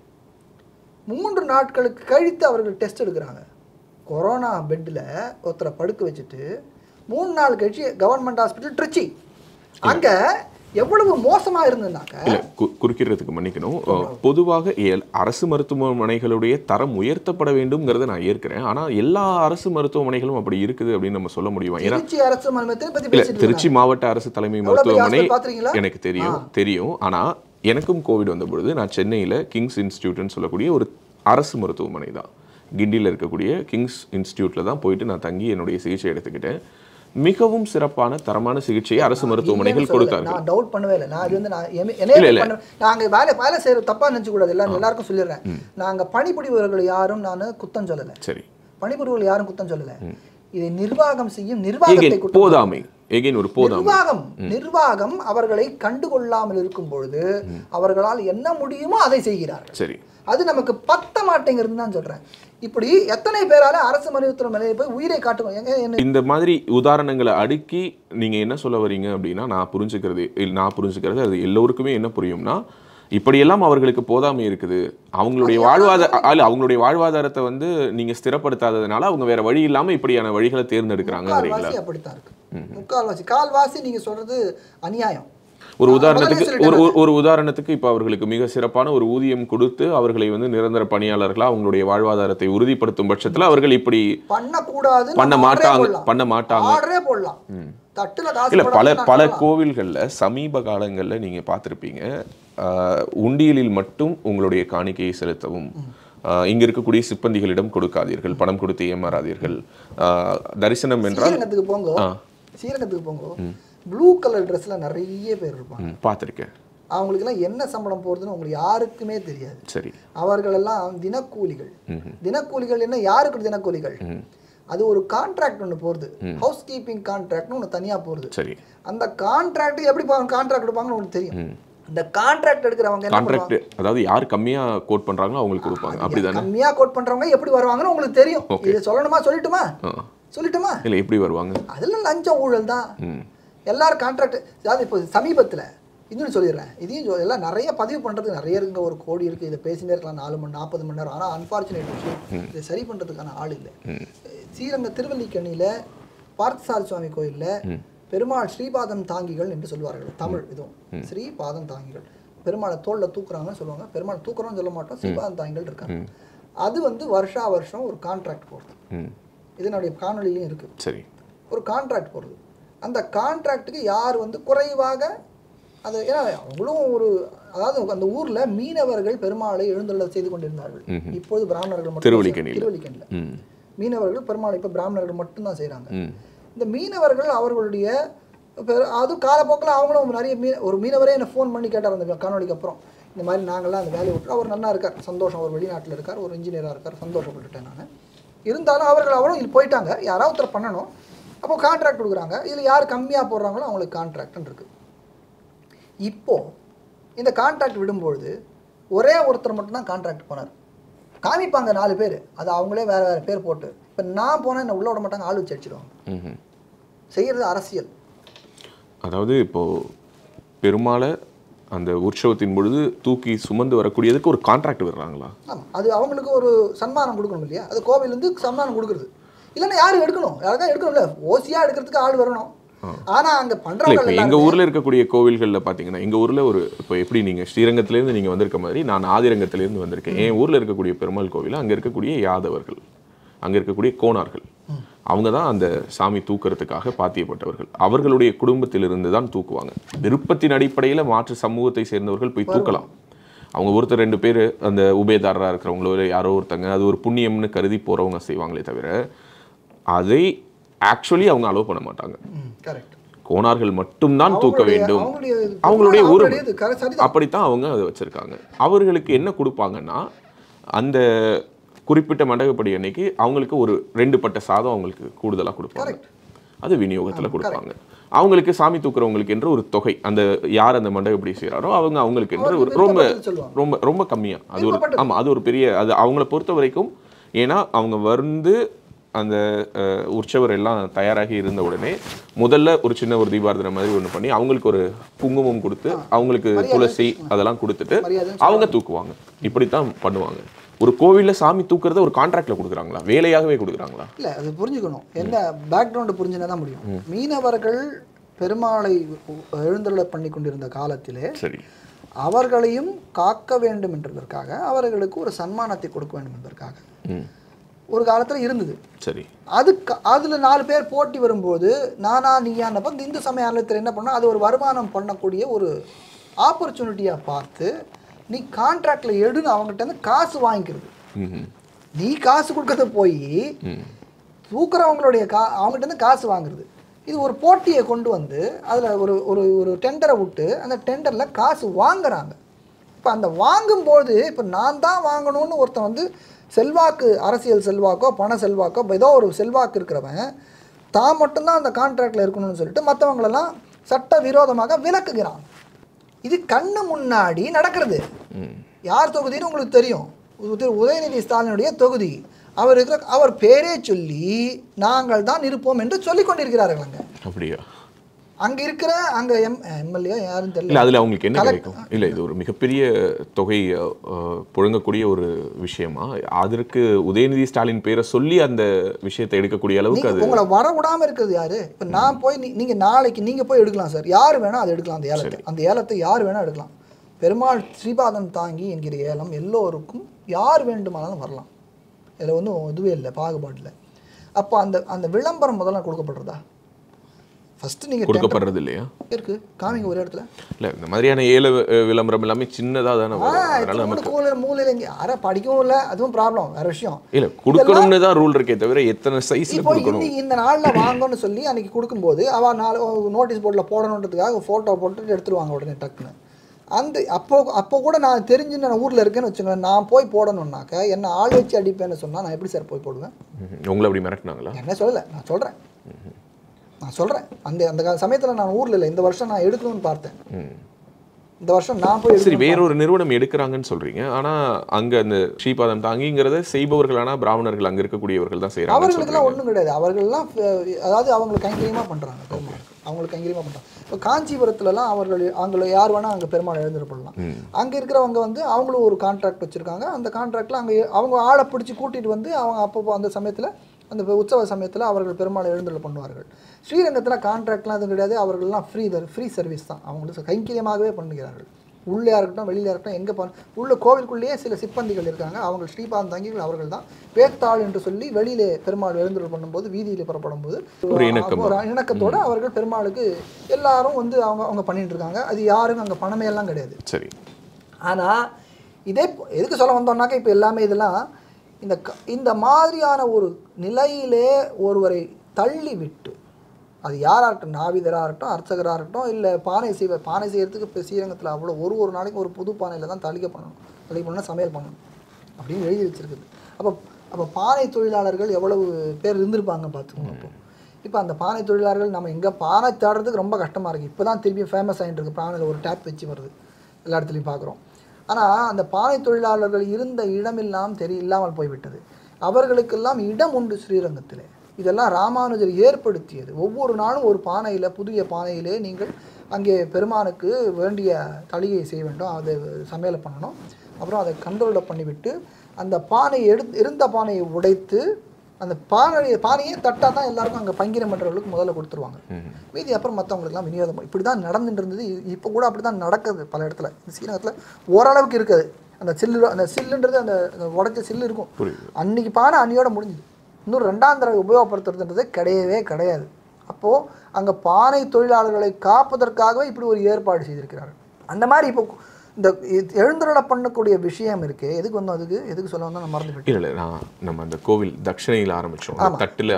Speaker 2: மூன்று நாட்களுக்கு கழித்து அவர்கள் டெஸ்ட் எடுக்கிறாங்க கொரோனா பெட்டில் ஒருத்தரை படுக்க வச்சுட்டு மூணு நாள் கழிச்சு கவர்மெண்ட் ஹாஸ்பிட்டல் ட்ரிச்சி அங்கே எவ்வளவு மோசமாக இருந்ததுனாக்க
Speaker 1: இல்ல கு- குறுக்கிடுறதுக்கு மன்னிக்கணும் அஹ், பொதுவாக எல்- அரசு மருத்துவமனைகளுடைய தரம் உயர்த்தப்பட வேண்டும்ங்கிறத நான் ஏற்கிறேன் ஆனா எல்லா அரசு மருத்துவமனைகளும் அப்படி இருக்குது அப்படின்னு நம்ம சொல்ல முடியுமா ஏன்னா
Speaker 2: திருச்சி அரசு மருத்துவத்தை பற்றி
Speaker 1: இல்ல
Speaker 2: பேசிட்டு
Speaker 1: திருச்சி மாவட்ட அரசு தலைமை
Speaker 2: எவ்வளவு பெரிய
Speaker 1: மருத்துவமனை
Speaker 2: hospital பார்த்திருக்கீங்களா?
Speaker 1: எனக்கு தெரியும் தெரியும் ஆனா எனக்கும் கோவிட் வந்த பொழுது நான் சென்னையில கிங்ஸ் இன்ஸ்டியூட்னு சொல்லக்கூடிய ஒரு அரசு மருத்துவமனை தான் கிண்டியில் இருக்கக்கூடிய கிங்ஸ் இன்ஸ்டியூட்ல தான் போயிட்டு நான் தங்கி என்னுடைய சிகிச்சை எடுத்துக்கிட்டேன் மிகவும் சிறப்பான தரமான சிகிச்சையை அரசு மருத்துவமனைகள்
Speaker 2: இல்லைன்னு சொல்லல.
Speaker 1: கொடுத்தார்கள்
Speaker 2: நான் டவுட் பண்ணவே இல்லை நான் இது வந்து நான் எமி-
Speaker 1: இல்ல,
Speaker 2: என்னைய
Speaker 1: இல்ல.
Speaker 2: பண்ண நாங்க வேலை வேலை செய்யற தப்பா நினைச்சு கூடாது எல்லாரும் எல்லாருக்கும் சொல்லிடுறேன் நாங்க பணிபுரிபவர்கள் யாரும் நான் குத்தம் சொல்லல
Speaker 1: சரி
Speaker 2: பணிபுரிபவர்கள் யாரும் குத்தம் சொல்லல இதை நிர்வாகம் செய்யும் நிர்வாகத்தை
Speaker 1: எகைன்
Speaker 2: குற்றம்
Speaker 1: போதாமை எகைன் ஒரு போதாமை
Speaker 2: நிர்வாகம் நிர்வாகம் அவர்களை கண்டுகொள்ளாமல் இருக்கும் பொழுது அவர்களால் என்ன முடியுமோ அதை செய்கிறார்கள்
Speaker 1: சரி
Speaker 2: அது நமக்கு பத்த மாட்டேங்கிறது தான் சொல்றேன் இப்படி எத்தனை பேரால அரசு மருத்துவமனையில் போய் உயிரை காட்டுவோம் எங்க என்ன
Speaker 1: இந்த மாதிரி உதாரணங்களை அடுக்கி நீங்க என்ன சொல்ல வரீங்க அப்படின்னா நான் புரிஞ்சுக்கிறது இல்ல, நான் புரிஞ்சுக்கிறது அது எல்லோருக்குமே என்ன புரியும்னா இப்படியெல்லாம் அவர்களுக்கு போதாமை இருக்குது அவங்களுடைய வாழ்வாதார அல்ல அவங்களுடைய வாழ்வாதாரத்தை வந்து நீங்க ஸ்திரப்படுத்தாததுனால அவங்க வேற வழி இல்லாம இப்படியான வழிகளை தேர்ந்தெடுக்கிறாங்கிறீங்களா
Speaker 2: முக்கால்வாசி அப்படித்தான் இருக்கு முக்கால்வாசி கால்வாசி நீங்க சொல்றது அநியாயம்
Speaker 1: ஒரு
Speaker 2: நான்
Speaker 1: உதாரணத்துக்கு
Speaker 2: முதல்லயே
Speaker 1: ஒரு ஒரு- ஒரு உதாரணத்துக்கு இப்போ அவர்களுக்கு மிக சிறப்பான ஒரு ஊதியம் கொடுத்து அவர்களை வந்து நிரந்தர பணியாளர்களா அவங்களுடைய வாழ்வாதாரத்தை உறுதிப்படுத்தும் பட்சத்துல அவர்கள் இப்படி
Speaker 2: பண்ணக்கூடாது
Speaker 1: பண்ண மாட்டாங்க பண்ண மாட்டாங்க
Speaker 2: ஆர்டரே போடலாம் தட்டுல காசு
Speaker 1: இல்ல பல
Speaker 2: போடாம
Speaker 1: பல
Speaker 2: நடக்கலாம்.
Speaker 1: கோவில்கள்ல சமீப காலங்கள்ல நீங்க பார்த்திருப்பீங்க ஆஹ், உண்டியலில் மட்டும் உங்களுடைய காணிக்கையை செலுத்தவும் ஆஹ், இங்க இருக்கக்கூடிய சிப்பந்திகளிடம் கொடுக்காதீர்கள் பணம் கொடுத்து ஏமாறாதீர்கள் ஆஹ், தரிசனம் என்றால்
Speaker 2: ஸ்ரீரங்கத்துக்கு போங்க
Speaker 1: ஆ.
Speaker 2: ஸ்ரீரங்கத்துக்கு போங்க ப்ளூ கலர் ட்ரெஸ்ல நிறைய பேர் இருப்பாங்க
Speaker 1: ம், பார்த்திருக்கேன்
Speaker 2: அவங்களுக்கெல்லாம் என்ன சம்பளம் போறதுன்னு உங்களுக்கு யாருக்குமே தெரியாது
Speaker 1: சரி
Speaker 2: அவர்களெல்லாம் தினக்கூலிகள்
Speaker 1: ம்ஹும்.
Speaker 2: தினக்கூலிகள் என்ன யாருக்கு தினக்கூலிகள்
Speaker 1: ம்,
Speaker 2: அது ஒரு கான்ட்ராக்ட் ஒன்று போகிறது ஹவுஸ் கீப்பிங் கான்ட்ராக்ட்னு ஒன்று தனியாக போகிறது
Speaker 1: சரி
Speaker 2: அந்த கான்ட்ராக்ட் எப்படி கான்ட்ராக்ட் எடுப்பாங்கன்னு உங்களுக்கு தெரியும் இந்த கான்ட்ராக்ட் எடுக்கிறவங்க என்ன
Speaker 1: கான்ட்ராக்ட் அதாவது யார் கம்மியா கோட் பண்றாங்களோ அவங்களுக்கு கொடுப்பாங்க அப்படிதானே
Speaker 2: கம்மியா கோட் பண்றவங்க எப்படி வருவாங்கன்னு உங்களுக்கு தெரியும் இது சொல்லணுமா சொல்லட்டுமா
Speaker 1: ஆ.
Speaker 2: சொல்லட்டுமா
Speaker 1: இல்ல எப்படி வருவாங்க
Speaker 2: அதுல லஞ்சம் ஊழல் தான்
Speaker 1: ம்
Speaker 2: எல்லாரும் கான்ட்ராக்ட் அதாவது இப்போ சமீபத்துல இன்னொன்று சொல்லிடுறேன் இதையும் சொல்~ எல்லாம் நிறைய பதிவு பண்ணுறதுக்கு நிறைய இருக்குங்க ஒரு கோடி இருக்குது இதை பேசினே இருக்கலாம் நாலு மணி நாற்பது மணி நேரம் ஆனால் அன்ஃபார்ச்சுனேட் விஷயம் இதை சரி பண்ணுறதுக்கான ஆள் இல்லை ஸ்ரீரங்க திருவல்லிக்கணியில் பார்த்தசாரி சுவாமி கோயிலில் பெருமாள் ஸ்ரீபாதம் தாங்கிகள் என்று சொல்வார்கள் தமிழ் இதுவும் ஸ்ரீபாதம் தாங்கிகள் பெருமாளை தோளில் தூக்குறாங்கன்னு சொல்லுவாங்க பெருமாள் தூக்குறோம்னு சொல்ல மாட்டோம் ஸ்ரீபாதம் தாங்கிகள் இருக்காங்க அது வந்து வருஷா வருஷம் ஒரு கான்ட்ராக்ட் போடுறது
Speaker 1: ம்
Speaker 2: இதனுடைய காணொலியிலையும் இருக்குது
Speaker 1: சரி
Speaker 2: ஒரு கான்ட்ராக்ட் போடுறது அந்த கான்ட்ராக்ட்டுக்கு யார் வந்து குறைவாக அது ஏன்னா அவங்களும் ஒரு அதாவது அந்த ஊர்ல மீனவர்கள் பெருமாளை எழுந்தருள செய்து கொண்டிருந்தார்கள் இப்போது பிராமணர்கள் மட்டும்
Speaker 1: திருவல்லிக்கேணியில.
Speaker 2: திருவல்லிக்கேணியில
Speaker 1: ம்
Speaker 2: மீனவர்கள் பெருமாளை இப்போ பிராமணர்கள் மட்டும்தான் செய்றாங்க
Speaker 1: ம்
Speaker 2: இந்த மீனவர்கள் அவர்களுடைய பெரு- அது காலப்போக்கில் அவங்களும் நிறைய மீன் ஒரு மீனவரே என்னை ஃபோன் பண்ணி கேட்டார் அந்த காணொலிக்கு அப்புறம் இந்த மாதிரி நாங்கள்லாம் அந்த வேலையை விட்டு அவர் நல்லா இருக்கார் சந்தோஷம் அவர் வெளிநாட்டில் இருக்கார் ஒரு இன்ஜினியராக இருக்கார் சந்தோஷப்பட்டுட்டேன் நான் இருந்தாலும் அவர்கள் அவரும் இது போயிட்டாங்க யாராவது ஒருத்தர் பண்ணணும் அப்போ கான்ட்ராக்ட் கொடுக்குறாங்க இதில் யார் கம்மியாக போடுறாங்களோ அவங்களுக்கு கான்ட்ராக்ட்னு இருக்குது இப்போ இந்த கான்ட்ராக்ட் விடும்பொழுது ஒரே ஒருத்தர் மட்டும்தான் கான்ட்ராக்ட் போனார் காமிப்பாங்க நாலு பேர் அது அவங்களே வேறு வேறு பேர் போட்டு இப்போ நான் போனால் என்ன உள்ள விட மாட்டாங்க ஆள் வச்சு அடிச்சிடுவாங்க
Speaker 1: ம்ஹும்.
Speaker 2: செய்கிறது அரசியல்
Speaker 1: அதாவது இப்போ பெருமாளை அந்த உற்சவத்தின் பொழுது தூக்கி சுமந்து வரக்கூடியதுக்கு ஒரு கான்ட்ராக்ட் விடுறாங்களா
Speaker 2: ஆமாம் அது அவங்களுக்கு ஒரு சன்மானம் கொடுக்கணும் இல்லையா அது கோவிலேருந்து சன்மானம் கொடுக்குறது இல்லைன்னா யாரும் எடுக்கணும் யாருக்கா எடுக்கணும்ல ஓசியாக எடுக்கிறதுக்கு ஆள் வரணும் ஆனால் அங்கே
Speaker 1: இல்ல
Speaker 2: பண்ணுறவங்க
Speaker 1: இப்போ எங்க ஊர்ல இருக்கக்கூடிய கோவில்கள்ல பாத்தீங்கன்னா எங்க ஊர்ல ஒரு இப்போ எப்படி நீங்க ஸ்ரீரங்கத்துல இருந்து நீங்க வந்திருக்க மாதிரி நான் ஆதிரங்கத்துல இருந்து வந்திருக்கேன் என் ஊர்ல இருக்கக்கூடிய பெருமாள் கோவில் அங்க இருக்கக்கூடிய யாதவர்கள் அங்க இருக்கக்கூடிய கோணார்கள் அவங்க தான் அந்த சாமி தூக்குறதுக்காக பாத்தியப்பட்டவர்கள் அவர்களுடைய குடும்பத்திலிருந்து தான் தூக்குவாங்க விருப்பத்தின் அடிப்படையில மாற்று சமூகத்தை சேர்ந்தவர்கள் போய் தூக்கலாம் அவங்க ஒருத்தர் ரெண்டு பேர் அந்த உபயதாரராக இருக்கிறவங்களோ இல்லை யாரோ ஒருத்தங்க அது ஒரு புண்ணியம்னு கருதி போறவங்க செய்வாங்களே தவிர அதை ஆக்சுவலி அவங்க அலோவ் பண்ண மாட்டாங்க
Speaker 2: கரெக்ட்
Speaker 1: கோனார்கள் மட்டும்தான் தூக்க
Speaker 2: அவங்களுடைய-
Speaker 1: வேண்டும்
Speaker 2: அவங்களுடைய
Speaker 1: அவங்களுடைய
Speaker 2: அவங்களுடைய
Speaker 1: உரிமை.
Speaker 2: இது கர- சரிதான்.
Speaker 1: அப்படித்தான் அவங்க அதை வச்சிருக்காங்க அவர்களுக்கு என்ன கொடுப்பாங்கன்னா அந்த குறிப்பிட்ட மண்டகப்படி அன்னைக்கு அவங்களுக்கு ஒரு ரெண்டு பட்ட சாதம் அவங்களுக்கு கூடுதலா கொடுப்பாங்க அது விநியோகத்துல கொடுப்பாங்க அவங்களுக்கு சாமி தூக்குறவங்களுக்கு என்று ஒரு தொகை அந்த யார் அந்த மண்டகப்படி செய்கிறாரோ அவங்க அவங்களுக்கு என்று ஒரு ரொம்ப
Speaker 2: விருப்பப்பட்டது சொல்லுவாங்க.
Speaker 1: ரொம்ப ரொம்ப கம்மியா அது ஒரு
Speaker 2: விருப்பப்பட்டது.
Speaker 1: ஆமா அது ஒரு பெரிய அது அவங்கள பொறுத்த வரைக்கும் ஏன்னா அவங்க வந்து அந்த அஹ், உற்சவர் எல்லாம் தயாராகி இருந்த உடனே முதல்ல ஒரு சின்ன ஒரு தீபாரதனை மாதிரி ஒன்று பண்ணி அவங்களுக்கு ஒரு குங்குமம் கொடுத்து அவங்களுக்கு துளசி அதெல்லாம் கொடுத்துட்டு
Speaker 2: மரியாதை
Speaker 1: அவங்க தூக்குவாங்க இப்படித்தான் பண்ணுவாங்க ஒரு கோவில்ல சாமி தூக்குறத ஒரு கான்ட்ராக்ட்ல கொடுக்குறாங்களா வேலையாகவே கொடுக்குறாங்களா
Speaker 2: இல்ல அது புரிஞ்சுக்கணும் என்ன பேக்ரவுண்டு புரிஞ்சுனா தான் முடியும் மீனவர்கள் பெருமாளை எழுந்தருள பண்ணி கொண்டிருந்த காலத்திலே
Speaker 1: சரி
Speaker 2: அவர்களையும் காக்க வேண்டும் என்பதற்காக அவர்களுக்கு ஒரு சன்மானத்தை கொடுக்க வேண்டும் என்பதற்காக
Speaker 1: ம்
Speaker 2: ஒரு காலத்துல இருந்தது
Speaker 1: சரி
Speaker 2: அதுக்கு அதுல நாலு பேர் போட்டி வரும்போது நானா நீயானப்ப இந்த இந்து சமய அறத்தில் என்ன பண்ணா அது ஒரு வருமானம் பண்ணக்கூடிய ஒரு ஆப்பர்ச்சுனிட்டியா பார்த்து நீ கான்ட்ராக்ட்ல எடுன்னு அவங்ககிட்ட இருந்து காசு வாங்கிக்கிறது
Speaker 1: ம்
Speaker 2: நீ காசு கொடுக்கறத போய்
Speaker 1: ம்
Speaker 2: தூக்குறவங்களுடைய கா அவங்ககிட்ட இருந்து காசு வாங்குறது இது ஒரு போட்டியை கொண்டு வந்து அதில் ஒரு ஒரு ஒரு டெண்டரை விட்டு அந்த டெண்டரில் காசு வாங்குறாங்க இப்போ அந்த வாங்கும்போது இப்போ நான் தான் வாங்கணும்னு ஒருத்தன் வந்து செல்வாக்கு அரசியல் செல்வாக்கோ பண செல்வாக்கோ இப்ப ஏதோ ஒரு செல்வாக்கு இருக்கிறவன் தான் மட்டும்தான் அந்த கான்ட்ராக்டில் இருக்கணும்னு சொல்லிட்டு மற்றவங்களெல்லாம் சட்ட விரோதமாக விலக்குகிறான் இது கண்ணு முன்னாடி நடக்கிறது
Speaker 1: ம்
Speaker 2: யார் தொகுதின்னு உங்களுக்கு தெரியும் உத- உதயநிதி ஸ்டாலினுடைய தொகுதி அவர் இருக்கிற அவர் பேரே சொல்லி நாங்கள் தான் இருப்போம் என்று சொல்லிக் கொண்டிருக்கிறார்கள் அங்க
Speaker 1: அப்படியா
Speaker 2: அங்க இருக்கிற அங்க எம் எம்எல்ஏ யாரும் தெரியல
Speaker 1: இல்ல அதுல அவங்களுக்கு என்ன
Speaker 2: Collect-
Speaker 1: கிடைக்கும் இல்ல இது ஒரு மிகப்பெரிய தொகை அஹ், புழங்கக்கூடிய ஒரு விஷயமா அதற்கு உதயநிதி ஸ்டாலின் பேரை சொல்லி அந்த விஷயத்தை எடுக்கக்கூடிய அளவுக்கு
Speaker 2: நீங்க
Speaker 1: அது
Speaker 2: உங்களை வர விடாம இருக்கிறது யாரு இப்ப நான் போய் நீ- நீங்க நாளைக்கு நீங்க போய் எடுக்கலாம் சார் யார் வேணா அதை எடுக்கலாம் அந்த ஏலத்தை அந்த ஏலத்தை யார் வேணா எடுக்கலாம் பெருமாள் ஸ்ரீபாதம் தாங்கி என்கிற ஏலம் எல்லோருக்கும் யார் வேண்டுமானாலும் வரலாம் இதுல ஒன்றும் இதுவே இல்லை பாகுபாடு இல்லை அப்போ அந்த அந்த விளம்பரம் முதல்ல கொடுக்கப்படுறதா ஃபர்ஸ்ட் நீங்க
Speaker 1: கொடுக்கப்படுறது இல்லையா
Speaker 2: tender இருக்கு காமிங்க ஒரு இடத்துல
Speaker 1: இல்ல இந்த மாதிரியான ஏல அஹ், விளம்பரம் எல்லாமே சின்னதா தானே
Speaker 2: ஆ
Speaker 1: வரும் அதனால
Speaker 2: இத்தனை
Speaker 1: நமக்கு
Speaker 2: மூலை மூலையில் இங்கே யாரை படிக்கவும் இல்லை அதுவும் ப்ராப்ளம் வேற விஷயம்
Speaker 1: இல்ல கொடுக்கணும்னு தான் ரூல் இருக்கே தவிர எத்தனை சைஸ்ல
Speaker 2: இப்போ
Speaker 1: கொடுக்கணும்
Speaker 2: இன்னைக்கு இந்த நாளில் வாங்கன்னு சொல்லி அன்னைக்கு கொடுக்கும்போது அவ நாலு நோட்டீஸ் போர்டில் போடணுன்றதுக்காக ஃபோட்டோ போட்டு எடுத்துருவாங்க உடனே டக்குன்னு அந்த அப்போ அப்போ கூட நான் தெரிஞ்சு நான் ஊரில் இருக்கேன்னு வச்சுக்கோங்க நான் போய் போடணுன்னாக்க என்ன ஆள் வச்சு அடிப்பேன்னு சொன்னால் நான் எப்படி சார் போய் போடுவேன்
Speaker 1: ம்ஹும். உங்களை அப்படி மிரட்டினாங்களா
Speaker 2: என்ன சொல்லலை நான் சொல்கிறேன் நான் சொல்கிறேன் அந்த அந்த சமயத்தில் நான் ஊரில் இல்லை இந்த வருஷம் நான் எடுக்கணும்னு பார்த்தேன்
Speaker 1: ம்.
Speaker 2: இந்த வருஷம் நான் போய்
Speaker 1: சரி
Speaker 2: எடுக்கணும்னு
Speaker 1: வேற ஒரு நிறுவனம் எடுக்கிறாங்கன்னு சொல்றீங்க ஆனா அங்க அந்த ஸ்ரீபாதம் தாங்கிங்கிறத செய்பவர்கள் ஆனா பிராமணர்கள் அங்க இருக்கக்கூடியவர்கள் தான் செய்யறாங்க
Speaker 2: அவர்களுக்கெல்லாம் ஒன்றும் கிடையாது அவர்கள்லாம் அஹ், அதாவது அவங்களுக்கு கைங்கரியமாக பண்ணுறாங்க பெருமாள் அவங்களுக்கு கைங்கரியமாக பண்ணுறாங்க இப்போ காஞ்சிபுரத்துலலாம் அவர்கள் அவங்கள யார் வேணால் அங்கே பெருமாள் எழுந்திருப்படலாம் அங்கே இருக்கிறவங்க வந்து அவங்களும் ஒரு கான்ட்ராக்ட் வச்சுருக்காங்க அந்த கான்ட்ராக்டில் அங்கே அவங்க ஆளை பிடிச்சி கூட்டிகிட்டு வந்து அவங்க அப்பப்போ அந்த சமயத்தில் அந்த உற்சவ சமயத்தில் அவர்கள் பெருமாளை எழுந்தருள் பண்ணுவார்கள் ஸ்ரீரங்கத்தில் கான்ட்ராக்ட்லாம் எதுவும் கிடையாது அவர்கள்லாம் ஃப்ரீ ஃப்ரீ சர்வீஸ் தான் அவங்களுக்கு கைங்கரியமாகவே பண்ணுகிறார்கள் உள்ளே இருக்கட்டும் வெளியில இருக்கட்டும் எங்கே போ உள்ள கோவிலுக்குள்ளேயே சில சிப்பந்திகள் இருக்காங்க அவங்க ஸ்ரீபாந்த் தங்கிகள் அவர்கள் தான் வேத்தாள் என்று சொல்லி வெளியிலே பெருமாள் எழுந்தருள் பண்ணும்போது வீதியிலே புறப்படும் போது
Speaker 1: ஒரு இணக்கம்.
Speaker 2: ஒரு இணக்கத்தோட அவர்கள் பெருமாளுக்கு எல்லாரும் வந்து அவங்க அவங்க பண்ணிட்டு இருக்காங்க அது யாருக்கும் அங்கே பணமே எல்லாம் கிடையாது
Speaker 1: சரி
Speaker 2: ஆனால் இதே போ- எதுக்கு சொல்ல வந்தோம்னாக்கா இப்போ எல்லாமே இதெல்லாம் இந்த க- இந்த மாதிரியான ஒரு நிலையிலே ஒருவரை தள்ளி விட்டு அது யாராக இருக்கட்டும் நாவிதராக இருக்கட்டும் அர்ச்சகராக இருக்கட்டும் இல்லை பானை செய்வ பானை செய்யறதுக்கு இப்போ ஸ்ரீரங்கத்தில் அவ்வளோ ஒரு ஒரு நாளைக்கு ஒரு புது பானையில் தான் தளிக்க பண்ணணும் தளிக்க பண்ணால் சமையல் பண்ணணும் அப்படின்னு எழுதி வச்சிருக்குது அப்போ அப்போ பானை தொழிலாளர்கள் எவ்வளவு பேர் இருந்திருப்பாங்க பார்த்துக்கோங்க அப்போ இப்போ அந்த பானை தொழிலாளர்கள் நம்ம எங்கே பானை தேடுறதுக்கு ரொம்ப கஷ்டமாக இருக்குது இப்போ தான் திருப்பி ஃபேமஸ் ஆகிட்டு இருக்கு பானையில் ஒரு டேப் வச்சு வருது எல்லா இடத்துலையும் பார்க்குறோம் ஆனால் அந்த பானை தொழிலாளர்கள் இருந்த இடமெல்லாம் தெரி இல்லாமல் போய்விட்டது அவர்களுக்கெல்லாம் இடம் உண்டு ஸ்ரீரங்கத்திலே இதெல்லாம் ராமானுஜர் ஏற்படுத்தியது ஒவ்வொரு நாளும் ஒரு பானையில் புதிய பானையிலே நீங்கள் அங்கே பெருமானுக்கு வேண்டிய தளிகை செய்ய வேண்டும் அதை சமையல் பண்ணணும் அப்புறம் அதை கண்ட்ரோலில் பண்ணிவிட்டு அந்த பானையை எடுத்து இருந்த பானையை உடைத்து அந்த பானையை பானையே தட்டாக தான் எல்லாருக்கும் அங்கே பங்கிரம் பண்ணுறவர்களுக்கு முதல்ல கொடுத்துருவாங்க
Speaker 1: ம்.
Speaker 2: மீதி அப்புறம் மற்றவங்களுக்குலாம் விநியோகம் பண்ணி- இப்படி தான் நடந்துட்டு இருந்தது இப்போ கூட அப்படி தான் நடக்குது பல இடத்துல இந்த ஸ்ரீரங்கத்தில் ஓரளவுக்கு இருக்குது அந்த சில்லு அந்த சில்லுன்றது அந்த அந்த உடைச்ச சில்லு இருக்கும்
Speaker 1: புரியுது
Speaker 2: அன்னைக்கு பானை அன்னியோட முடிஞ்சுது இன்னும் ரெண்டாம் தடவை உபயோகப்படுத்துறதுன்றது கிடையவே கிடையாது அப்போது அங்கே பானை தொழிலாளர்களை காப்பதற்காகவே இப்படி ஒரு ஏற்பாடு செய்திருக்கிறார்கள் அந்த மாதிரி இப்போ இந்த எழுந்தருளை பண்ணக்கூடிய விஷயம் இருக்கு எதுக்கு வந்தோம் அதுக்கு எதுக்கு சொல்ல வந்தோம் நான் மறந்து போயிட்டேன்
Speaker 1: இல்ல இல்ல நான் நம்ம அந்த கோவில் தட்சிணையில் ஆரம்பிச்சோம் அந்த தட்டுல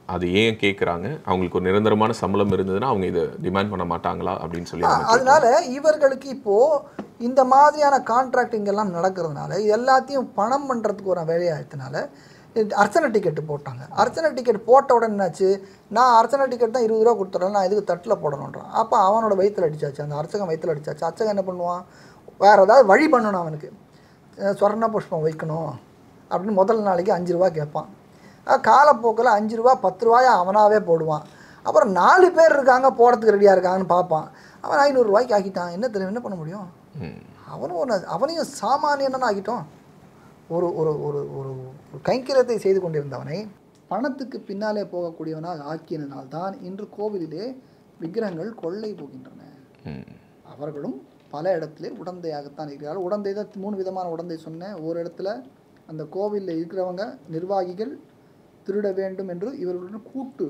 Speaker 1: அது ஏன் கேட்குறாங்க அவங்களுக்கு ஒரு நிரந்தரமான சம்பளம் இருந்ததுன்னா அவங்க இதை டிமாண்ட் பண்ண மாட்டாங்களா அப்படின்னு சொல்லி அவங்க
Speaker 2: அதனால இவர்களுக்கு இப்போ இந்த மாதிரியான கான்ட்ராக்டிங் எல்லாம் நடக்கிறதுனால இது எல்லாத்தையும் பணம் பண்ணுறதுக்கு ஒரு வேலையாகிறதுனால அர்ச்சனை டிக்கெட்டு போட்டாங்க அர்ச்சனை டிக்கெட் போட்ட உடனே என்னாச்சு நான் அர்ச்சனை டிக்கெட் தான் இருபது ரூபா கொடுத்துறேன் நான் இதுக்கு தட்டில் போடணுன்றான் அப்போ அவனோட வயித்துல அடிச்சாச்சு அந்த அர்ச்சகன் வயித்துல அடிச்சாச்சு அர்ச்சகன் என்ன பண்ணுவான் வேறு ஏதாவது வழி பண்ணணும் அவனுக்கு அஹ் சொர்ண புஷ்பம் வைக்கணும் அப்படின்னு முதல் நாளைக்கு அஞ்சு ரூபா கேட்பான் அஹ் காலப்போக்கில் அஞ்சு ரூபா பத்து ரூபாயை அவனாவே போடுவான் அப்புறம் நாலு பேர் இருக்காங்க போகிறதுக்கு ரெடியாக இருக்காங்கன்னு பார்ப்பான் அவன் ஐநூறுரூவாய்க்கு ஆக்கிட்டான் என்ன தெரியும் என்ன பண்ண முடியும்
Speaker 1: ம்.
Speaker 2: அவனும் ஒன்று அவனையும் சாமானியன்னு ஆக்கிட்டோம் ஒரு ஒரு ஒரு ஒரு ஒரு கைங்கரியத்தை செய்து கொண்டிருந்தவனை பணத்துக்கு பின்னாலே போகக்கூடியவனாக ஆக்கியதனால்தான் இன்று கோவிலிலே விக்கிரகங்கள் கொள்ளை போகின்றன
Speaker 1: ம்.
Speaker 2: அவர்களும் பல இடத்துல உடந்தையாகத்தான் இருக்கிறார்கள் உடந்தை தான் மூணு விதமான உடந்தை சொன்னேன் ஒரு இடத்துல அந்த கோவிலில் இருக்கிறவங்க நிர்வாகிகள் திருட வேண்டும் என்று இவர்களுடன் கூட்டு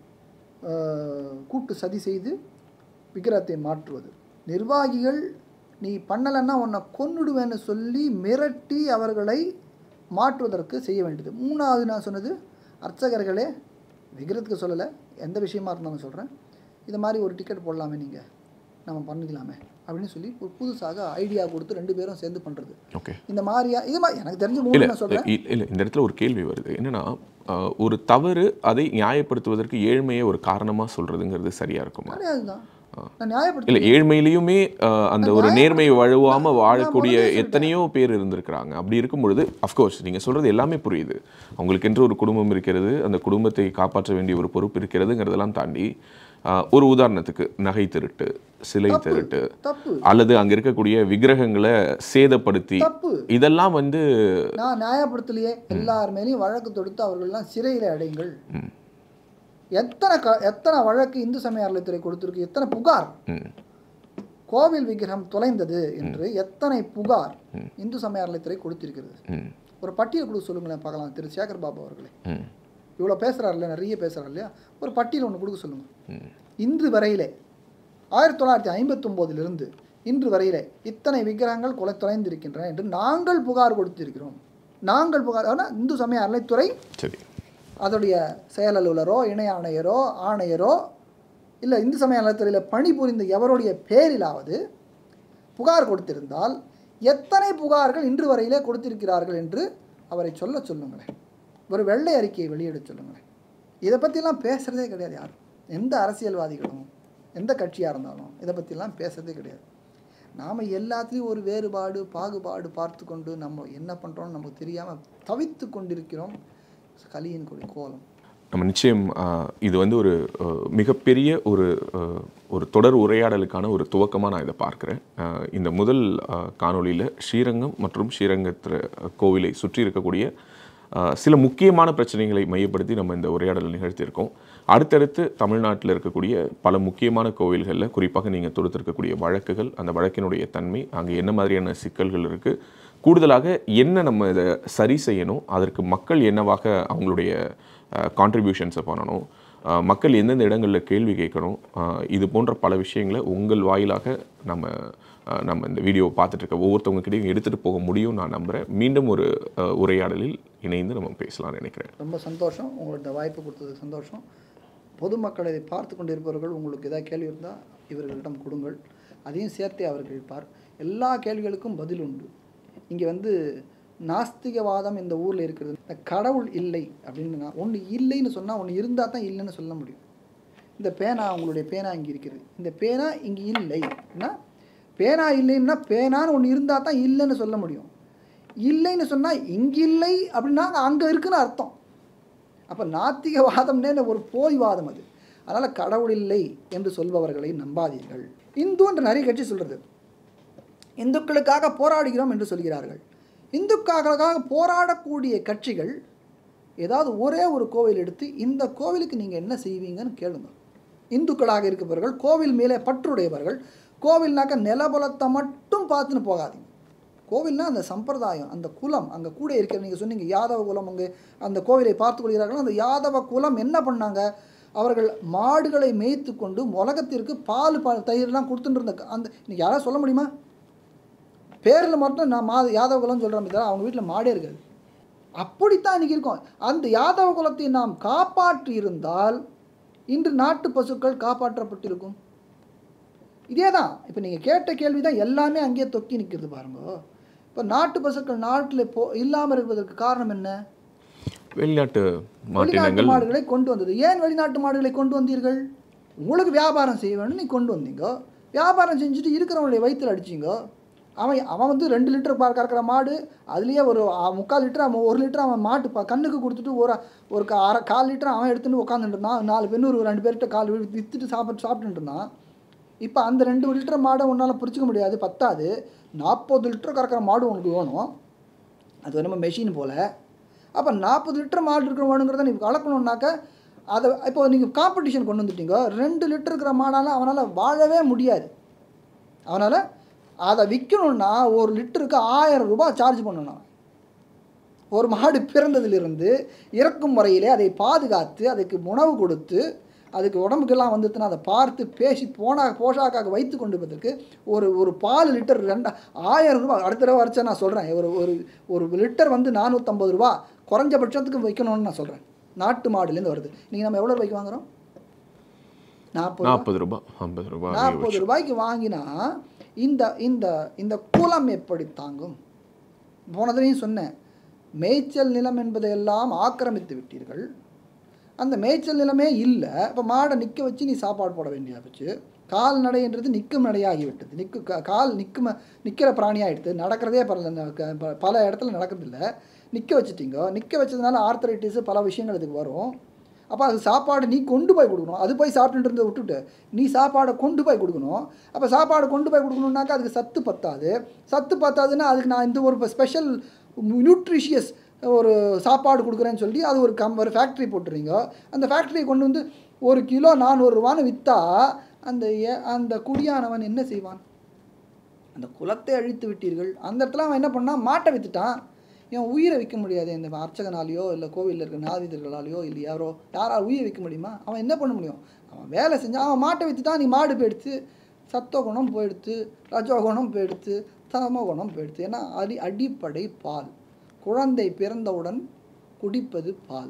Speaker 2: ஆஹ், கூட்டு சதி செய்து விக்கிரகத்தை மாற்றுவது நிர்வாகிகள் நீ பண்ணலைன்னா உன்னை கொன்னுடுவேன்னு சொல்லி மிரட்டி அவர்களை மாற்றுவதற்கு செய்ய வேண்டியது மூணாவது நான் சொன்னது அர்ச்சகர்களே விக்கிரத்துக்கு சொல்லலை எந்த விஷயமா இருந்தாலும் சொல்கிறேன் இது மாதிரி ஒரு டிக்கெட் போடலாமே நீங்கள் நம்ம பண்ணிக்கலாமே அப்படின்னு சொல்லி ஒரு புதுசாக ஐடியா கொடுத்து ரெண்டு பேரும் சேர்ந்து பண்ணுறது
Speaker 1: ஓகே
Speaker 2: இந்த மாதிரியா இது மாதிரி எனக்கு தெரிஞ்ச
Speaker 1: இல்ல
Speaker 2: மூணு நான் சொல்கிறேன்
Speaker 1: இ- இல்ல இந்த இடத்துல ஒரு கேள்வி வருது என்னன்னா ஆஹ், ஒரு தவறு அதை நியாயப்படுத்துவதற்கு ஏழ்மையை ஒரு காரணமா சொல்றதுங்கிறது சரியா இருக்குமா
Speaker 2: கிடையாது தான் நான் நியாயப்படுத்த
Speaker 1: இல்ல ஏழ்மையிலையுமே ஆஹ், அந்த ஒரு நேர்மை வழுவாம வாழக்கூடிய
Speaker 2: முதல்ல
Speaker 1: எத்தனையோ பேர் இருந்திருக்கிறாங்க அப்படி இருக்கும் பொழுது அஃப்கோர்ஸ் நீங்க சொல்றது எல்லாமே புரியுது அவங்களுக்கென்று ஒரு குடும்பம் இருக்கிறது அந்த குடும்பத்தை காப்பாற்ற வேண்டிய ஒரு பொறுப்பு இருக்கிறதுங்கிறதெல்லாம் தாண்டி ஆஹ், ஒரு உதாரணத்துக்கு நகை திருட்டு சிலை திருட்டு
Speaker 2: தப்பு
Speaker 1: அல்லது அங்க இருக்கக்கூடிய விக்கிரகங்களை சேதப்படுத்தி
Speaker 2: தப்பு
Speaker 1: இதெல்லாம் வந்து
Speaker 2: நான் நியாயப்படுத்தலையே எல்லார் மேலேயும் வழக்கு தொடுத்து அவர்கள்லாம் சிறையில் அடையுங்கள்
Speaker 1: ம்,
Speaker 2: எத்தனை க எத்தனை வழக்கு இந்து சமய அறநிலைத்துறை கொடுத்துருக்கு எத்தனை புகார்
Speaker 1: ம்,
Speaker 2: கோவில் விக்கிரகம் தொலைந்தது என்று எத்தனை புகார் இந்து சமய அறநிலைத்துறை கொடுத்திருக்கிறது
Speaker 1: ம்,
Speaker 2: ஒரு பட்டியல் கொடுக்க சொல்லுங்களேன் பார்க்கலாம் திரு சேகர் பாபு அவர்களே
Speaker 1: ம்,
Speaker 2: இவ்வளோ பேசுகிறார் இல்லையா நிறைய பேசுகிறார் இல்லையா ஒரு பட்டியல் ஒன்று கொடுக்க சொல்லுங்கள்
Speaker 1: ம்.
Speaker 2: இன்று வரையிலே ஆயிரத்தி தொள்ளாயிரத்தி ஐம்பத்தொம்போதிலிருந்து இன்று வரையிலே இத்தனை விக்கிரகங்கள் கொலை தொலைந்திருக்கின்றன என்று நாங்கள் புகார் கொடுத்திருக்கிறோம் நாங்கள் புகார் ஆனால் இந்து சமய அறநிலைத்துறை
Speaker 1: சரி
Speaker 2: அதோடைய செயல் அலுவலரோ இணை ஆணையரோ ஆணையரோ இல்லை இந்து சமய அறநிலைத்துறையில் பணிபுரிந்த எவருடைய பேரிலாவது புகார் கொடுத்திருந்தால் எத்தனை புகார்கள் இன்று வரையிலே கொடுத்திருக்கிறார்கள் என்று அவரை சொல்ல சொல்லுங்களேன் ஒரு வெள்ளை அறிக்கையை வெளியிட சொல்லுங்களேன் இதை பற்றிலாம் பேசுகிறதே கிடையாது யாரும் எந்த அரசியல்வாதிகளும் எந்த கட்சியாக இருந்தாலும் இதை பற்றிலாம் பேசுறதே கிடையாது நாம் எல்லாத்துலேயும் ஒரு வேறுபாடு பாகுபாடு பார்த்து கொண்டு நம்ம என்ன பண்ணுறோம்னு நமக்கு தெரியாமல் தவித்து கொண்டிருக்கிறோம் கலியின் கொடி கோலம்
Speaker 1: நம்ம நிச்சயம் ஆஹ், இது வந்து ஒரு ஆஹ், மிகப்பெரிய ஒரு ஆஹ், ஒரு தொடர் உரையாடலுக்கான ஒரு துவக்கமாக நான் இதை பார்க்குறேன் ஆஹ், இந்த முதல் காணொளியில் ஸ்ரீரங்கம் மற்றும் ஸ்ரீரங்கத்தில் கோவிலை சுற்றி இருக்கக்கூடிய ஆஹ், சில முக்கியமான பிரச்சனைகளை மையப்படுத்தி நம்ம இந்த உரையாடலை நிகழ்த்தியிருக்கோம் அடுத்தடுத்து தமிழ்நாட்டில் இருக்கக்கூடிய பல முக்கியமான கோவில்களில் குறிப்பாக நீங்கள் தொடுத்திருக்கக்கூடிய வழக்குகள் அந்த வழக்கினுடைய தன்மை அங்கே என்ன மாதிரியான சிக்கல்கள் இருக்குது கூடுதலாக என்ன நம்ம இதை சரி செய்யணும் அதற்கு மக்கள் என்னவாக அவங்களுடைய கான்ட்ரிபியூஷன்ஸை பண்ணணும் அஹ், மக்கள் எந்தெந்த இடங்களில் கேள்வி கேட்கணும் அஹ், இது போன்ற பல விஷயங்களை உங்கள் வாயிலாக நம்ம அஹ், நம்ம இந்த வீடியோவை பார்த்துட்டு இருக்க ஒவ்வொருத்தவங்ககிட்டையும் எடுத்துகிட்டு போக முடியும் நான் நம்புகிறேன் மீண்டும் ஒரு அஹ், உரையாடலில் இணைந்து நம்ம பேசலாம்னு நினைக்கிறேன்
Speaker 2: ரொம்ப சந்தோஷம் உங்களுக்கு இந்த வாய்ப்பு கொடுத்தது சந்தோஷம் பொதுமக்கள் இதை பார்த்து கொண்டிருப்பவர்கள் உங்களுக்கு ஏதாவது கேள்வி இருந்தால் இவர்களிடம் கொடுங்கள் அதையும் சேர்த்தே அவர் கேட்பார் எல்லா கேள்விகளுக்கும் பதில் உண்டு இங்கே வந்து நாஸ்திகவாதம் இந்த ஊரில் இருக்கிறது இந்த கடவுள் இல்லை அப்படின்னு ஒன்று இல்லைன்னு சொன்னால் ஒன்று இருந்தால் தான் இல்லைன்னு சொல்ல முடியும் இந்த பேனா உங்களுடைய பேனா இங்கே இருக்குது இந்த பேனா இங்கே இல்லைன்னா பேனா இல்லைன்னா பேனான்னு ஒன்று இருந்தால் தான் இல்லைன்னு சொல்ல முடியும் இல்லைன்னு சொன்னால் இங்கே இல்லை அப்படின்னா அங்கே இருக்குன்னு அர்த்தம் அப்போ நாத்திகவாதம்னே ஒரு போய்வாதம் அது அதனால் கடவுள் இல்லை என்று சொல்பவர்களை நம்பாதீர்கள் இந்து என்று நிறைய கட்சி சொல்கிறது இந்துக்களுக்காக போராடுகிறோம் என்று சொல்கிறார்கள் இந்துக்காக போராடக்கூடிய கட்சிகள் ஏதாவது ஒரே ஒரு கோவில் எடுத்து இந்த கோவிலுக்கு நீங்கள் என்ன செய்வீங்கன்னு கேளுங்க இந்துக்களாக இருப்பவர்கள் கோவில் மேலே பற்றுடையவர்கள் கோவில்னாக்க நிலபலத்தை மட்டும் பார்த்துன்னு போகாதீங்க கோவில்னா அந்த சம்பிரதாயம் அந்த குலம் அங்கே கூட இருக்கிற நீங்கள் சொன்னீங்க யாதவ குலம் அங்கே அந்த கோவிலை பார்த்து கொள்கிறார்கள் அந்த யாதவ குலம் என்ன பண்ணாங்க அவர்கள் மாடுகளை மேய்த்து கொண்டு உலகத்திற்கு பால் ப தயிர்லாம் கொடுத்துட்டு இருந்த அந்த இன்னைக்கு யாராவது சொல்ல முடியுமா பேரில் மட்டும் நான் மா யாதவ குலம்னு சொல்கிறேன் தவிர அவங்க வீட்டில் மாடே இருக்காது அப்படித்தான் இன்னைக்கு இருக்கும் அந்த யாதவ குலத்தை நாம் காப்பாற்றி இருந்தால் இன்று நாட்டு பசுக்கள் காப்பாற்றப்பட்டிருக்கும் இதே தான் இப்போ நீங்கள் கேட்ட கேள்வி தான் எல்லாமே அங்கேயே தொக்கி நிற்கிறது பாருங்க இப்போ நாட்டு பசுக்கள் நாட்டில் போ இல்லாமல் இருப்பதற்கு காரணம் என்ன
Speaker 1: வெளிநாட்டு
Speaker 2: வெளிநாட்டு
Speaker 1: மாட்டினங்கள்
Speaker 2: மாடுகளை கொண்டு வந்தது ஏன் வெளிநாட்டு மாடுகளை கொண்டு வந்தீர்கள் உங்களுக்கு வியாபாரம் செய்ய வேணும் நீ கொண்டு வந்தீங்க வியாபாரம் செஞ்சுட்டு இருக்கிறவனுடைய வயிற்றுல அடிச்சிங்க அவன் அவன் வந்து ரெண்டு லிட்டர் பா கறக்கிற மாடு அதுலேயே ஒரு அ- முக்கால் லிட்டர் அவன் ஒரு லிட்டர் அவன் மாட்டு ப- கண்ணுக்கு கொடுத்துட்டு ஒரு ஒரு கா- அரை கால் லிட்டர் அவன் எடுத்துட்டு உட்காந்துட்டு இருந்தான் நாலு பேர் ஒரு ரெண்டு பேர்கிட்ட கால் வி- வித்துட்டு சாப்பிட்டு சாப்பிட்டுட்டு இருந்தான் இப்போ அந்த ரெண்டு லிட்டர் மாடை உன்னால் பிடிச்சிக்க முடியாது பத்தாது நாற்பது லிட்டர் கறக்கிற மாடு உனக்கு வேணும் அது நம்ம மெஷின் போல் அப்போ நாற்பது லிட்டர் மாடு இருக்கிற மாடுங்கிறத நீ கலக்கணுன்னாக்க அதை இப்போ நீங்கள் காம்படிஷன் கொண்டு வந்துட்டீங்க ரெண்டு லிட்டர் இருக்கிற மாடால் அவனால் வாழவே முடியாது அவனால் அதை விற்கணுன்னா ஒரு லிட்டருக்கு ஆயிரம் ரூபாய் சார்ஜ் பண்ணணும் ஒரு மாடு பிறந்ததிலிருந்து இறக்கும் வரையிலே அதை பாதுகாத்து அதுக்கு உணவு கொடுத்து அதுக்கு உடம்புக்கெல்லாம் வந்துட்டுனா அதை பார்த்து பேசி போனா போஷாக்காக வைத்து கொண்டு போவதற்கு ஒரு ஒரு பால் லிட்டர் ரெண்டா ஆயிரம் ரூபாய் அடுத்த தடவை வரைச்சா நான் சொல்கிறேன் ஒரு ஒரு ஒரு லிட்டர் வந்து நானூற்றம்பது ரூபா குறைஞ்சபட்சத்துக்கு வைக்கணும்னு நான் சொல்கிறேன் நாட்டு மாடுலேருந்து வருது நீங்கள் நம்ம எவ்வளோ ரூபாய்க்கு வாங்குறோம் நாற்பது
Speaker 1: நாற்பது ரூபாய் ஐம்பது ரூபாய்
Speaker 2: நாற்பது ரூபாய்க்கு வாங்கினா இந்த இந்த இந்த குலம் எப்படி தாங்கும் போனதுலையும் சொன்னேன் மேய்ச்சல் நிலம் என்பதையெல்லாம் ஆக்கிரமித்து விட்டீர்கள் அந்த மேய்ச்சல் நிலமே இல்லை இப்போ மாடை நிற்க வச்சு நீ சாப்பாடு போட வேண்டியதா போச்சு கால்நடைன்றது நிற்கும் நடையாகி விட்டது நிற்கு கா- கால் நிற்கும் நிற்கிற பிராணியாகிடுது நடக்கிறதே பல ப- பல இடத்துல நடக்கிறதில்ல நிற்க வச்சுட்டீங்க நிற்க வச்சதுனால ஆர்த்தரைட்டிஸ் பல விஷயங்கள் இதுக்கு வரும் அப்போ அது சாப்பாடு நீ கொண்டு போய் கொடுக்கணும் அது போய் சாப்பிட்டுட்டு இருந்ததை விட்டுட்டு நீ சாப்பாடை கொண்டு போய் கொடுக்கணும் அப்போ சாப்பாடு கொண்டு போய் கொடுக்கணுன்னாக்கா அதுக்கு சத்து பத்தாது சத்து பத்தாதுன்னா அதுக்கு நான் இந்த ஒரு ஸ்பெஷல் நியூட்ரிஷியஸ் ஒரு சாப்பாடு கொடுக்குறேன்னு சொல்லி அது ஒரு கம் ஒரு ஃபேக்ட்ரி போட்டுறீங்க அந்த ஃபேக்ட்ரியை கொண்டு வந்து ஒரு கிலோ நானூறுரூவான்னு விற்றா அந்த ஏ- அந்த குடியானவன் என்ன செய்வான் அந்த குலத்தை அழித்து விட்டீர்கள் அந்த இடத்துல அவன் என்ன பண்ணான் மாட்டை வித்துட்டான் இவன் உயிரை விற்க முடியாது இந்த அர்ச்சகனாலேயோ இல்லை கோவிலில் இருக்கிற நாதிதர்களாலேயோ இல்லை யாரோ யாரால் உயிரை விற்க முடியுமா அவன் என்ன பண்ண முடியும் அவன் வேலை செஞ்சான் அவன் மாட்டை வித்துட்டான் நீ மாடு போயிடுத்து சத்தோகுணம் போயிடுத்து ரஜோகுணம் போயிடுத்து தமோகுணம் போயிடுத்து ஏன்னா அடி அடிப்படை பால் குழந்தை பிறந்தவுடன் குடிப்பது பால்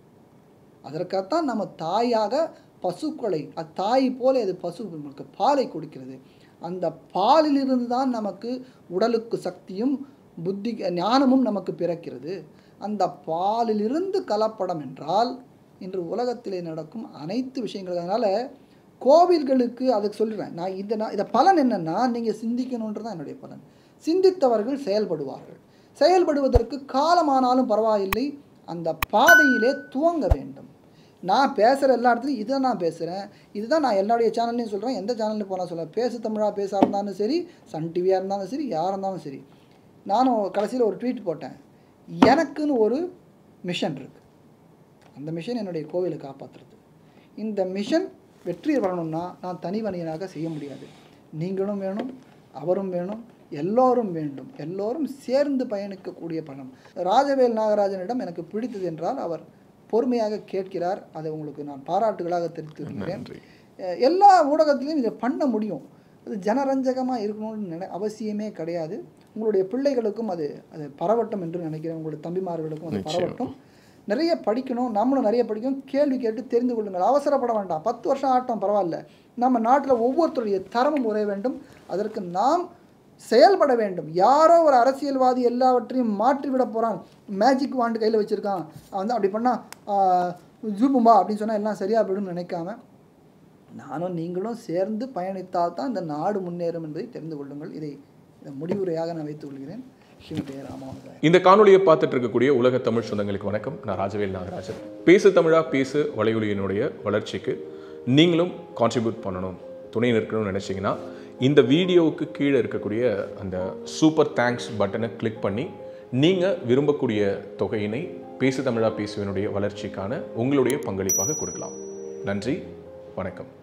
Speaker 2: அதற்காகத்தான் நம்ம தாயாக பசுக்களை அத்தாய் போல அது பசு நமக்கு பாலை கொடுக்கிறது அந்த பாலிலிருந்து தான் நமக்கு உடலுக்கு சக்தியும் புத்தி ஞானமும் நமக்கு பிறக்கிறது அந்த பாலிலிருந்து கலப்படம் என்றால் இன்று உலகத்திலே நடக்கும் அனைத்து விஷயங்கள் அதனால் கோவில்களுக்கு அதுக்கு சொல்கிறேன் நான் இதை நான் இதை பலன் என்னென்னா நீங்கள் சிந்திக்கணுன்றது தான் என்னுடைய பலன் சிந்தித்தவர்கள் செயல்படுவார்கள் செயல்படுவதற்கு காலமானாலும் பரவாயில்லை அந்த பாதையிலே துவங்க வேண்டும் நான் பேசுகிற எல்லா இடத்துலையும் இதை நான் பேசுகிறேன் இதுதான் நான் என்னுடைய சேனல்லையும் சொல்கிறேன் எந்த சேனல்லையும் போனால் சொல்கிறேன் பேசு தமிழா பேச இருந்தாலும் சரி சன் டிவியாக இருந்தாலும் சரி யாராக இருந்தாலும் சரி நானும் கடைசியில் ஒரு ட்வீட் போட்டேன் எனக்குன்னு ஒரு மிஷன் இருக்குது அந்த மிஷன் என்னுடைய கோவிலை காப்பாற்றுறது இந்த மிஷன் வெற்றி வரணும்னா நான் தனிமனிதனாக செய்ய முடியாது நீங்களும் வேணும் அவரும் வேணும் எல்லோரும் வேண்டும் எல்லோரும் சேர்ந்து பயணிக்கக்கூடிய பணம் ராஜவேல் நாகராஜனிடம் எனக்கு பிடித்தது என்றால் அவர் பொறுமையாக கேட்கிறார் அதை உங்களுக்கு நான் பாராட்டுகளாக தெரிவித்து வருகிறேன்
Speaker 1: நன்றி
Speaker 2: அஹ் எல்லா ஊடகத்திலையும் இதை பண்ண முடியும் அது ஜனரஞ்சகமாக இருக்கணும்னு நினை அவசியமே கிடையாது உங்களுடைய பிள்ளைகளுக்கும் அது அது பரவட்டும் என்று நினைக்கிறேன் உங்களுடைய தம்பிமார்களுக்கும் அது
Speaker 1: நிச்சயம்.
Speaker 2: பரவட்டும் நிறைய படிக்கணும் நம்மளும் நிறைய படிக்கணும் கேள்வி கேட்டு தெரிந்து கொள்ளுங்கள் அவசரப்பட வேண்டாம் பத்து வருஷம் ஆட்டம் பரவாயில்ல நம்ம நாட்டில் ஒவ்வொருத்தருடைய தரமும் உரைய வேண்டும் அதற்கு நாம் செயல்பட வேண்டும் யாரோ ஒரு அரசியல்வாதி எல்லாவற்றையும் மாற்றிவிட போகிறான் மேஜிக் வாண்டு கையில் வச்சுருக்கான் அவன் வந்து அப்படி பண்ணால் ஜூபும்பா அப்படின்னு சொன்னால் எல்லாம் சரியாக போயிடும்னு நினைக்காம நானும் நீங்களும் சேர்ந்து பயணித்தால் தான் இந்த நாடு முன்னேறும் என்பதை தெரிந்து கொள்ளுங்கள் இதை இந்த முடிவுரையாக நான் வைத்துக் கொள்கிறேன் ஸ்ரீமதி ராமானுஜாய்
Speaker 1: இந்த காணொளியை பார்த்துட்டு இருக்கக்கூடிய உலக தமிழ் சொந்தங்களுக்கு வணக்கம் நான் ராஜவேல் நாகராஜன் பேசு தமிழா பேசு வலையொலியினுடைய வளர்ச்சிக்கு நீங்களும் கான்ட்ரிபியூட் பண்ணணும் துணை நிற்கணும்னு நினச்சிங்கன்னா இந்த வீடியோவுக்கு கீழே இருக்கக்கூடிய அந்த சூப்பர் தேங்க்ஸ் பட்டனை கிளிக் பண்ணி நீங்கள் விரும்பக்கூடிய தொகையினை பேசு தமிழா பேசுவினுடைய வளர்ச்சிக்கான உங்களுடைய பங்களிப்பாக கொடுக்கலாம் நன்றி வணக்கம்